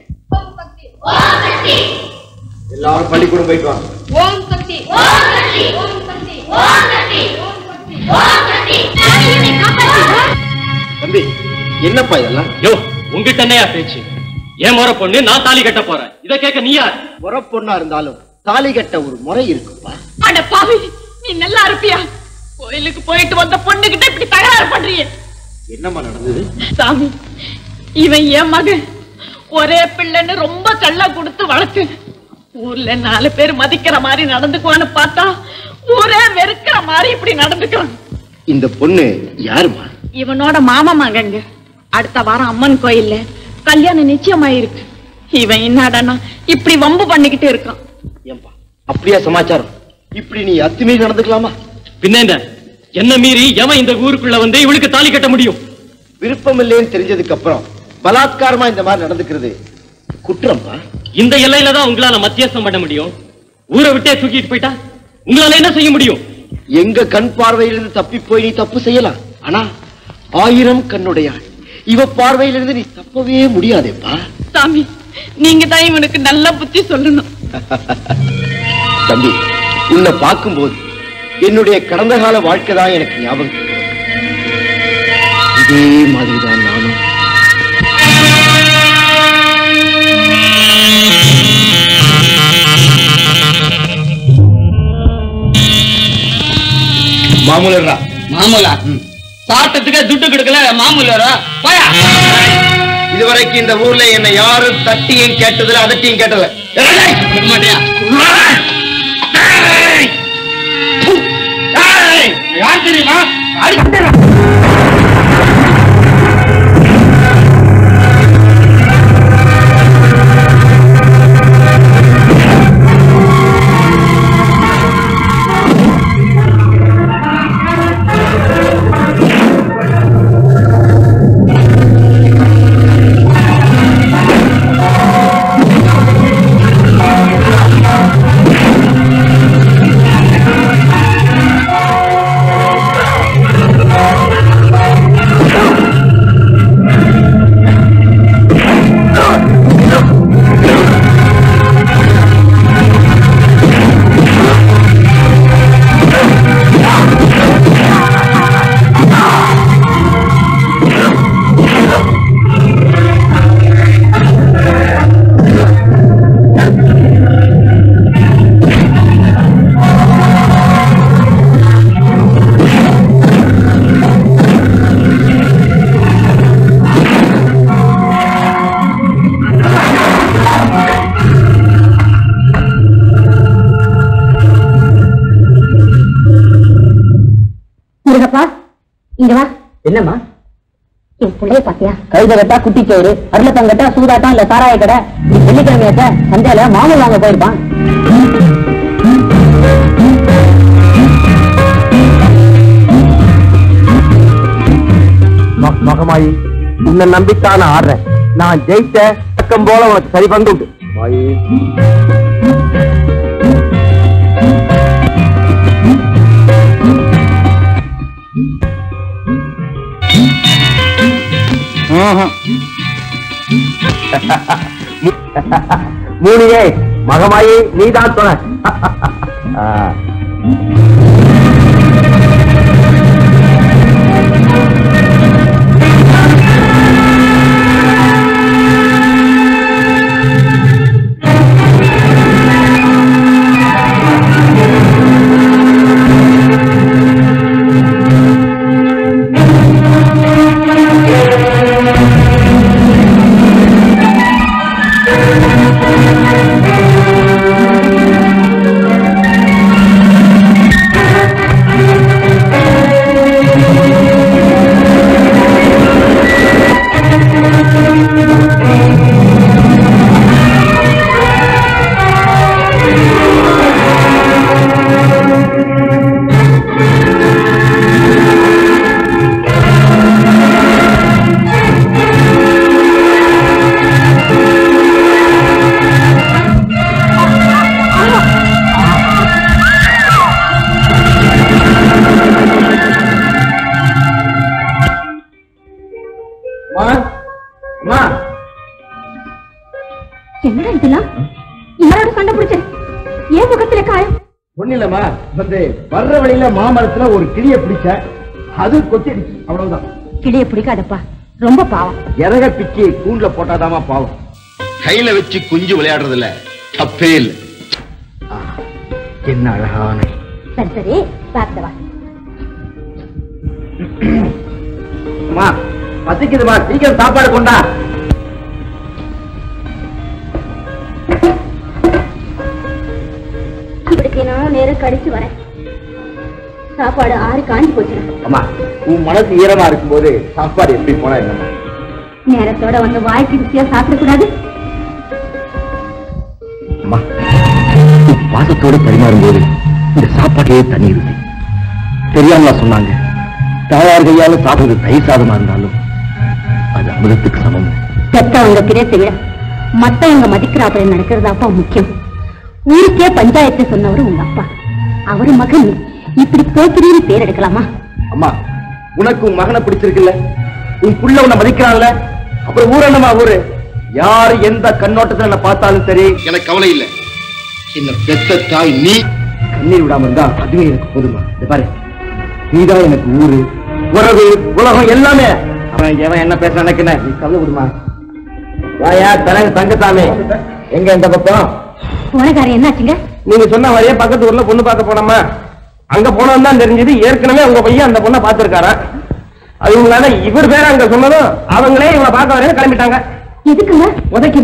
எல்லாரும் பள்ளிக்கூடம் போயிட்டு வாங்க ஓம் சக்தி ஓம் சக்தி ஓம் சக்தி ஓம் சக்தி ஓம் சக்தி என்னை காப்பாத்து தம்பி என்னப்பா இதெல்லாம் யோ உங்ககிட்ட என்னையா பேச்சு ஏன் முறை பொண்ணு நான் தாலி கட்ட போறேன் இத கேட்க நீ யார் முறை பொண்ணா இருந்தாலும் தாலி கட்ட ஒரு முறை இருக்குப்பா அட பாவி நீ நல்லா இருப்பியா கோயிலுக்கு போயிட்டு வந்த பொண்ணுகிட்ட இப்படி தகராறு பண்றியே என்னம்மா நடந்தது சாமி இவன் என் மகன் ஒரே பிள்ளைன்னு ரொம்ப கள்ள கொடுத்து வளர்த்து ஊர்ல நாலு பேர் மதிக்கிற மாதிரி நடந்துக்குவான்னு பார்த்தா ஊரே வெறுக்கிற மாதிரி இப்படி நடந்துக்கிறான் இந்த பொண்ணு யாருமா இவனோட மாமா மகங்க அடுத்த வாரம் அம்மன் கோயில்ல கல்யாணம் நிச்சயமாயிருக்கு இவன் என்னடானா இப்படி வம்பு பண்ணிக்கிட்டு இருக்கான் அப்படியா சமாச்சாரம் இப்படி நீ அத்துமீறி நடந்துக்கலாமா பின்ன என்ன என்ன மீறி எவன் இந்த ஊருக்குள்ள வந்து இவளுக்கு தாலி கட்ட முடியும் விருப்பம் இல்லைன்னு தெரிஞ்சதுக்கு அப்புறம் பலாத்காரமா இந்த மாதிரி நடந்துக்கிறது குற்றம்பா இந்த எல்லையில தான் உங்களால மத்தியஸ்தம் பண்ண முடியும் ஊரை விட்டே தூக்கிட்டு போயிட்டா உங்களால என்ன செய்ய முடியும் எங்க கண் பார்வையிலிருந்து தப்பி போய் நீ தப்பு செய்யலாம் ஆனா ஆயிரம் கண்ணுடையாள் இவ பார்வையிலிருந்து நீ தப்பவே முடியாதேப்பா சாமி நீங்க தான் இவனுக்கு நல்ல புத்தி சொல்லணும் தம்பி உன்னை பார்க்கும்போது என்னுடைய கடந்த கால வாழ்க்கை தான் எனக்கு ஞாபகம் இருக்கு. இதே மாதிரிதான் நானும் மாமூலரா மாமூலா சாட்டத்துக்கு துட்டு கொடுக்கல மாமூலரா போயா இதுவரைக்கும் இந்த ஊர்ல என்னை யாரும் தட்டியும் கேட்டதில்ல அதட்டியும் கேட்டதில்ல மாட்டியா யார் தெரியுமா முருகப்பா இங்க வா என்னம்மா என் பிள்ளைய பாத்தியா கழுத கட்டா குட்டிச்சோறு அருளப்பம் கட்டா சூதாட்டம் இல்ல சாராய கடை வெள்ளிக்கிழமையாச்ச சந்தையில மாமூல் வாங்க போயிருப்பான் மகமாயி உன்னை நம்பித்தான் ஆடுறேன் நான் ஜெயிச்ச பக்கம் போல உனக்கு சரி பங்கு உண்டு மாயி மூணியே மகமாயி நீதான் சொன்ன ஆ. Thank என்னடா இதெல்லாம் யாரோட சண்டை பிடிச்ச ஏன் முகத்துல காயம் ஒண்ணு இல்லம்மா வந்து வர்ற வழியில மாமரத்துல ஒரு கிளிய பிடிச்ச அது கொத்திடுச்சு அவ்வளவுதான் கிளிய பிடிக்காதப்பா ரொம்ப பாவம் இறக பிச்சு கூண்டுல போட்டாதாமா பாவம் கையில வச்சு குஞ்சு விளையாடுறதுல தப்பே இல்லை என்ன அழகான சரி சரி பார்த்து வா அம்மா பசிக்குதுமா சீக்கிரம் சாப்பாடு கொண்டா இப்படிக்கு நான் நேரம் கடிச்சு வரேன் சாப்பாடு ஆறு காஞ்சி போச்சுடா அம்மா உன் மனசு ஈரமா இருக்கும்போது சாப்பாடு எப்படி போனா என்னம்மா நேரத்தோட வந்து வாய்க்கு ருசியா சாப்பிடக்கூடாது அம்மா நீ பாசத்தோட பரிமாறும்போது இந்த சாப்பாட்டையே தண்ணி இருக்கு தெரியாமலா சொன்னாங்க தாயார் கையால சாப்பிடுறது தயிர் சாதமா இருந்தாலும் அது அமிர்தத்துக்கு சமம் பெத்தவங்க கிடைத்த விட மத்தவங்க மதிக்கிறாப்புல நடக்கிறதாப்பா முக்கியம் ஊருக்கே பஞ்சாயத்து சொன்னவரு உங்க அப்பா அவரு மகன் இப்படி போக்கிறீன்னு பேர் எடுக்கலாமா அம்மா உனக்கு உன் மகனை பிடிச்சிருக்குல்ல உன் புள்ள உன்னை மதிக்கிறான்ல அப்புறம் ஊர் என்னமா ஊரு யாரு எந்த கண்ணோட்டத்துல என்ன பார்த்தாலும் சரி எனக்கு கவலை இல்லை என்ன பெத்த தாய் நீ கண்ணீர் விடாம இருந்தா அதுவே எனக்கு போதுமா இந்த பாரு நீதான் எனக்கு ஊரு உறவு உலகம் எல்லாமே அவன் எவன் என்ன பேச நினைக்கிறேன் நீ கவலை விடுமா வாயா தனக்கு தங்கசாமி எங்க இந்த பக்கம் போனக்காரன் என்னாச்சுங்க நீங்க சொன்ன மாதிரியே பக்கத்து ஊர்ல பொண்ணு பார்க்க போனோமா அங்க போனோம் தான் தெரிஞ்சது ஏற்கனவே உங்க பையன் அந்த பொண்ணை பார்த்திருக்காரா அதுங்களால இவர் பேர அங்க சொன்னதும் அவங்களே இவனை பார்க்க வரையும் கிளம்பிட்டாங்க எதுக்குங்க உதைக்கு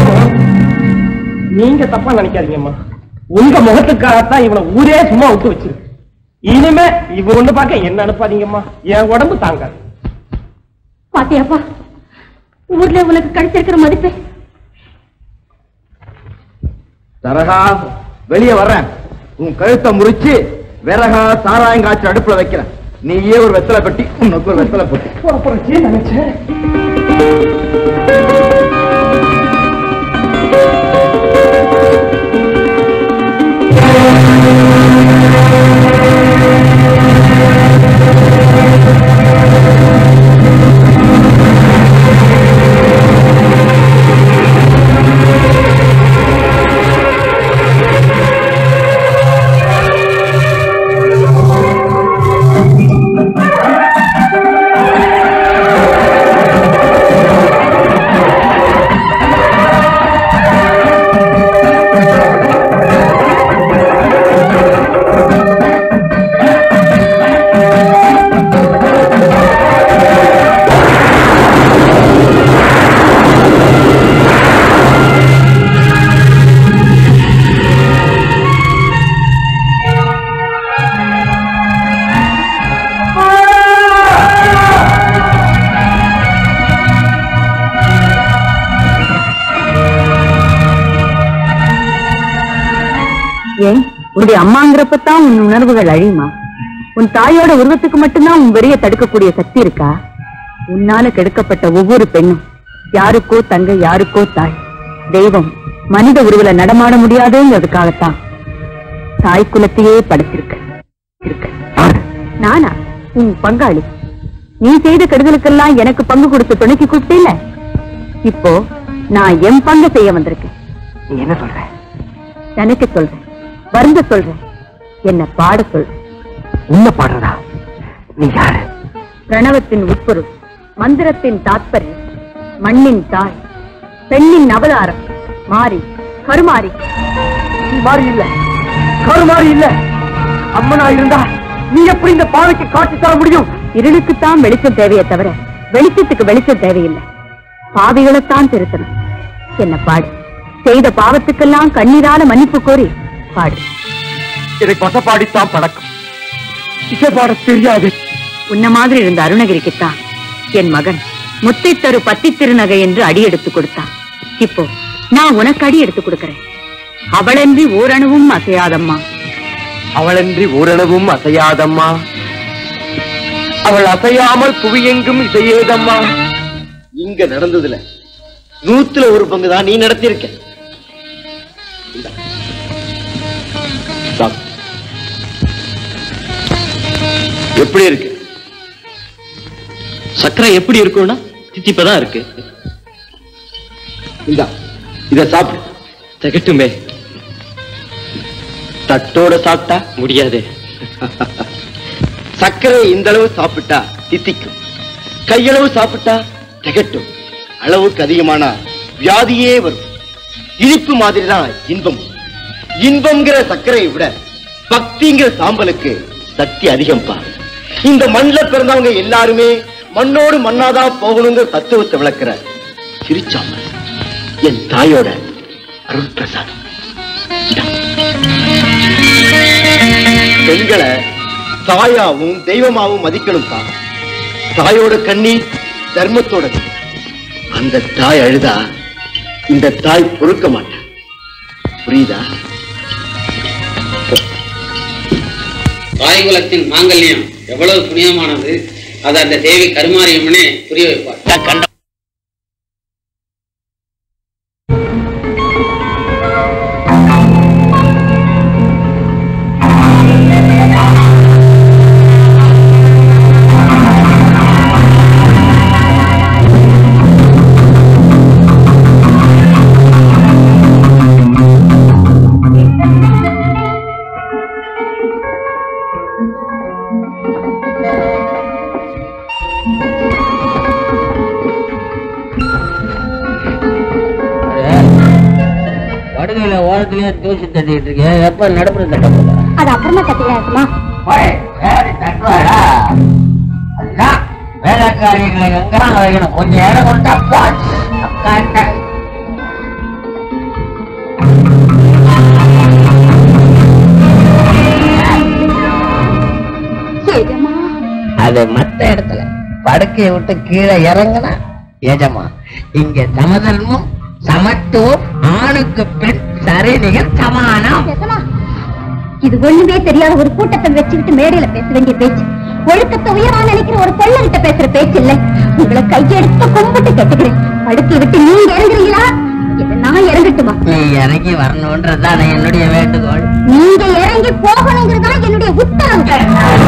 நீங்க தப்பா நினைக்காதீங்கம்மா உங்க முகத்துக்காகத்தான் இவனை ஊரே சும்மா விட்டு வச்சிருக்கு இனிமே இவர் ஒண்ணு பார்க்க என்ன அனுப்பாதீங்கம்மா என் உடம்பு தாங்காது பாத்தியாப்பா ஊர்ல உனக்கு கிடைச்சிருக்கிற மதிப்பு தரகா வெளியே வர்றேன் உன் கழுத்தை முறிச்சு விறகா சாராயங்காய்ச்சி அடுப்புல வைக்கிறேன் நீயே ஒரு வெத்தலை பெட்டி உனக்கு ஒரு வெத்தலை பெட்டி நினைச்சேன் ஏன் உன்னுடைய அம்மாங்கிறப்பதான் உன் உணர்வுகள் அழியுமா உன் தாயோட உருவத்துக்கு மட்டும்தான் உன் வெறிய தடுக்கக்கூடிய சக்தி இருக்கா உன்னால கெடுக்கப்பட்ட ஒவ்வொரு பெண்ணும் யாருக்கோ தங்க யாருக்கோ தாய் தெய்வம் மனித உருவில நடமாட முடியாதுங்கிறதுக்காகத்தான் தாய் குலத்தையே படைச்சிருக்க இருக்க நானா உன் பங்காளி நீ செய்த கெடுதலுக்கெல்லாம் எனக்கு பங்கு கொடுத்து துணைக்கு கூப்பிட்டேல இப்போ நான் என் பங்கு செய்ய வந்திருக்கேன் நீ என்ன சொல்ற நினைக்க சொல்றேன் வருந்த சொல்றேன் என்ன பாட சொல்றேன் உன்ன பாடுறதா நீ யாரு பிரணவத்தின் உட்பொருள் மந்திரத்தின் தாத்பரியம் மண்ணின் தாய் பெண்ணின் அவதாரம் மாறி கருமாறி நீ மாறி இல்ல கருமாறி இல்ல அம்மனா இருந்தா நீ எப்படி இந்த பாவைக்கு காட்சி தர முடியும் இருளுக்குத்தான் வெளிச்சம் தேவையே தவிர வெளிச்சத்துக்கு வெளிச்சம் தேவையில்லை பாவிகளைத்தான் திருத்தணும் என்ன பாடு செய்த பாவத்துக்கெல்லாம் கண்ணீரால மன்னிப்பு கோரி பாடு எனக்கு வசப்பாடித்தான் பழக்கம் இசை பாட தெரியாது உன்ன மாதிரி இருந்த அருணகிரிக்குத்தான் என் மகன் முத்தை தரு பத்தி திருநகை என்று அடி எடுத்து கொடுத்தான் இப்போ நான் உனக்கு அடி எடுத்து கொடுக்கிறேன் அவளன்றி ஓரணுவும் அசையாதம்மா அவளன்றி ஓரளவும் அசையாதம்மா அவள் அசையாமல் புவியெங்கும் இசையேதம்மா இங்க நடந்ததுல நூத்துல ஒரு பங்கு தான் நீ நடத்தியிருக்க இந்தா. சாப்பிடு. எப்படி இருக்கு சக்கரை எப்படி இருக்கும்னா தித்திப்பதான் இருக்கு இந்தா இத சாப்பிடு திகட்டுமே தட்டோட சாப்பிட்டா முடியாதே சர்க்கரை இந்த அளவு சாப்பிட்டா தித்திக்கும் கையளவு சாப்பிட்டா திகட்டும் அளவுக்கு அதிகமான வியாதியே வரும் இனிப்பு மாதிரி தான் இன்பம் இன்பம்ங்கிற சர்க்கரையை விட பக்திங்கிற சாம்பலுக்கு சக்தி அதிகம் பா இந்த மண்ணுல பிறந்தவங்க எல்லாருமே மண்ணோடு மண்ணாதான் போகணுங்கிற தத்துவத்தை விளக்குற சிரிச்சாமல் என் தாயோட அருள் பிரசாதம் இந்தா. பெண்களை தாயாவும் தெய்வமாவும் மதிக்கணும்ப்பா தாயோட கண்ணீர் தர்மத்தோட கண்ணீர். அந்த தாய் அழுதா இந்த தாய் பொறுக்க மாட்டான் புரியுதா தாய்குலத்தின் மாங்கல்யம் எவ்வளவு புனிதமானது அதை அந்த தேவி கருமாரியம்மனே புரிய வைப்பார் கண்ட படுகையில ஓரத்திலேயே தூசி தட்டிட்டு இருக்கேன் எப்ப நடுப்புற தட்ட போதா அது அப்புறமா கட்டிக்கலாம் இருக்குமா வேலைக்காரிகளை எங்கெல்லாம் வைக்கணும் கொஞ்சம் இடம் கொடுத்தா போச்சு உட்கார்ந்து. அது மத்த இடத்துல படுக்கையை விட்டு கீழே இறங்குனா எஜமா இங்க சமதர்மம் சமத்துவம் ஆணுக்கு பெண் சரிநிகர் சமானம் இது ஒண்ணுமே தெரியாத ஒரு கூட்டத்தை வச்சுக்கிட்டு மேடையில பேச வேண்டிய பேச்சு ஒழுக்கத்தை உயரா நினைக்கிற ஒரு பொண்ணு பேசுற பேச்சு இல்ல உங்களை கையெடுத்து கும்பிட்டு கேட்டுக்கிறேன் படுக்கை விட்டு நீங்க இறங்குறீங்களா இல்ல நான் இறங்கட்டுமா நீ இறங்கி வரணும்ன்றதுதான் என்னுடைய வேண்டுகோள் நீங்க இறங்கி போகணுங்கிறதா என்னுடைய உத்தரவு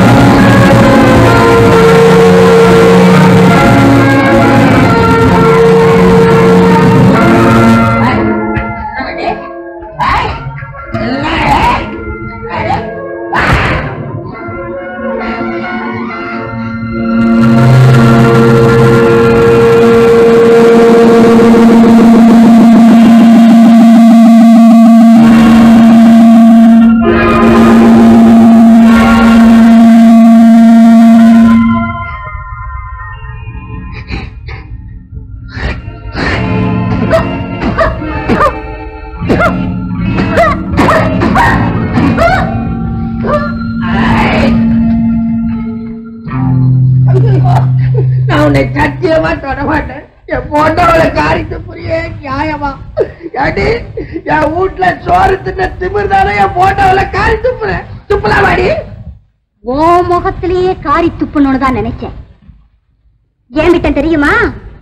நான் உன்னை சத்தியமா தொட மாட்டேன் என் போட்டோல காரித்து புரிய நியாயமா ஏடி என் வீட்டுல சோறு தின்ன திமிர் தானே என் போட்டோல காரி துப்புறேன் துப்பலாம் வாடி ஓ முகத்திலேயே காரி துப்பணும்னு தான் நினைச்சேன் ஏன் விட்டன் தெரியுமா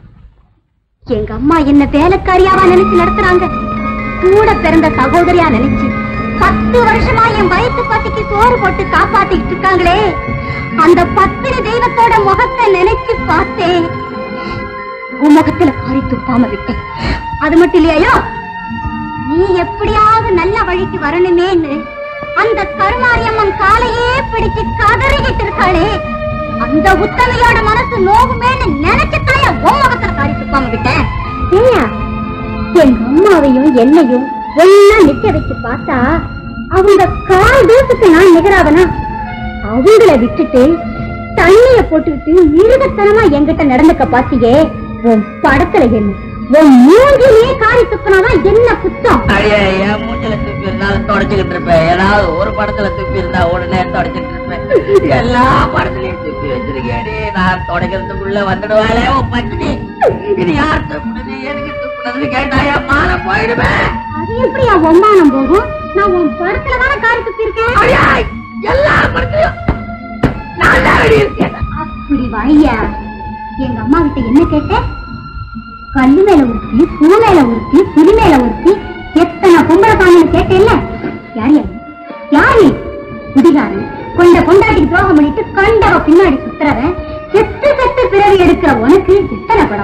எங்க அம்மா என்ன வேலைக்காரியாவா நினைச்சு நடத்துறாங்க கூட பிறந்த சகோதரியா நினைச்சு பத்து வருஷமா என் வயிற்று பசிக்கு சோறு போட்டு காப்பாத்திட்டு இருக்காங்களே அந்த பத்தினி தெய்வத்தோட முகத்தை நினைச்சு பார்த்தேன் உன் முகத்துல காரி துப்பாம விட்டேன் அது மட்டும் இல்லையா நீ எப்படியாவது நல்ல வழிக்கு வரணுமேன்னு அந்த கருமாரியம்மன் காலையே பிடிச்சு கதறிக்கிட்டு இருக்காளே அந்த உத்தமையோட மனசு நோகுமேன்னு நினைச்சுதான் என் உன் முகத்துல காரி துப்பாம விட்டேன் ஏய்யா, எங்க அம்மாவையும் என்னையும் ஒன்னா நிக்க வச்சு பார்த்தா அவங்க கால் தூசுக்கு நான் நிகராவனா அவங்கள விட்டுட்டு தண்ணிய போட்டுக்கிட்டு மிருகத்தனமா என்கிட்ட நடந்துக்க பாத்தியே உன் படத்துல என்ன உன் மூஞ்சிலேயே காரி துப்புனாதான் என்ன குத்தம் அடியே என் மூஞ்சில துப்பி இருந்தாலும் தொடச்சுக்கிட்டு இருப்பேன் ஏதாவது ஒரு படத்துல துப்பி இருந்தா உடனே தொடச்சிட்டு இருப்பேன் எல்லா படத்துலயும் துப்பி வச்சிருக்கேன் நான் தொடக்கிறதுக்குள்ள வந்துடுவாளே உன் பத்தினி இது யார் துப்புனது எனக்கு துப்புனதுன்னு கேட்டா என் மானம் போயிடுவேன் அது எப்படி என் ஒம்மானம் போகும் நான் உன் படத்துல தானே காரி துப்பி இருக்கேன் எல்லா படத்துலயும் நான் தான் ரெடி இருக்கேன் அப்படி வாய்யா எங்க அம்மா கிட்ட என்ன கேட்ட கல்லு மேல உருத்தி பூ மேல உருத்தி புலி மேல உருத்தி எத்தனை பொம்பளை காணுன்னு கேட்டேல்ல யார் யாரு யாரு குடிகாரன் கொண்ட கொண்டாட்டிக்கு துரோகம் பண்ணிட்டு கண்டவ பின்னாடி சுத்துறவன் செத்து செத்து பிறவி எடுக்கிற உனக்கு எத்தனை படம்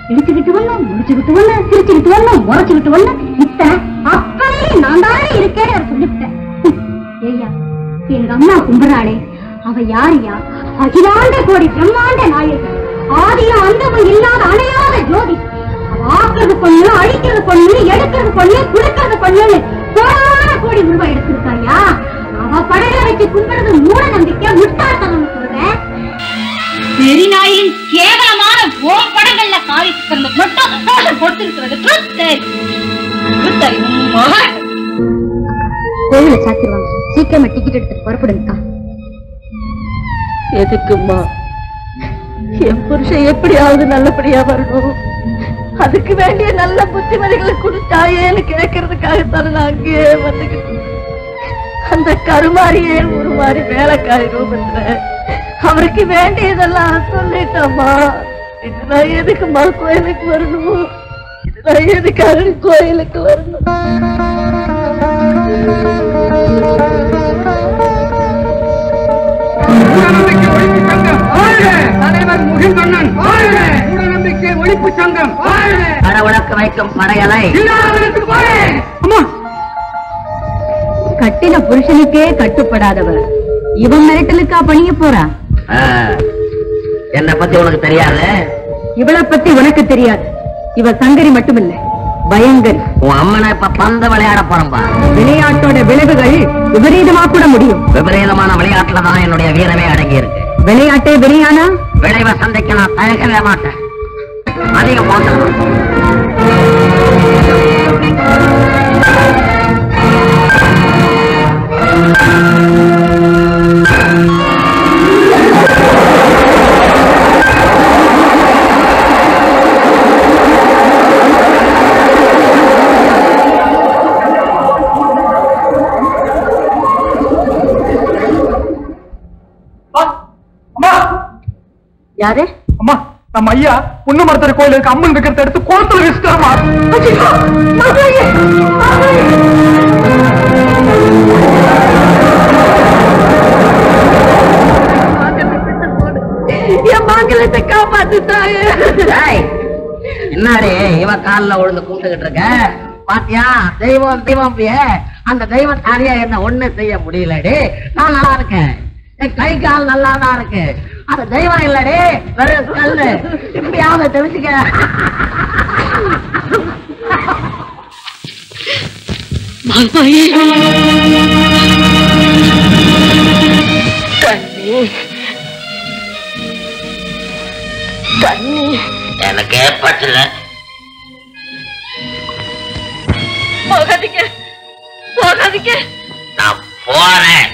இடிச்சுக்கிட்டு வரணும் முடிச்சுக்கிட்டு வரணும் சிரிச்சுக்கிட்டு வரணும் முறைச்சுக்கிட்டு வரணும் இத்தனை அப்பவே நான் தானே இருக்கேன்னு அவர் சொல்லிவிட்டேன் ஏய்யா எங்க அம்மா கும்பிடுறாளே அவ யாரியா அகிலாண்ட கோடி பிரம்மாண்ட நாயகன் ஆதியும் அந்தமும் இல்லாத அணையாத ஜோதி அவ ஆக்குறது பொண்ணு அழிக்கிறது பொண்ணு எடுக்கிறது பொண்ணு குடுக்கிறது பொண்ணுன்னு கோடான கோடி உருவா எடுத்திருக்காயா அவ படலை வச்சு கும்பிடுறது மூட நம்பிக்கை முட்டாள்தனம் சொல்றேன் பெரிநாயின் கேவலமான ஓம் படங்கள்ல காவி சுத்தறது மட்டும் போஷன் கொடுத்திருக்கிறது கோவில சாத்திருவாங்க சீக்கிரமா டிக்கெட் எடுத்து புறப்படுங்கக்கா எதுக்கும்மா என் புருஷன் எப்படியாவது நல்லபடியா வரணும் அதுக்கு வேண்டிய நல்ல புத்திமதிகளை கொடுத்தாயேன்னு கேட்கறதுக்காகத்தானே நான் அங்கேயே வந்துக்கிட்டு அந்த கருமாரியே உருமாறி வேலைக்காரி ரூபத்துல அவருக்கு வேண்டியதெல்லாம் சொல்லிட்டோம்மா இதுதான் எதுக்குமா கோயிலுக்கு வரணும் இதுதான் எதுக்காக கோயிலுக்கு வரணும் தலைவர் முகில்வண்ணன் மூடநம்பிக்கை ஒழிப்பு சங்கம் கடவுளுக்கு வைக்கும் படையலை அம்மா கட்டின புருஷனுக்கே கட்டுப்படாதவர் இவன் மிரட்டலுக்கா பணிய போறா என்னை பத்தி உனக்கு தெரியாது இவளை பத்தி உனக்கு தெரியாது இவ சங்கரி மட்டுமில்ல பயங்கரி உன் அம்மனை இப்ப பந்து விளையாட போறம்பா விளையாட்டோட விளைவுகள் விபரீதமா கூட முடியும் விபரீதமான விளையாட்டுல தான் என்னுடைய வீரமே அடங்கி இருக்கு விளையாட்டே விரியானா விளைவை சந்தைக்கு நான் தயங்கவே மாட்டேன் அதிகம் போட்டலாம் அம்மா யாரு அம்மா நம்ம ஐயா பொண்ணு மரத்தர் கோயிலுக்கு அம்மன் இருக்கிறத எடுத்து குளத்துல வீசிட்டாமா என் மங்களத்தை காப்பாத்துட்டாயே என்னடி இவ கால்ல விழுந்து கும்பிட்டுக்கிட்டு இருக்க பாத்தியா தெய்வம் தெய்வம் அப்படியே அந்த தெய்வம் தானியா என்ன ஒண்ணு செய்ய முடியலடி நான் நல்லா இருக்கேன் என் கை கால் நல்லா தான் இருக்கு அது தெய்வம் இல்லடி வெறும் கல்லு இப்படியாவது தெரிஞ்சுக்க தண்ணி எனக்கு ஏற்பட்டல போகாதீங்க போகாதீங்க நான் போறேன்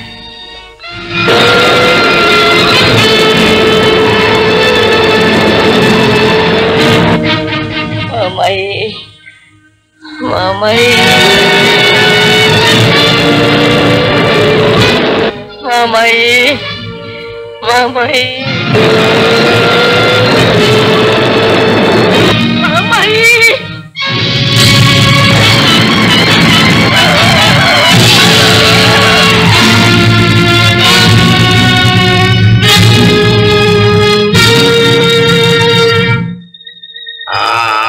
மாமாயி மாமாயி மாமாயி மாமாயி மாமாயி ஆ,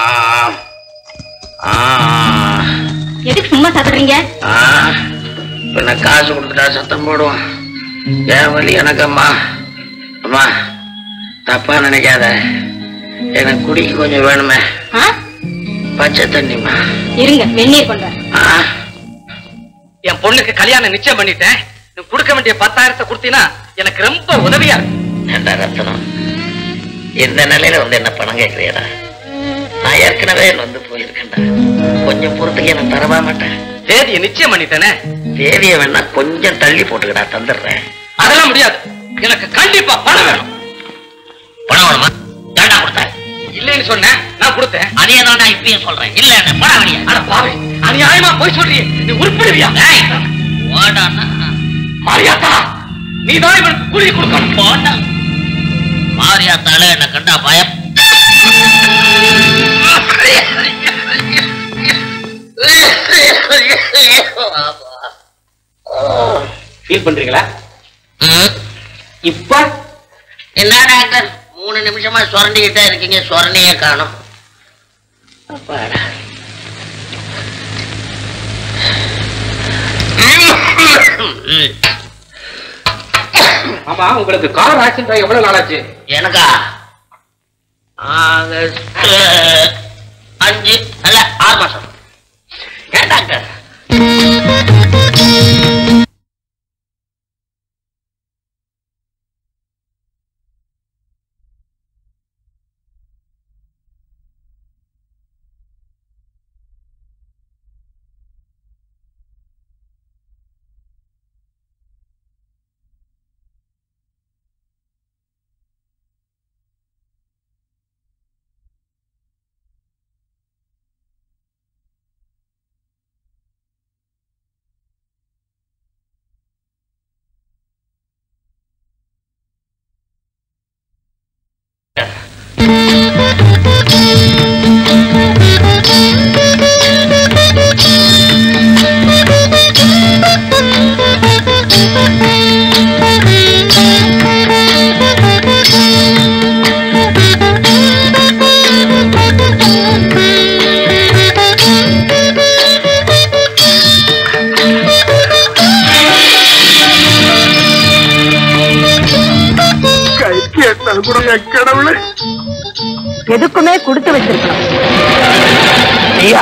ஆ, எதுக்கு சும்மா சாப்பிடுறீங்க ஆ. பின்ன காசு கொடுத்துட்டா சத்தம் போடுவான் என் வழி எனக்கு அம்மா அம்மா தப்பா நினைக்காத எனக்கு குடிக்க கொஞ்சம் வேணுமே ஆ? பச்சை தண்ணிம்மா இருங்க வெந்நீர் கொண்டு வரேன். ஆ என் பொண்ணுக்கு கல்யாணம் நிச்சயம் பண்ணிட்டேன் நீ கொடுக்க வேண்டிய பத்தாயிரத்தை கொடுத்தீங்கன்னா எனக்கு ரொம்ப உதவியா இருக்கும் ஏண்டா ரத்தனம் இந்த நிலையில வந்து என்ன பணம் கேட்கறியடா நான் ஏற்கனவே வந்து போயிருக்கேன்டா கொஞ்சம் பொறுத்துக்கு எனக்கு தரவா மாட்டேன் தேதியை நிச்சயம் பண்ணிட்டேனே தேதியை வேணா கொஞ்சம் தள்ளி போட்டுக்கடா தந்துடுறேன் அதெல்லாம் முடியாது எனக்கு கண்டிப்பா பணம் வேணும் பணம் வேணுமா ஏண்டா கொடுத்தேன் இல்லைன்னு சொன்னேன் நான் கொடுத்தேன் அதே தான்டா இப்பயும் சொல்றேன் இல்ல என்ன பணம் வழியா அட பாவி அநியாயமா போய் சொல்றியே நீ உருப்பிடுவியா ஓடானா மாரியாத்தா நீ தான் இவனுக்கு கூலி கொடுக்கணும் போட்டா மாரியாத்தால என்ன கண்டா பயம் ஃபீல் பண்றீங்களா இப்ப என்ன டாக்டர் மூணு நிமிஷமா சுரண்டிக்கிட்டே இருக்கீங்க சுரண்டியே காணும் ஆமா உங்களுக்கு கார் ஆக்சிடென்ட் எவ்வளவு நாளாச்சு எனக்கா ஆகஸ்ட் அஞ்சு அல்ல ஆறு மாசம் ஏன் டாக்டர் கைக்கு எத்தனை கூட என் கடவுளே எதுக்குமே கொடுத்து வச்சிருக்கணும் ஐயா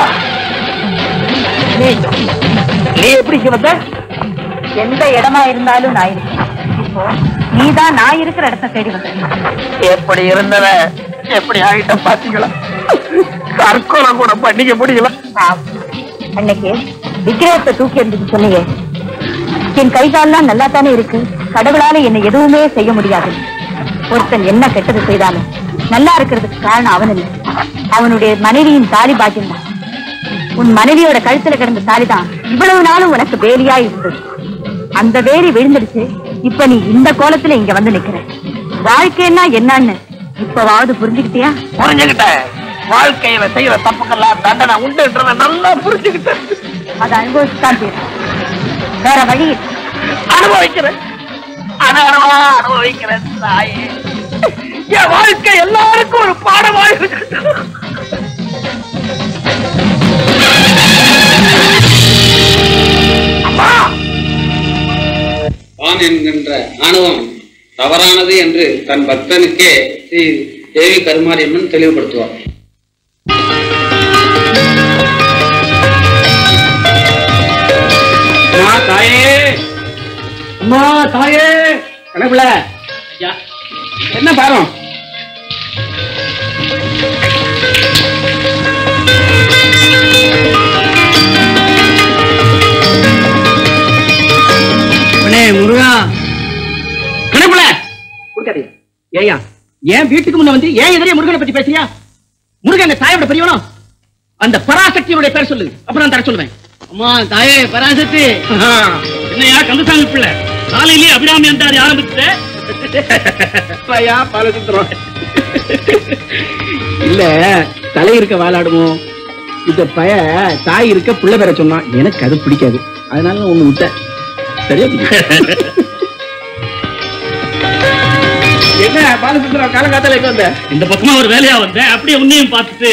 நீ நீ எப்படி இங்க வந்த எந்த இடமா இருந்தாலும் நான் இருக்கேன் இப்போ நீதான் நான் இருக்கிற இடத்த தேடி வந்த எப்படி இருந்தவ எப்படி ஆகிட்ட பாத்தீங்களா தற்கொலை கூட பண்ணிக்க முடியல அன்னைக்கு விக்கிரகத்தை தூக்கி எறிஞ்சுட்டு சொன்னீங்க என் கை கால்லாம் நல்லா தானே இருக்கு கடவுளால என்னை எதுவுமே செய்ய முடியாது ஒருத்தன் என்ன கெட்டது செய்தாலும் நல்லா இருக்கிறதுக்கு காரணம் அவன் இல்லை அவனுடைய மனைவியின் தாலி பாக்கியம் தான் உன் மனைவியோட கழுத்துல கிடந்த தாலிதான் இவ்வளவு நாளும் உனக்கு வேலியா இருந்தது அந்த வேலி விழுந்துடுச்சு இப்ப நீ இந்த கோலத்துல இங்க வந்து நிக்கிற வாழ்க்கைன்னா என்னன்னு இப்பவாவது புரிஞ்சுக்கிட்டியா புரிஞ்சுக்கிட்டேன் வாழ்க்கையில செய்யற தப்புக்கெல்லாம் தண்டனை உண்டுன்றத நல்லா புரிஞ்சுக்கிட்டேன் அதை அனுபவிச்சுதான் தீரும் வேற வழி இல்லை. அனுபவிக்கிறேன் அனுபவமா அனுபவிக்கிறேன் தாயே என் வாழ்க்கை எல்லாருக்கும் ஒரு பாடமா இருக்கட்டும் அம்மா தான் என்கின்ற ஆணவம் தவறானது என்று தன் பக்தனுக்கே ஸ்ரீ தேவி கருமாரியம்மன் தெளிவுபடுத்துவார் அம்மா தாயே அம்மா தாயே கணக்குல என்ன பாரம் முருகா கணக்குல கொடுக்காதீங்க ஏயா ஏன் வீட்டுக்கு முன்ன வந்து ஏன் எதிரே முருகனை பத்தி பேசுறியா முருகன் அந்த தாயோட பெரியவனோ அந்த பராசக்தியோட பேர் சொல்லு அப்புறம் நான் தர சொல்லுவேன் அம்மா தாயே பராசக்தி என்னையா கந்தசாமி பிள்ளை காலையிலேயே அபிராமி அந்தாரி ஆரம்பிச்சுட்டு பையா பாலசுத்திரம் இல்ல தலை இருக்க வாழாடுமோ இந்த பய தாய் இருக்க பிள்ளை பெற சொன்னான் எனக்கு அது பிடிக்காது அதனால நான் ஒண்ணு விட்டேன் சரியா என்ன பாலசுத்திரம் காலங்காத்தால எங்க வந்த இந்த பக்கமா ஒரு வேலையா வந்தேன் அப்படியே உன்னையும் பார்த்துட்டு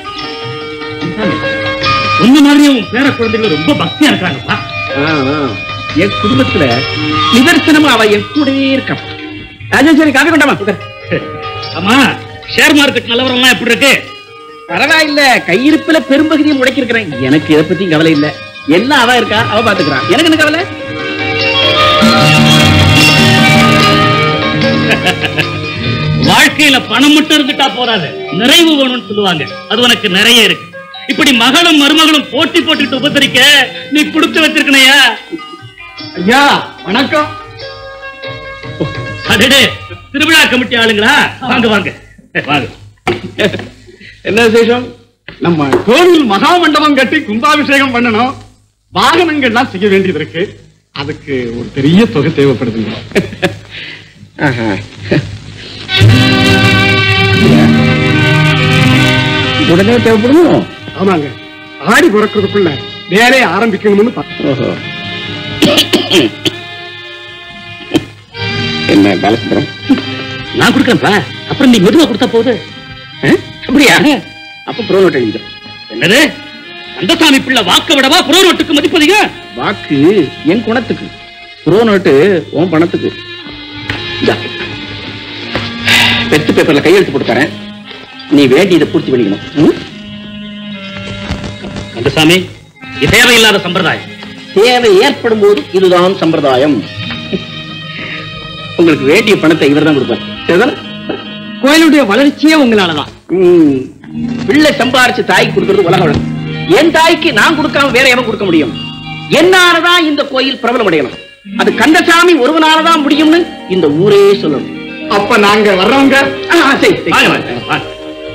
உன்ன மாதிரியும் உன் பேர குழந்தைகள் ரொம்ப பக்தியா இருக்காங்கப்பா ஆ, ஆ. என் குடும்பத்துல நிதர்சனமா அவ என் கூடவே இருக்கா ராஜன் சரி காப்பி கொண்டாமா ஆமா ஷேர் மார்க்கெட் நிலவரம்லாம் எப்படி இருக்கு பரவாயில்ல கையிருப்புல பெரும்பகுதியை முடக்கிருக்கிறேன் எனக்கு இதை பத்தி கவலை இல்ல எல்லாம் அவ இருக்கா அவ பாத்துக்கிறான் எனக்கு என்ன கவலை வாழ்க்கையில பணம் மட்டும் இருந்துட்டா போறாது நிறைவு வேணும்னு சொல்லுவாங்க அது உனக்கு நிறைய இருக்கு இப்படி மகளும் மருமகளும் போட்டி போட்டுட்டு உபசரிக்க நீ கொடுத்து வச்சிருக்கணையா ஐயா வணக்கம் அடடே திருவிழா கமிட்டி ஆளுங்களா வாங்க வாங்க வாங்க என்ன விசேஷம் நம்ம கோவில் மகா மண்டபம் கட்டி கும்பாபிஷேகம் பண்ணணும் வாகனங்கள்லாம் செய்ய வேண்டியது இருக்கு அதுக்கு ஒரு பெரிய தொகை தேவைப்படுதுங்க உடனே தேவைப்படுமோ ஆமாங்க ஆடி பிறக்கிறதுக்குள்ள வேலையை ஆரம்பிக்கணும்னு பார்த்தோம். என்ன பாலசுந்தரம் நான் கொடுக்கறேன்ப்பா அப்புறம் நீ மெதுவா கொடுத்தா போகுது அப்படியா அப்ப ப்ரோனோட் எழுதிடும் என்னது கந்தசாமி பிள்ளை வாக்க விடவா புரோரோட்டுக்கு மதிப்பதிக வாக்கு என் குணத்துக்கு ப்ரோ நோட்டு உன் பணத்துக்கு இந்தா. பெத்து பேப்பர்ல கையெழுத்து போட்டு தரேன் நீ வேண்டியதை பூர்த்தி பண்ணிக்கணும் ம்? கந்தசாமி இது தேவையில்லாத சம்பிரதாயம் தேவை ஏற்படும் போது இதுதான் சம்பிரதாயம் உங்களுக்கு வேண்டிய பணத்தை இவர் தான் கொடுப்பார் சரிதானே? கோயிலுடைய வளர்ச்சியே உங்களாலதான் ம். பிள்ளை சம்பாரிச்சு தாய்க்கு கொடுக்கறது உலக வழக்கம் என் தாய்க்கு நான் கொடுக்காம வேற எவன் கொடுக்க முடியும் என்னாலதான் இந்த கோயில் பிரபலம் அடையணும் அது கந்தசாமி ஒருவனாலதான் முடியும்னு இந்த ஊரே சொல்லணும் அப்ப நாங்க வர்றவங்க ஆ, சரி, சரி. வாங்க, வாங்க, வாங்க.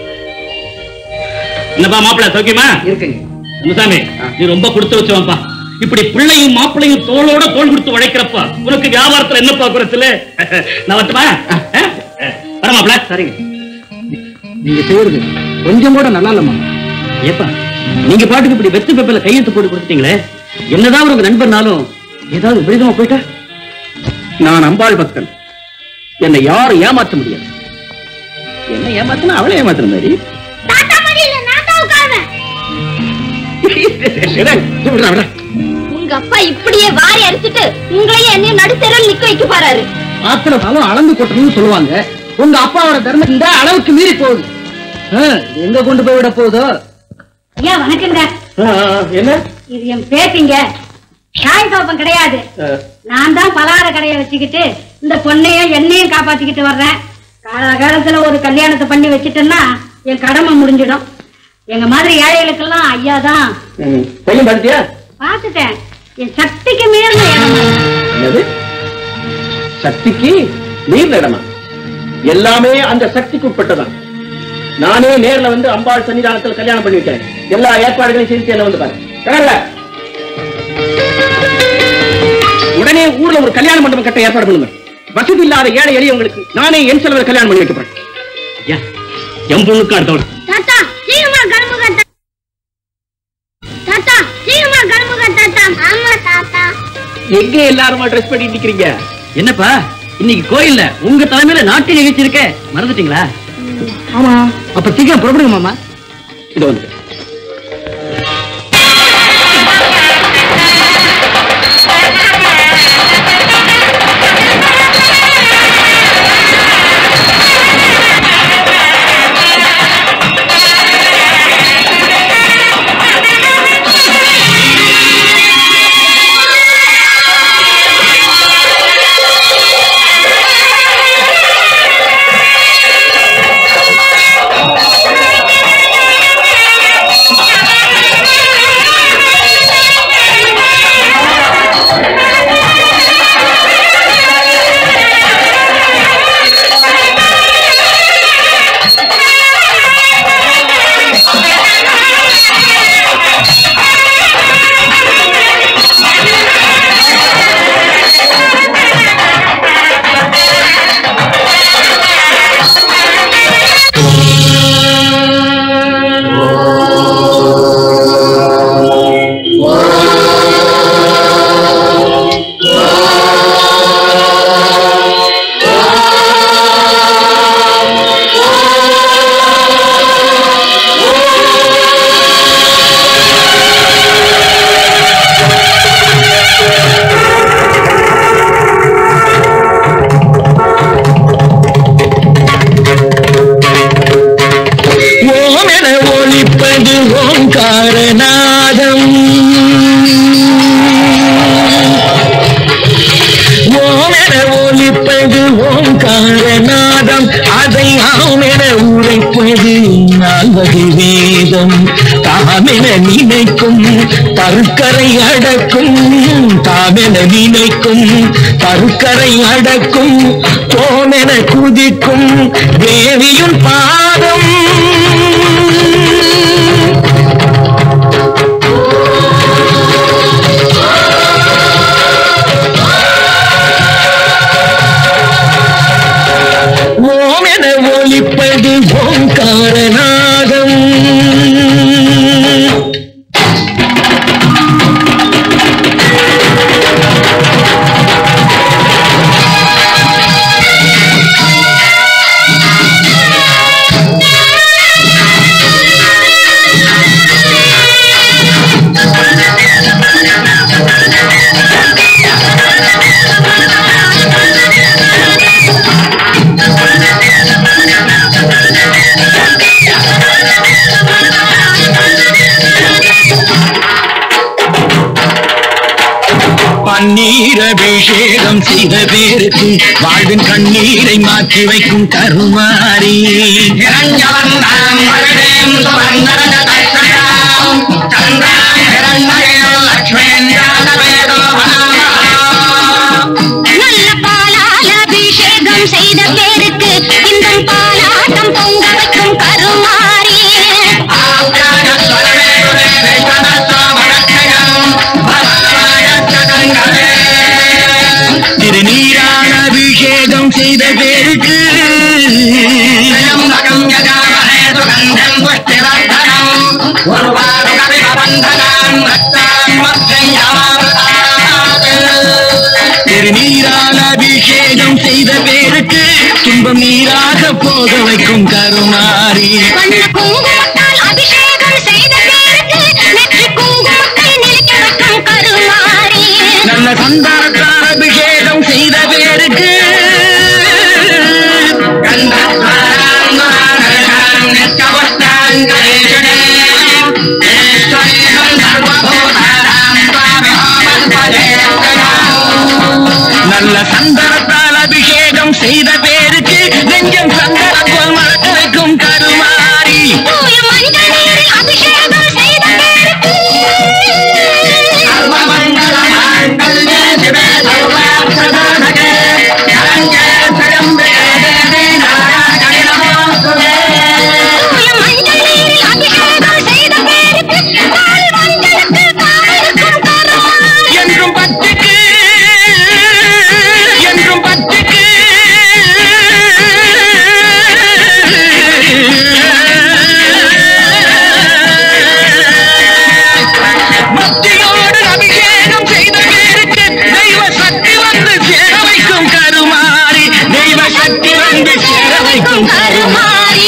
என்னப்பா மாப்பிள்ளை சௌக்கியமா இருக்குங்க கந்தசாமி நீ ரொம்ப கொடுத்து வச்சவன்ப்பா இப்படி பிள்ளையும் மாப்பிள்ளையும் தோளோட தோள் கொடுத்து உழைக்கிறப்ப உனக்கு வியாபாரத்துல என்னப்பா குறைச்சல நான் வரட்டுமா ஆ? வர மாப்பிள்ள சரிங்க நீங்க செய்யறது கொஞ்சம் கூட நல்லா இல்லம்மா ஏப்பா நீங்க பாட்டுக்கு இப்படி வெத்து பேப்பர்ல கையெழுத்து போட்டு கொடுத்துட்டீங்களே என்னதான் உங்க நண்பர்னாலும் ஏதாவது விபரீதமா போயிட்டா நான் அம்பாள் பக்தன் என்னை யாரும் ஏமாற்ற முடியாது என்ன ஏமாத்தினா அவளை ஏமாத்துற மாதிரி தாத்தா மடியில நான் தான் உட்காருவேன் விடுறா, விடுறா. உங்க அப்பா இப்படியே வாரி அடிச்சிட்டு உங்களையும் என்னையும் நடுத்தரல் நிக்க வைக்க போறாரு ஆத்திர காலம் அளந்து கொட்டணும்னு சொல்லுவாங்க உங்க அப்பாவோட தர்மம் இந்த அளவுக்கு மீறி போகுது ஆ, இது எங்க கொண்டு போய் விட போகுதோ ஐயா வணக்கங்க என்ன இது என் பேத்திங்க காய் கோப்பம் கிடையாது நான் தான் பலகார கடையை வச்சுக்கிட்டு இந்த பொண்ணையும் என்னையும் காப்பாத்திக்கிட்டு வர்றேன் காலகாலத்துல ஒரு கல்யாணத்தை பண்ணி வச்சுட்டேன்னா என் கடமை முடிஞ்சிடும் எங்க மாதிரி ஏழைகளுக்கெல்லாம் ஐயா தான் ம். பையன் பார்த்தியா பார்த்துட்டேன் என் சக்திக்கு மீறின இடமா என்னது சக்திக்கு நீர் இடமா எல்லாமே அந்த சக்திக்கு உட்பட்டதான் நானே நேர்ல வந்து அம்பாள் சன்னிதானத்தில் கல்யாணம் பண்ணி வைக்கிறேன் எல்லா ஏற்பாடுகளையும் செஞ்சு என்ன வந்து பாரு கடல்ல உடனே ஊர்ல ஒரு கல்யாண மண்டபம் கட்ட ஏற்பாடு பண்ணுங்க வசதி இல்லாத ஏழை எளியவங்களுக்கு நானே என் செலவில் கல்யாணம் பண்ணி வைக்க போறேன் என் பொண்ணுக்கு அடுத்தவன் தாத்தா சீக்கிரமா கிளம்புங்க தாத்தா. தாத்தா சீக்கிரமா கிளம்புங்க தாத்தா ஆமா தாத்தா எங்க எல்லாருமா ட்ரெஸ் பண்ணி நிக்கிறீங்க என்னப்பா இன்னைக்கு கோயில்ல உங்க தலைமையில நாட்டு நிகழ்ச்சி இருக்க மறந்துட்டீங்களா ஆமா அப்ப சீக்கிரம் புறப்படுங்க மாமா இது வந்து ஓமென ஒழிப்பது ஓங்காரநாதம் ஓமென ஒழிப்பது ஓங்காரநாதம் அதை ஆமென உரைப்பது நால்வகை வேதம் தாமென நினைக்கும் தருக்கரை அடக்கும் தாமென நினைக்கும் தருக்கரை அடக்கும் கோமென குதிக்கும் தேவியும் பாதம் ஓமென ஒலிப்பது ஓங்காரநாதம் தாத்தா பன்னீர் அபிஷேகம் செய்த பேருக்கு வாழ்வின் கண்ணீரை மாற்றி வைக்கும் கருமாறி நல்ல பாலால் அபிஷேகம் செய்த பேருக்கு இந்த பாலாட்டம் பொங்க வைக்கும் கருமாறி திருநீரான அபிஷேகம் செய்த பேருக்கு திருநீரான அபிஷேகம் செய்த பேருக்கு துன்பம் நீராக போக வைக்கும் கருமாறி வண்ண குங்குமத்தால் அபிஷேகம் செய்த பேருக்கு நெற்றி குங்குமத்தை நிலைக்க வைக்கும் கருமாறி நல்ல சந்தானத்தால் அபிஷேகம் செய்த பேருக்கு நல்ல சந்தனத்தால் அபிஷேகம் செய்த பேருக்கு நெஞ்சம் சந்தனம் போல் மறக்க வைக்கும் கருமாறி தூய மஞ்சள் நீரில் அபிஷேகம் செய்த பேருக்கு தூய மஞ்சள் நீரில் அபிஷேகம் செய்த பேருக்கு பால் மஞ்சளுக்கு காவலுக்கும் கருமாறி என்றும் பத்துக்கு என்றும் பத்துக்கு பக்தியோடு அபிஷேகம் செய்த பேருக்கு தெய்வ சக்தி வந்து சேர வைக்கும் கருமாறி தெய்வ சக்தி வந்து சேர வைக்கும் கருமாறி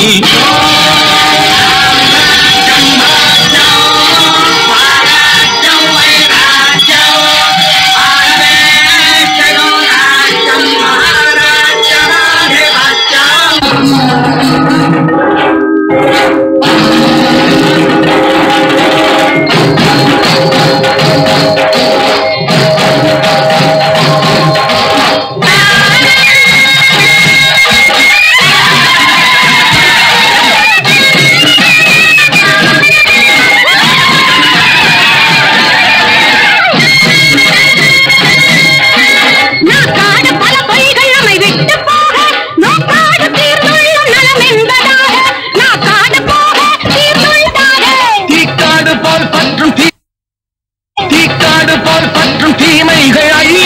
நாக்காடு பல பொய்கள் நம்மை விட்டு போக நோக்காடு தீர்ந்துள்ள நலம் என்பதாக நாக்காடு போக தீர்ந்துள்ளதாக தீக்காடு போல் பற்றும் தீ தீக்காடு போல் பற்றும் தீமைகள் அழிய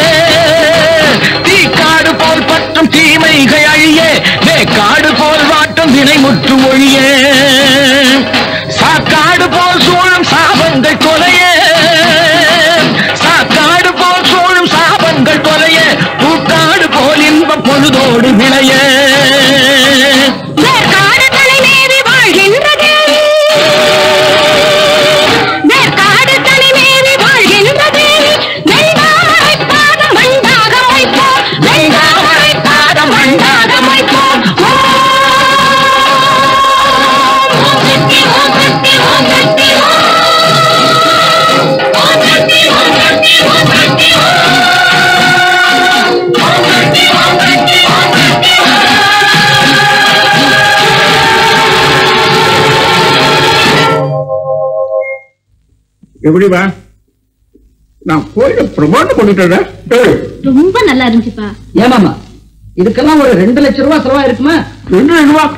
தீக்காடு போல் பற்றும் தீமைகள் அழிய காடு போல் வாட்டும் வினை முற்று ஒழிய சாக்காடு போல் சூழும் சாபங்கள் கொலைய சாக்காடு போல் சூழும் சாபங்கள் கொலைய பூக்காடு போல் இன்பம் பொழுதோடு விளைய வேர்க்காடு தலைமேவி வாழ்கின்றது வேர்க்காடு தலைமேவி வாழ்கின்றது வெண்தாமரை பாதம் மண்டாக வைப்போம் வெண்தாமரை பாதம் மண்டாக வைப்போம் ஓம் சக்தி ஓம் சக்தி ஓம் சக்தி ஓம் சக்தி ஓம் சக்தி ஓம் சக்தி ஓம் சக்தி ஓம் சக்தி ஓம் சக்தி எப்படிப்பா நான் கோயில பிரமாணம் பண்ணிட்டேன் ரொம்ப நல்லா இருந்துச்சுப்பா ஏமாமா இதுக்கெல்லாம் ஒரு ரெண்டு லட்சம் ரூபாய் செலவா இருக்குமா ரெண்டு லட்சம் ரூபா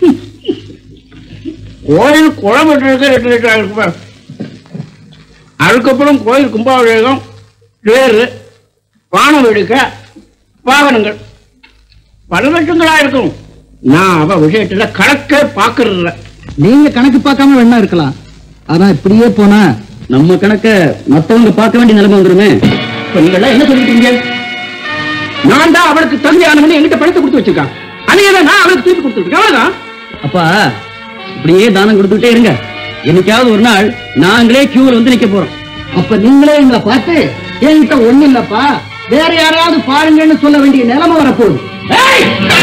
கோயில் குளம் வெட்டுறதுக்கு ரெண்டு லட்சம் ஆயிருக்குப்பா அதுக்கப்புறம் கோயில் கும்பாபிஷேகம் தேர் பானம் எடுக்க வாகனங்கள் பல லட்சங்களா இருக்கும் நான் அவ விஷயத்துல கணக்கே பாக்குறது இல்ல நீங்க கணக்கு பார்க்காம வேணா இருக்கலாம் ஆனா இப்படியே போனா நம்ம கணக்க மத்தவங்க பார்க்க வேண்டிய நிலைமை வந்துருமே இப்ப நீங்க எல்லாம் என்ன சொல்லிட்டீங்க நான் தான் அவளுக்கு தகுதியானவனு என்கிட்ட பணத்தை கொடுத்து வச்சிருக்கான் அதையே தான் நான் அவளுக்கு திருப்பி கொடுத்துருக்கேன் அவ்வளவுதான் அப்பா இப்படியே தானம் கொடுத்துட்டே இருங்க என்னைக்காவது ஒரு நாள் நாங்களே கியூல வந்து நிக்க போறோம் அப்ப நீங்களே எங்களை பார்த்து என்கிட்ட ஒண்ணு இல்லப்பா வேற யாராவது பாருங்கன்னு சொல்ல வேண்டிய நிலைமை வரப்போகுது ஏய்!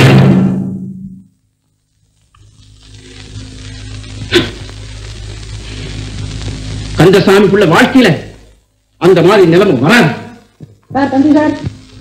கந்தசாமி பிள்ளை வாழ்க்கையில அந்த மாதிரி நிலைமை வராது சார் தம்பி சார்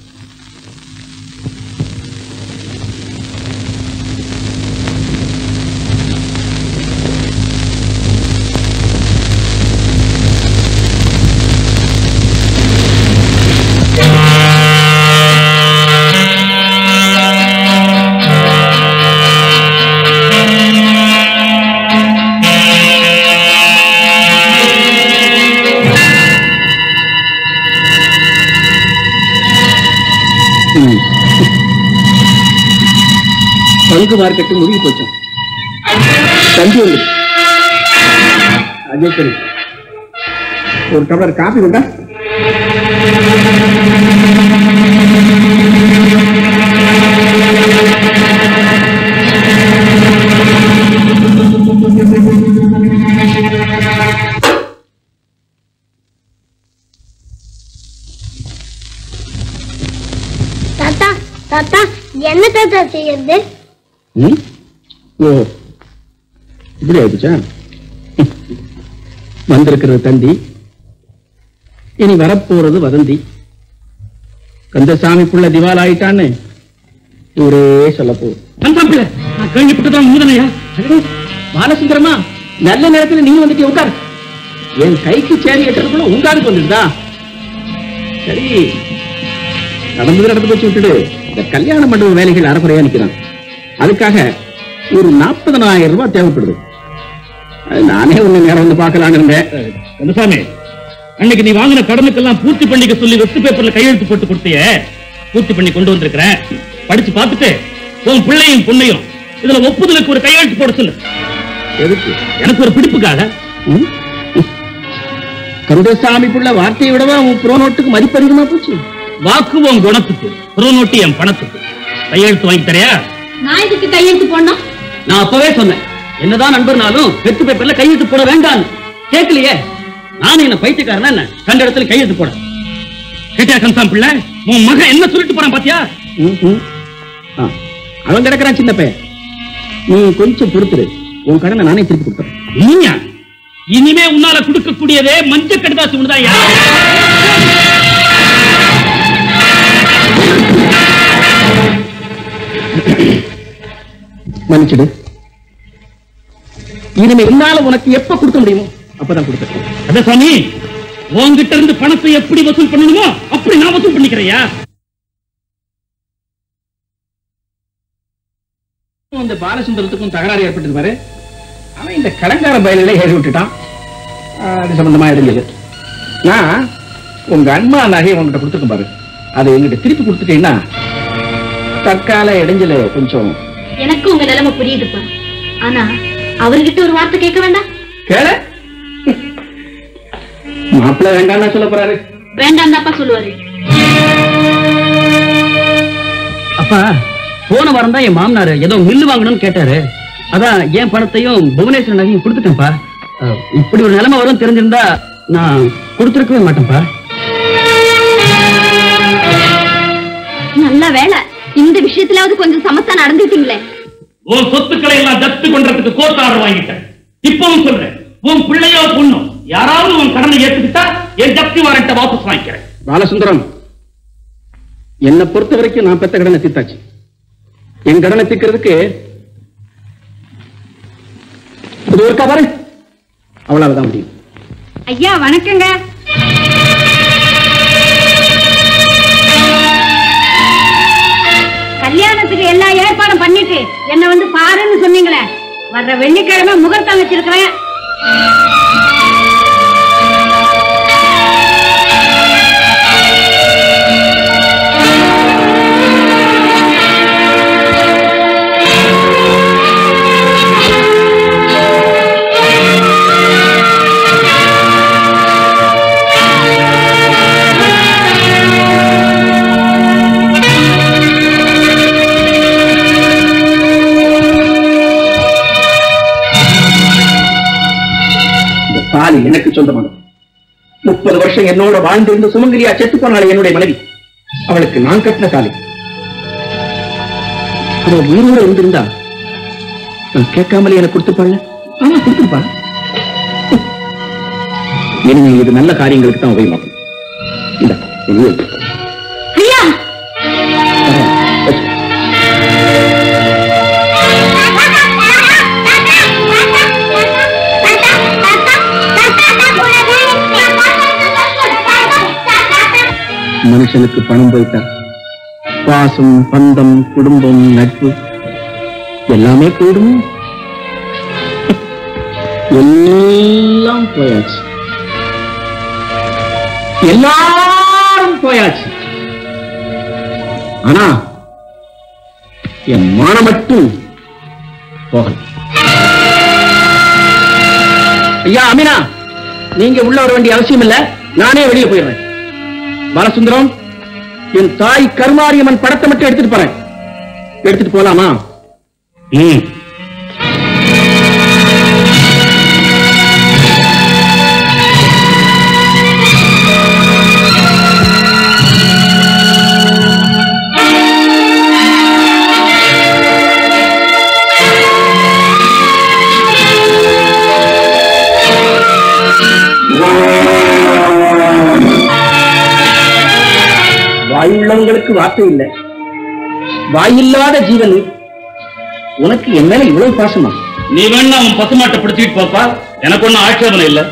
பங்கு மார்க்கெட்டு முடிவு போச்சோம் தம்பி வந்து அதே சரி ஒரு டம்ளர் காபி கொண்டா தாத்தா தாத்தா என்ன தாத்தா செய்யறது ம்? ஓ இப்படி ஆயிடுச்சா வந்திருக்கிறது தந்தி இனி வரப்போறது வதந்தி கந்தசாமி புள்ள திவால் ஆயிட்டான்னு ஊரே சொல்ல போகுது கந்தசாமி நான் கேள்விப்பட்டதான் உண்மைதானையா பாலசுந்தரமா நல்ல நேரத்துல நீங்க வந்துட்டு உட்கார் என் கைக்கு சேரி எட்டுறதுக்குள்ள உங்காருக்கு வந்துருதா சரி நடந்தது நடந்து போச்சு விட்டுடு இந்த கல்யாண மண்டப வேலைகள் அறக்குறையா நிக்கிறான் அதுக்காக ஒரு நாற்பதனாயிரம் ரூபாய் தேவைப்படுது அது நானே ஒண்ணு நேரம் வந்து பார்க்கலான்னு இருந்தேன் கந்தசாமி அன்னைக்கு நீ வாங்கின கடனுக்கெல்லாம் பூர்த்தி பண்ணிக்க சொல்லி வெத்து பேப்பர்ல கையெழுத்து போட்டு கொடுத்தியே பூர்த்தி பண்ணி கொண்டு வந்திருக்கிறேன் படிச்சு பார்த்துட்டு உன் பிள்ளையும் பொண்ணையும் இதுல ஒப்புதலுக்கு ஒரு கையெழுத்து போட சொல்லு எதுக்கு எனக்கு ஒரு பிடிப்புக்காக ம்? கந்தசாமி புள்ள வார்த்தையை விடவா உன் புறோ நோட்டுக்கு மதிப்பு அதிகமா போச்சு வாக்கு உன் குணத்துக்கு புற நோட்டு என் பணத்துக்கு கையெழுத்து வாங்கி தரையா நான் இதுக்கு கையெழுத்து போடணும் நான் அப்பவே சொன்னேன் என்னதான் நண்பர்னாலும் வெத்து பேப்பர்ல கையெழுத்து போட வேண்டாம் கேட்கலையே நானும் என்ன பைத்தியக்காரனா என்ன கண்ட இடத்துல கையெழுத்து போட கேட்டியா கந்தசாமி பிள்ளை உன் மகன் என்ன சொல்லிட்டு போறான் பாத்தியா ம், ம். ஆ, அவன் கிடக்குறான் சின்ன பையன் நீ கொஞ்சம் பொறுத்துரு உன் கடனை நானே திருப்பி கொடுத்துறேன் நீயா இனிமே உன்னால கொடுக்கக்கூடியதே மஞ்ச கடுதாசி ஒண்ணுதான் மன்னிச்சிடு இனிமே என்னால உனக்கு எப்ப கொடுக்க முடியுமோ அப்பதான் கொடுத்துறேன் அதான் சாமி உன்கிட்ட இருந்து பணத்தை எப்படி வசூல் பண்ணணுமோ அப்படி நான் வசூல் பண்ணிக்கிறையா இந்த பாலசுந்தரத்துக்கும் தகராறு ஏற்பட்டது பாரு அவன் இந்த கடங்கார பயலில ஏறி விட்டுட்டான் ஆ, அது சம்பந்தமா இருந்தது நான் உங்க அன்மா நகையை உங்ககிட்ட கொடுத்துருக்கேன் பாரு அதை எங்கிட்ட திருப்பி கொடுத்துட்டீங்கன்னா தற்கால இடைஞ்சல கொஞ்சம் எனக்கு உங்க நிலைமை புரியுதுப்பா ஆனா அவர்கிட்ட ஒரு வார்த்தை கேட்க வேண்டாம் கேள மாப்பிள்ள வேண்டாம்னு சொல்ல போறாரு வேண்டாம் தாப்பா சொல்லுவாரு அப்பா போன வாரம் தான் என் மாமனார் ஏதோ மில்லு வாங்கணும்னு கேட்டாரு அதான் என் பணத்தையும் புவனேஸ்வரன் நகையும் கொடுத்துட்டேன்ப்பா அஹ், இப்படி ஒரு நிலைமை வரும் தெரிஞ்சிருந்தா நான் கொடுத்துருக்கவே மாட்டேன்ப்பா நல்ல வேலை இந்த விஷயத்திலாவது கொஞ்சம் சமத்தா நடந்துட்டீங்களே உன் சொத்துக்களை எல்லாம் ஜப்து பண்றதுக்கு கோர்ட் ஆர்டர் வாங்கிட்டேன் இப்பவும் சொல்றேன் உன் பிள்ளையோ பொண்ணோ யாராவது உன் கடனை ஏத்துக்கிட்டா என் ஜப்தி வாரண்ட வாபஸ் வாங்கிக்கிறேன் பாலசுந்தரம் என்னை பொறுத்த வரைக்கும் நான் பெத்த கடனை தீர்த்தாச்சு என் கடனை தீர்க்கிறதுக்கு இது ஒருக்கா பாரு அவ்வளவுதான் முடியும் ஐயா வணக்கங்க கல்யாணத்துக்கு எல்லா ஏற்பாடும் பண்ணிட்டு என்ன வந்து பாருன்னு சொன்னீங்களே வர்ற வெள்ளிக்கிழமை முகூர்த்தம் வச்சிருக்கிறேன் இந்த தாலி எனக்கு சொந்தமானது முப்பது வருஷம் என்னோட வாழ்ந்திருந்து சுமங்கலியா செத்து போனாள் என்னுடைய மனைவி அவளுக்கு நான் கட்டின தாலி அவ உயிரோட இருந்திருந்தா நான் கேட்காமலே எனக்கு கொடுத்துப்பாள் ஆமா கொடுத்துருப்பா இனிமே இது நல்ல காரியங்களுக்கு தான் உபயோகமாகும் இந்த இது பிரியா மனுஷனுக்கு பணம் போயிட்டா பாசம் பந்தம் குடும்பம் நட்பு எல்லாமே போயிடும் எல்லாம் போயாச்சு எல்லாரும் போயாச்சு ஆனா என் மானம் மட்டும் போகல ஐயா அமீனா நீங்க உள்ள வர வேண்டிய அவசியம் இல்ல நானே வெளியே போயிடுறேன் பாலசுந்தரம் என் தாய் கருமாரியம்மன் படத்தை மட்டும் எடுத்துட்டு போறேன் எடுத்துட்டு போலாமா ம் வாயுள்ளவங்களுக்கு வார்த்தை இல்லை வாயில்லாத ஜீவன் உனக்கு என் மேல இவ்வளவு பாசமா நீ வேணா அவன் பசுமாட்டை பிடிச்சிட்டு போப்பா எனக்கு ஒண்ணும் ஆட்சேபனை இல்ல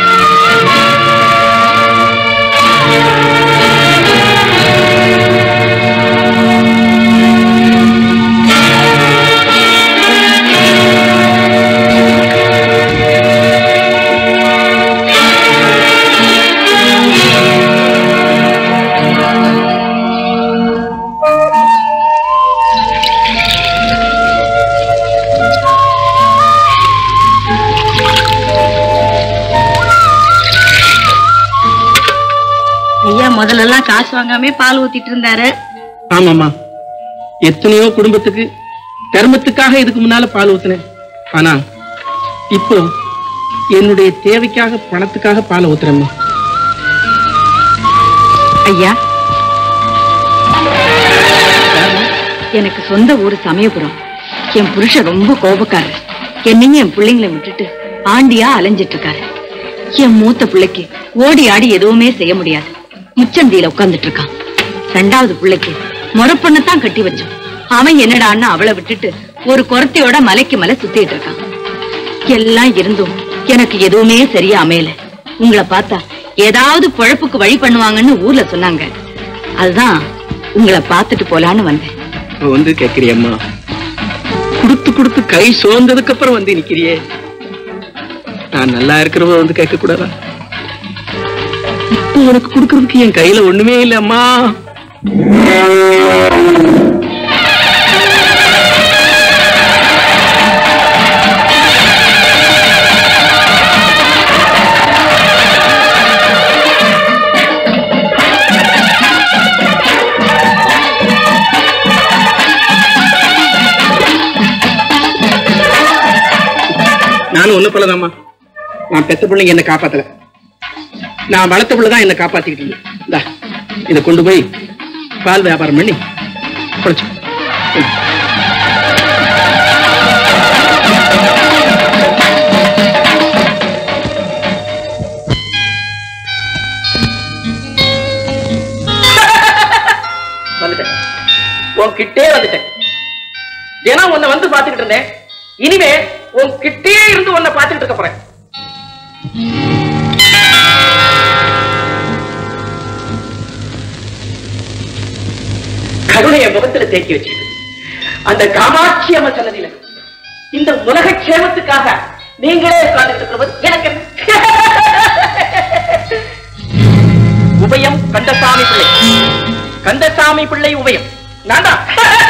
ஐயா முதல்ல எல்லாம் காசு வாங்காம பால் ஊத்திட்டு இருந்தாரு ஆமாமா எத்தனையோ குடும்பத்துக்கு தர்மத்துக்காக இதுக்கு முன்னால பால் ஊத்துனேன் ஆனா இப்போ என்னுடைய தேவைக்காக பணத்துக்காக பால் ஊத்துறேம்மா ஐயா எனக்கு சொந்த ஊரு சமயபுரம் என் புருஷன் ரொம்ப கோபக்காரர் என்னையும் என் பிள்ளைங்களை விட்டுட்டு ஆண்டியா அலைஞ்சிட்டு இருக்காரு என் மூத்த பிள்ளைக்கு ஓடி ஆடி எதுவுமே செய்ய முடியாது முச்சந்தியில உட்கார்ந்துட்டு இருக்கான் ரெண்டாவது பிள்ளைக்கு முறப்பொண்ணத்தான் கட்டி வச்சோம் அவன் என்னடான்னு அவளை விட்டுட்டு ஒரு குரத்தையோட மலைக்கு மலை சுத்திட்டு இருக்கான் எல்லாம் இருந்தும் எனக்கு எதுவுமே சரியா அமையல உங்களை பார்த்தா ஏதாவது பொழப்புக்கு வழி பண்ணுவாங்கன்னு ஊர்ல சொன்னாங்க அதுதான் உங்களை பார்த்துட்டு போலான்னு வந்தேன் இப்ப வந்து கேக்குறியம்மா கொடுத்து கொடுத்து கை சோர்ந்ததுக்கு அப்புறம் வந்து நிக்கிறியே நான் நல்லா இருக்கிறவ வந்து கேட்க கூடாதா இப்போ உனக்கு கொடுக்கறதுக்கு என் கையில ஒண்ணுமே இல்ல அம்மா நானும் ஒண்ணு போலதாம்மா நான் பெத்த பிள்ளைங்க என்ன காப்பாத்தல நான் வளர்த்த பிள்ளை தான் என்ன காப்பாத்திக்கிட்டு இருந்தேன் இந்தா இதை கொண்டு போய் பால் வியாபாரம் பண்ணி குறைச்சு வந்துட்டேன் உன்கிட்டே வந்துட்டேன் ஏன்னா உன்னை வந்து பாத்துக்கிட்டு இருந்தேன் இனிமே உன் கிட்டே இருந்து உன்னை பாத்துக்கிட்டு இருக்க போறேன் கருணைய முகத்துல தேக்கி வச்சுட்டு அந்த காமாட்சி அம்மன் சன்னதியில இந்த உலக க்ஷேமத்துக்காக நீங்களே உட்கார்ந்துட்டு இருக்கிறது எனக்கு என்ன? உபயம் கந்தசாமி பிள்ளை கந்தசாமி பிள்ளை உபயம் நான் தான்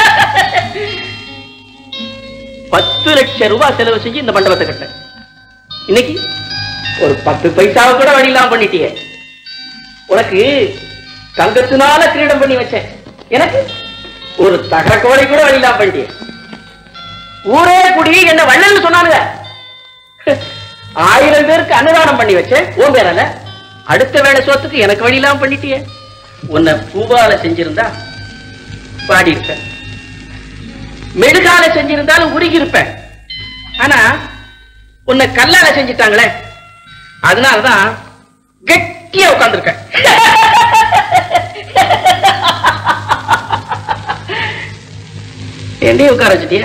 பத்து லட்சம் ரூபாய் செலவு செஞ்சு இந்த மண்டபத்தை கட்டினேன் இன்னைக்கு ஒரு பத்து பைசாவை கூட வழி இல்லாம பண்ணிட்டியே உனக்கு தங்கத்தினால கிரீடம் பண்ணி வச்சேன் எனக்கு ஒரு தகர கோடை கூட வழி இல்லாம பண்ணிட்டியே ஊரே குடி என்ன வள்ளல்னு சொன்னானுங்க ஆயிரம் பேருக்கு அன்னதானம் பண்ணி வச்சேன் உன் பேரால அடுத்த வேளை சோத்துக்கு எனக்கு வழி இல்லாம பண்ணிட்டியே உன்னை பூவால செஞ்சிருந்தா பாடி இருப்பேன் மெழுகால செஞ்சிருந்தாலும் உருகி இருப்பேன் ஆனா உன்னை கல்லால செஞ்சிட்டாங்களே அதனாலதான் கெட்டியா உட்கார்ந்துருக்கேன் என்னையும் உட்கார வச்சுட்டிய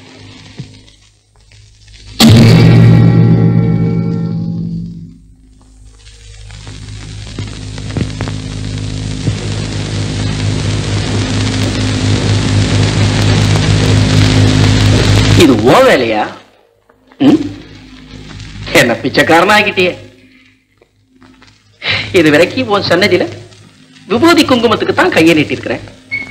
இது ஓ வேலையா ம்? என்ன பிச்சைக்காரனா ஆகிட்டியே இது வரைக்கும் உன் சன்னதியில விபூதி குங்குமத்துக்கு தான் கையை நீட்டிருக்கிறேன்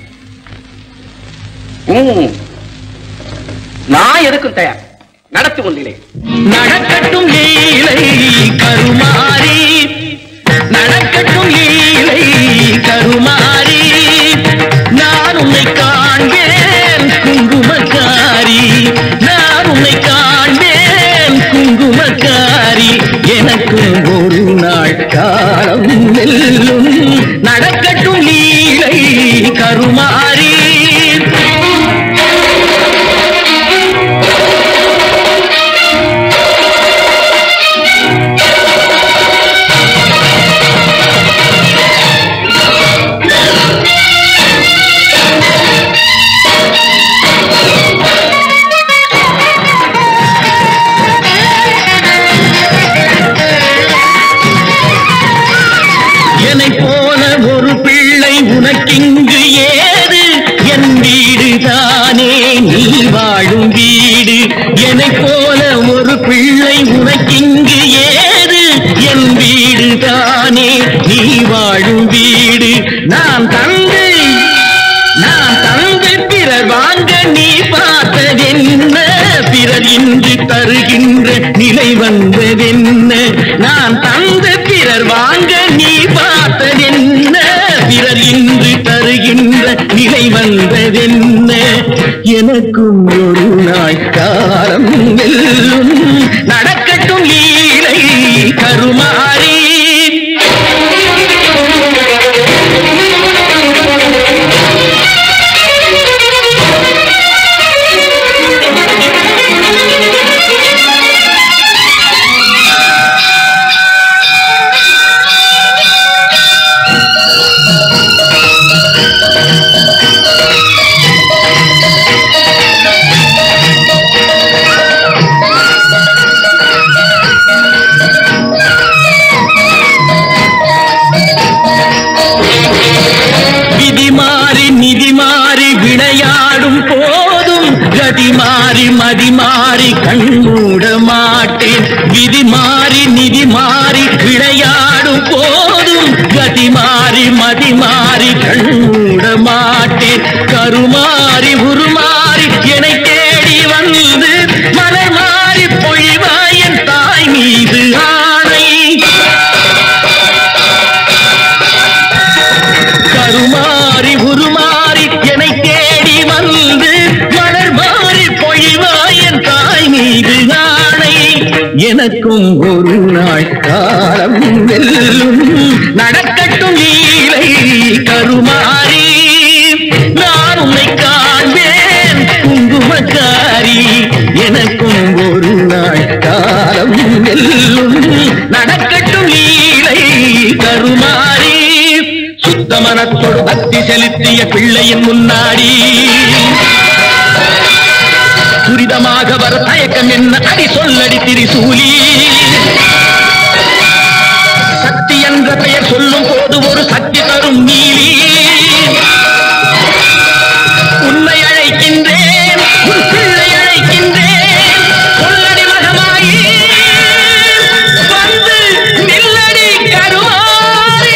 ம். நான் எதுக்கும் தயார் நடத்து கொண்டிலே நடக்கட்டும் லீலை கருமாரி நடக்கட்டும் லீலை கருமாரி நான் உன்னை காண்பேன் குங்குமக்காரி நான் உன்னை காண்பேன் குங்குமக்காரி எனக்கும் ஒரு நாள் காலம் வெல்லும் நடக்கட்டும் லீலை கருமாரி என்னை போல ஒரு பிள்ளை உனக்கிங்கு ஏது என் வீடு தானே நீ வாழும் வீடு என்னை போல ஒரு பிள்ளை உனக்கிங்கு ஏது என் வீடு தானே நீ வாழும் வீடு நான் தந்தை நான் தந்தை பிறர் வாங்க நீ பார்த்ததென்ன பிறர் இன்று தருகின்ற நிலை வந்ததென்ன நான் தந்த பிறர் வாங்க நீ பார்த்ததென்ன பிறர் இன்று தருகின்ற நிலை வந்ததென்ன எனக்கும் ஒரு நாள் காலம் வெல்லும் நடக்கட்டும் லீலை கருமாறி விதி மாறி நிதி மாறி விளையாடும் போதும் கதி மாறி மதி மாறி கண்மூட மாட்டேன் விதி மாறி நிதி மாறி விளையாடும் போதும் கதி மாறி மதி மாறி கண்மூட மாட்டேன் கருமாறி உருமாறி என்னை தேடி வந்து மலர் மாறி பொழிவாயன் தாய் மீது ஆணை கருமாறி உருமாறி என்னை தேடி வந்து மலர் மாறி பொழிவாயன் தாய் மீது நாளை எனக்கும் ஒரு நாள் காலம் வெல்லும் நடக்கட்டும் லீலை கருமாறி நான் உன்னை காண்பேன் குங்குமக்காரி எனக்கும் ஒரு நாள் காலம் வெல்லும் நடக்கட்டும் லீலை கருமாறி சுத்த மனத்தோடு பக்தி செலுத்திய பிள்ளையின் முன்னாடி துரிதமாக வர தயக்கம் என்ன அடி சொல்லடி திரிசூலி சக்தி என்ற பெயர் சொல்லும் போது ஒரு சக்தி தரும் நீலி உன்னை அழைக்கின்றேன் உன் பிள்ளை அழைக்கின்றேன் சொல்லடி மகமாயி வந்து நில்லடி கருவாரி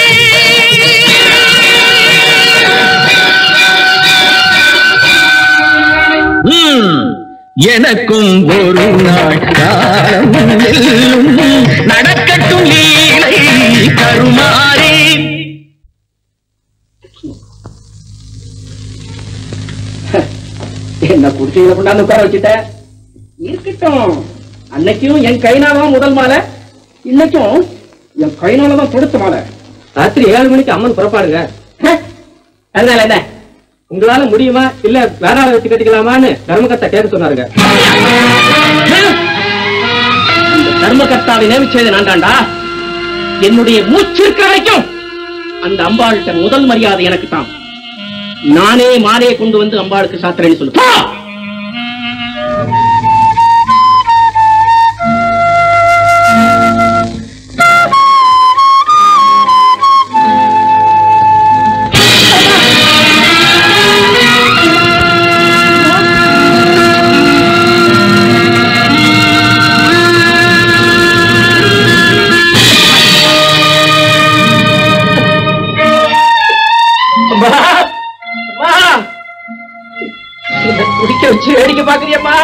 ம், எனக்கும் ஒரு நாள் காலம் வெல்லும் நடக்கட்டும் லீலை கருமாறி என்ன குடிசையில கொண்டாந்து உட்கார வச்சுட்ட இருக்கட்டும் அன்னைக்கும் என் கைனாவா முதல் மாலை இன்னைக்கும் என் கையினாலதான் தொடுத்த மாலை ராத்திரி ஏழு மணிக்கு அம்மன் புறப்பாடுங்க ஹே, அதனால என்ன உங்களால முடியுமா இல்ல வேற ஆளை வச்சு கட்டிக்கலாமான்னு தர்மகர்த்தா கேட்க சொன்னாருங்க இந்த தர்மகர்த்தாவை நியமிச்சது நான் தான்டா என்னுடைய மூச்சு இருக்கிற வரைக்கும் அந்த அம்பாள்கிட்ட முதல் மரியாதை எனக்கு தான் நானே மாலையை கொண்டு வந்து அம்பாளுக்கு சாத்திரேன்னு சொல்லு போ! அம்மா! அம்மா! என்னை குடிக்க வச்சு வேடிக்கை பாக்குறியம்மா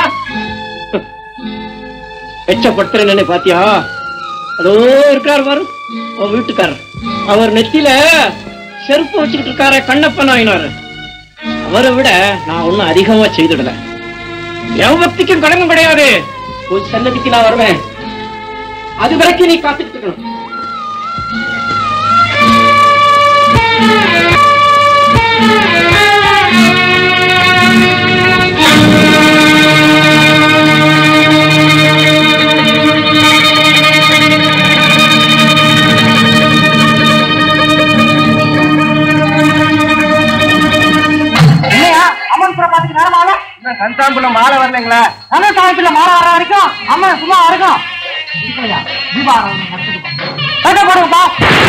வெச்சப்படுத்துறேன்னு பாத்தியா அதோ இருக்காரு பாரு உன் வீட்டுக்காரர் அவர் நெத்தியில செருப்பு வச்சுக்கிட்டு இருக்காரு கண்ணப்பன் ஆயினாரு அவரை விட நான் ஒண்ணும் அதிகமா செய்துடல என் பக்திக்கும் கடமும் கிடையாது உன் சன்னதிக்கு நான் வருவேன் அது வரைக்கும் நீ காத்துட்டு இருக்கணும் இல்லையா அம்மன் புற பாத்துக்கு நேரம் ஆகும் இன்னும் சந்தாம்புல மாலை வரலைங்களா நல்ல சாயத்துல மாலை வர வரைக்கும் அம்மன் சும்மா இருக்கும் இருக்கலையா தீபாராதனை நடத்துதுப்பா போடுங்கப்பா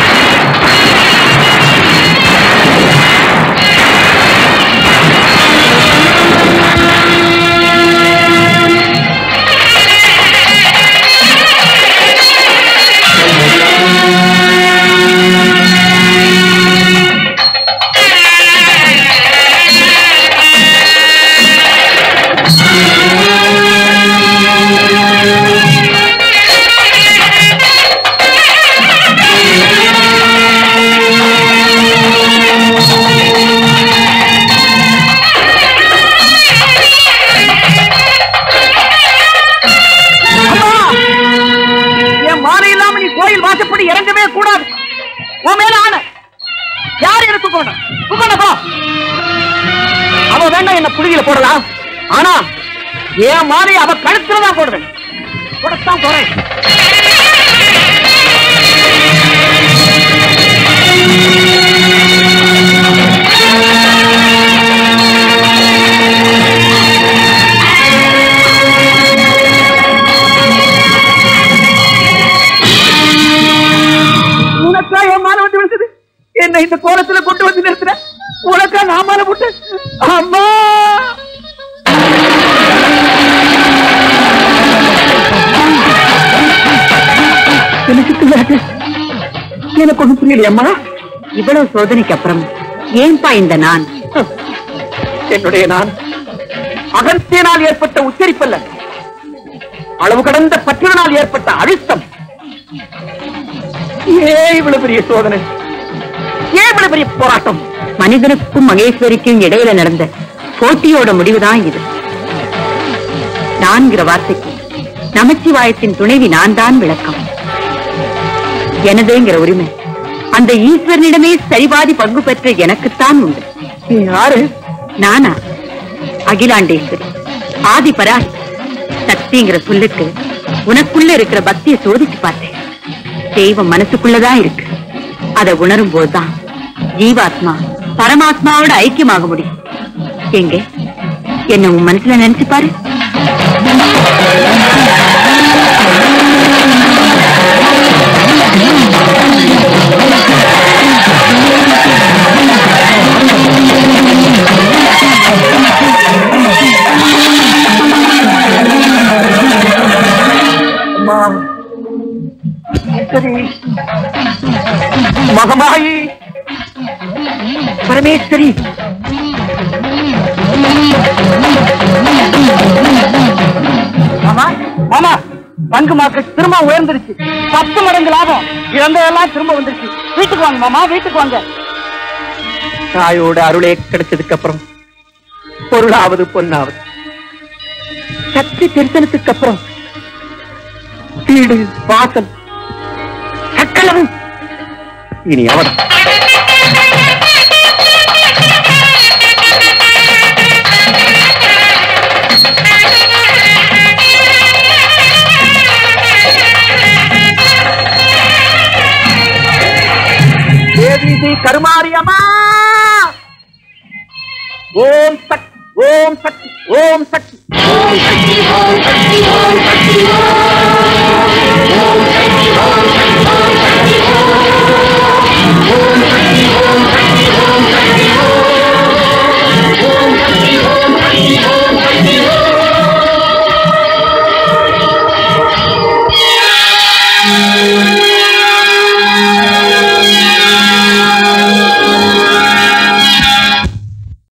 அம்மா! என் மாலை இல்லாம நீ கோயில் வாசப்படி இறங்கவே கூடாது உன் மேல ஆன யாரு என்ன தூக்க தூக்கணப்பா அவ வேண்டாம் என்ன புளியில போடலாம் ஆனா என் மாலை அவ கழுத்துல தான் போடுவேன் போடத்தான் போறேன் உனக்கா என் மாலை வந்து விழுந்தது என்ன இந்த கோலத்துல கொண்டு வந்து நிறுத்துற உனக்கா நான் மாலை போட்டு அம்மா எனக்கு தெரியாது. எனக்கு ஒண்ணு புரியலையம்மா இவ்வளவு சோதனைக்கு அப்புறம் ஏன்பா இந்த நான் என்னுடைய நான் அகத்தியனால் ஏற்பட்ட உச்சரிப்பல்ல அளவு கடந்த பற்றினால் ஏற்பட்ட அழுத்தம் ஏன் இவ்வளவு பெரிய சோதனை ஏன் இவ்வளவு பெரிய போராட்டம் மனிதனுக்கும் மகேஸ்வரிக்கும் இடையில நடந்த போட்டியோட முடிவுதான் இது நான்கிற வார்த்தைக்கு நமச்சிவாயத்தின் துணைவி நான் தான் விளக்கம் எனதேங்கிற உரிமை அந்த ஈஸ்வரனிடமே சரிபாதி பங்கு பெற்ற எனக்குத்தான் உண்டு யாரு நானா அகிலாண்டேஸ்வரி ஆதி பராசக்தி சக்திங்கிற சொல்லுக்கு உனக்குள்ள இருக்கிற பக்தியை சோதிச்சு பார்த்தேன் தெய்வம் மனசுக்குள்ளதான் இருக்கு அதை உணரும் போதுதான் ஜீவாத்மா பரமாத்மாவோட ஐக்கியமாக முடியும் எங்க என்ன உன் மனசுல நினைச்சு பாரு அம்மா சரி மகமாயி பரமேஸ்வரி மாமா மாமா பங்கு மார்க்கெட் திரும்ப உயர்ந்துருச்சு பத்து மடங்கு லாபம் இழந்ததெல்லாம் திரும்ப வந்துருச்சு வீட்டுக்கு வாங்க மாமா வீட்டுக்கு வாங்க தாயோட அருளே கிடைச்சதுக்கு அப்புறம் பொருளாவது பொன்னாவது சக்தி தரிசனத்துக்கு அப்புறம் வீடு வாசல் சக்கர கிழவன் இனி அவன் தேவி ஸ்ரீ கருமாரியம்மா ஓம் சக் ஓம் சக் ஓம் சக் ஓம் சக்தி ஓம் சக்தி ஓம் சக்தி ஓம் சக்தி ஓம் சக்தி ஓம் சக்தி ஓம்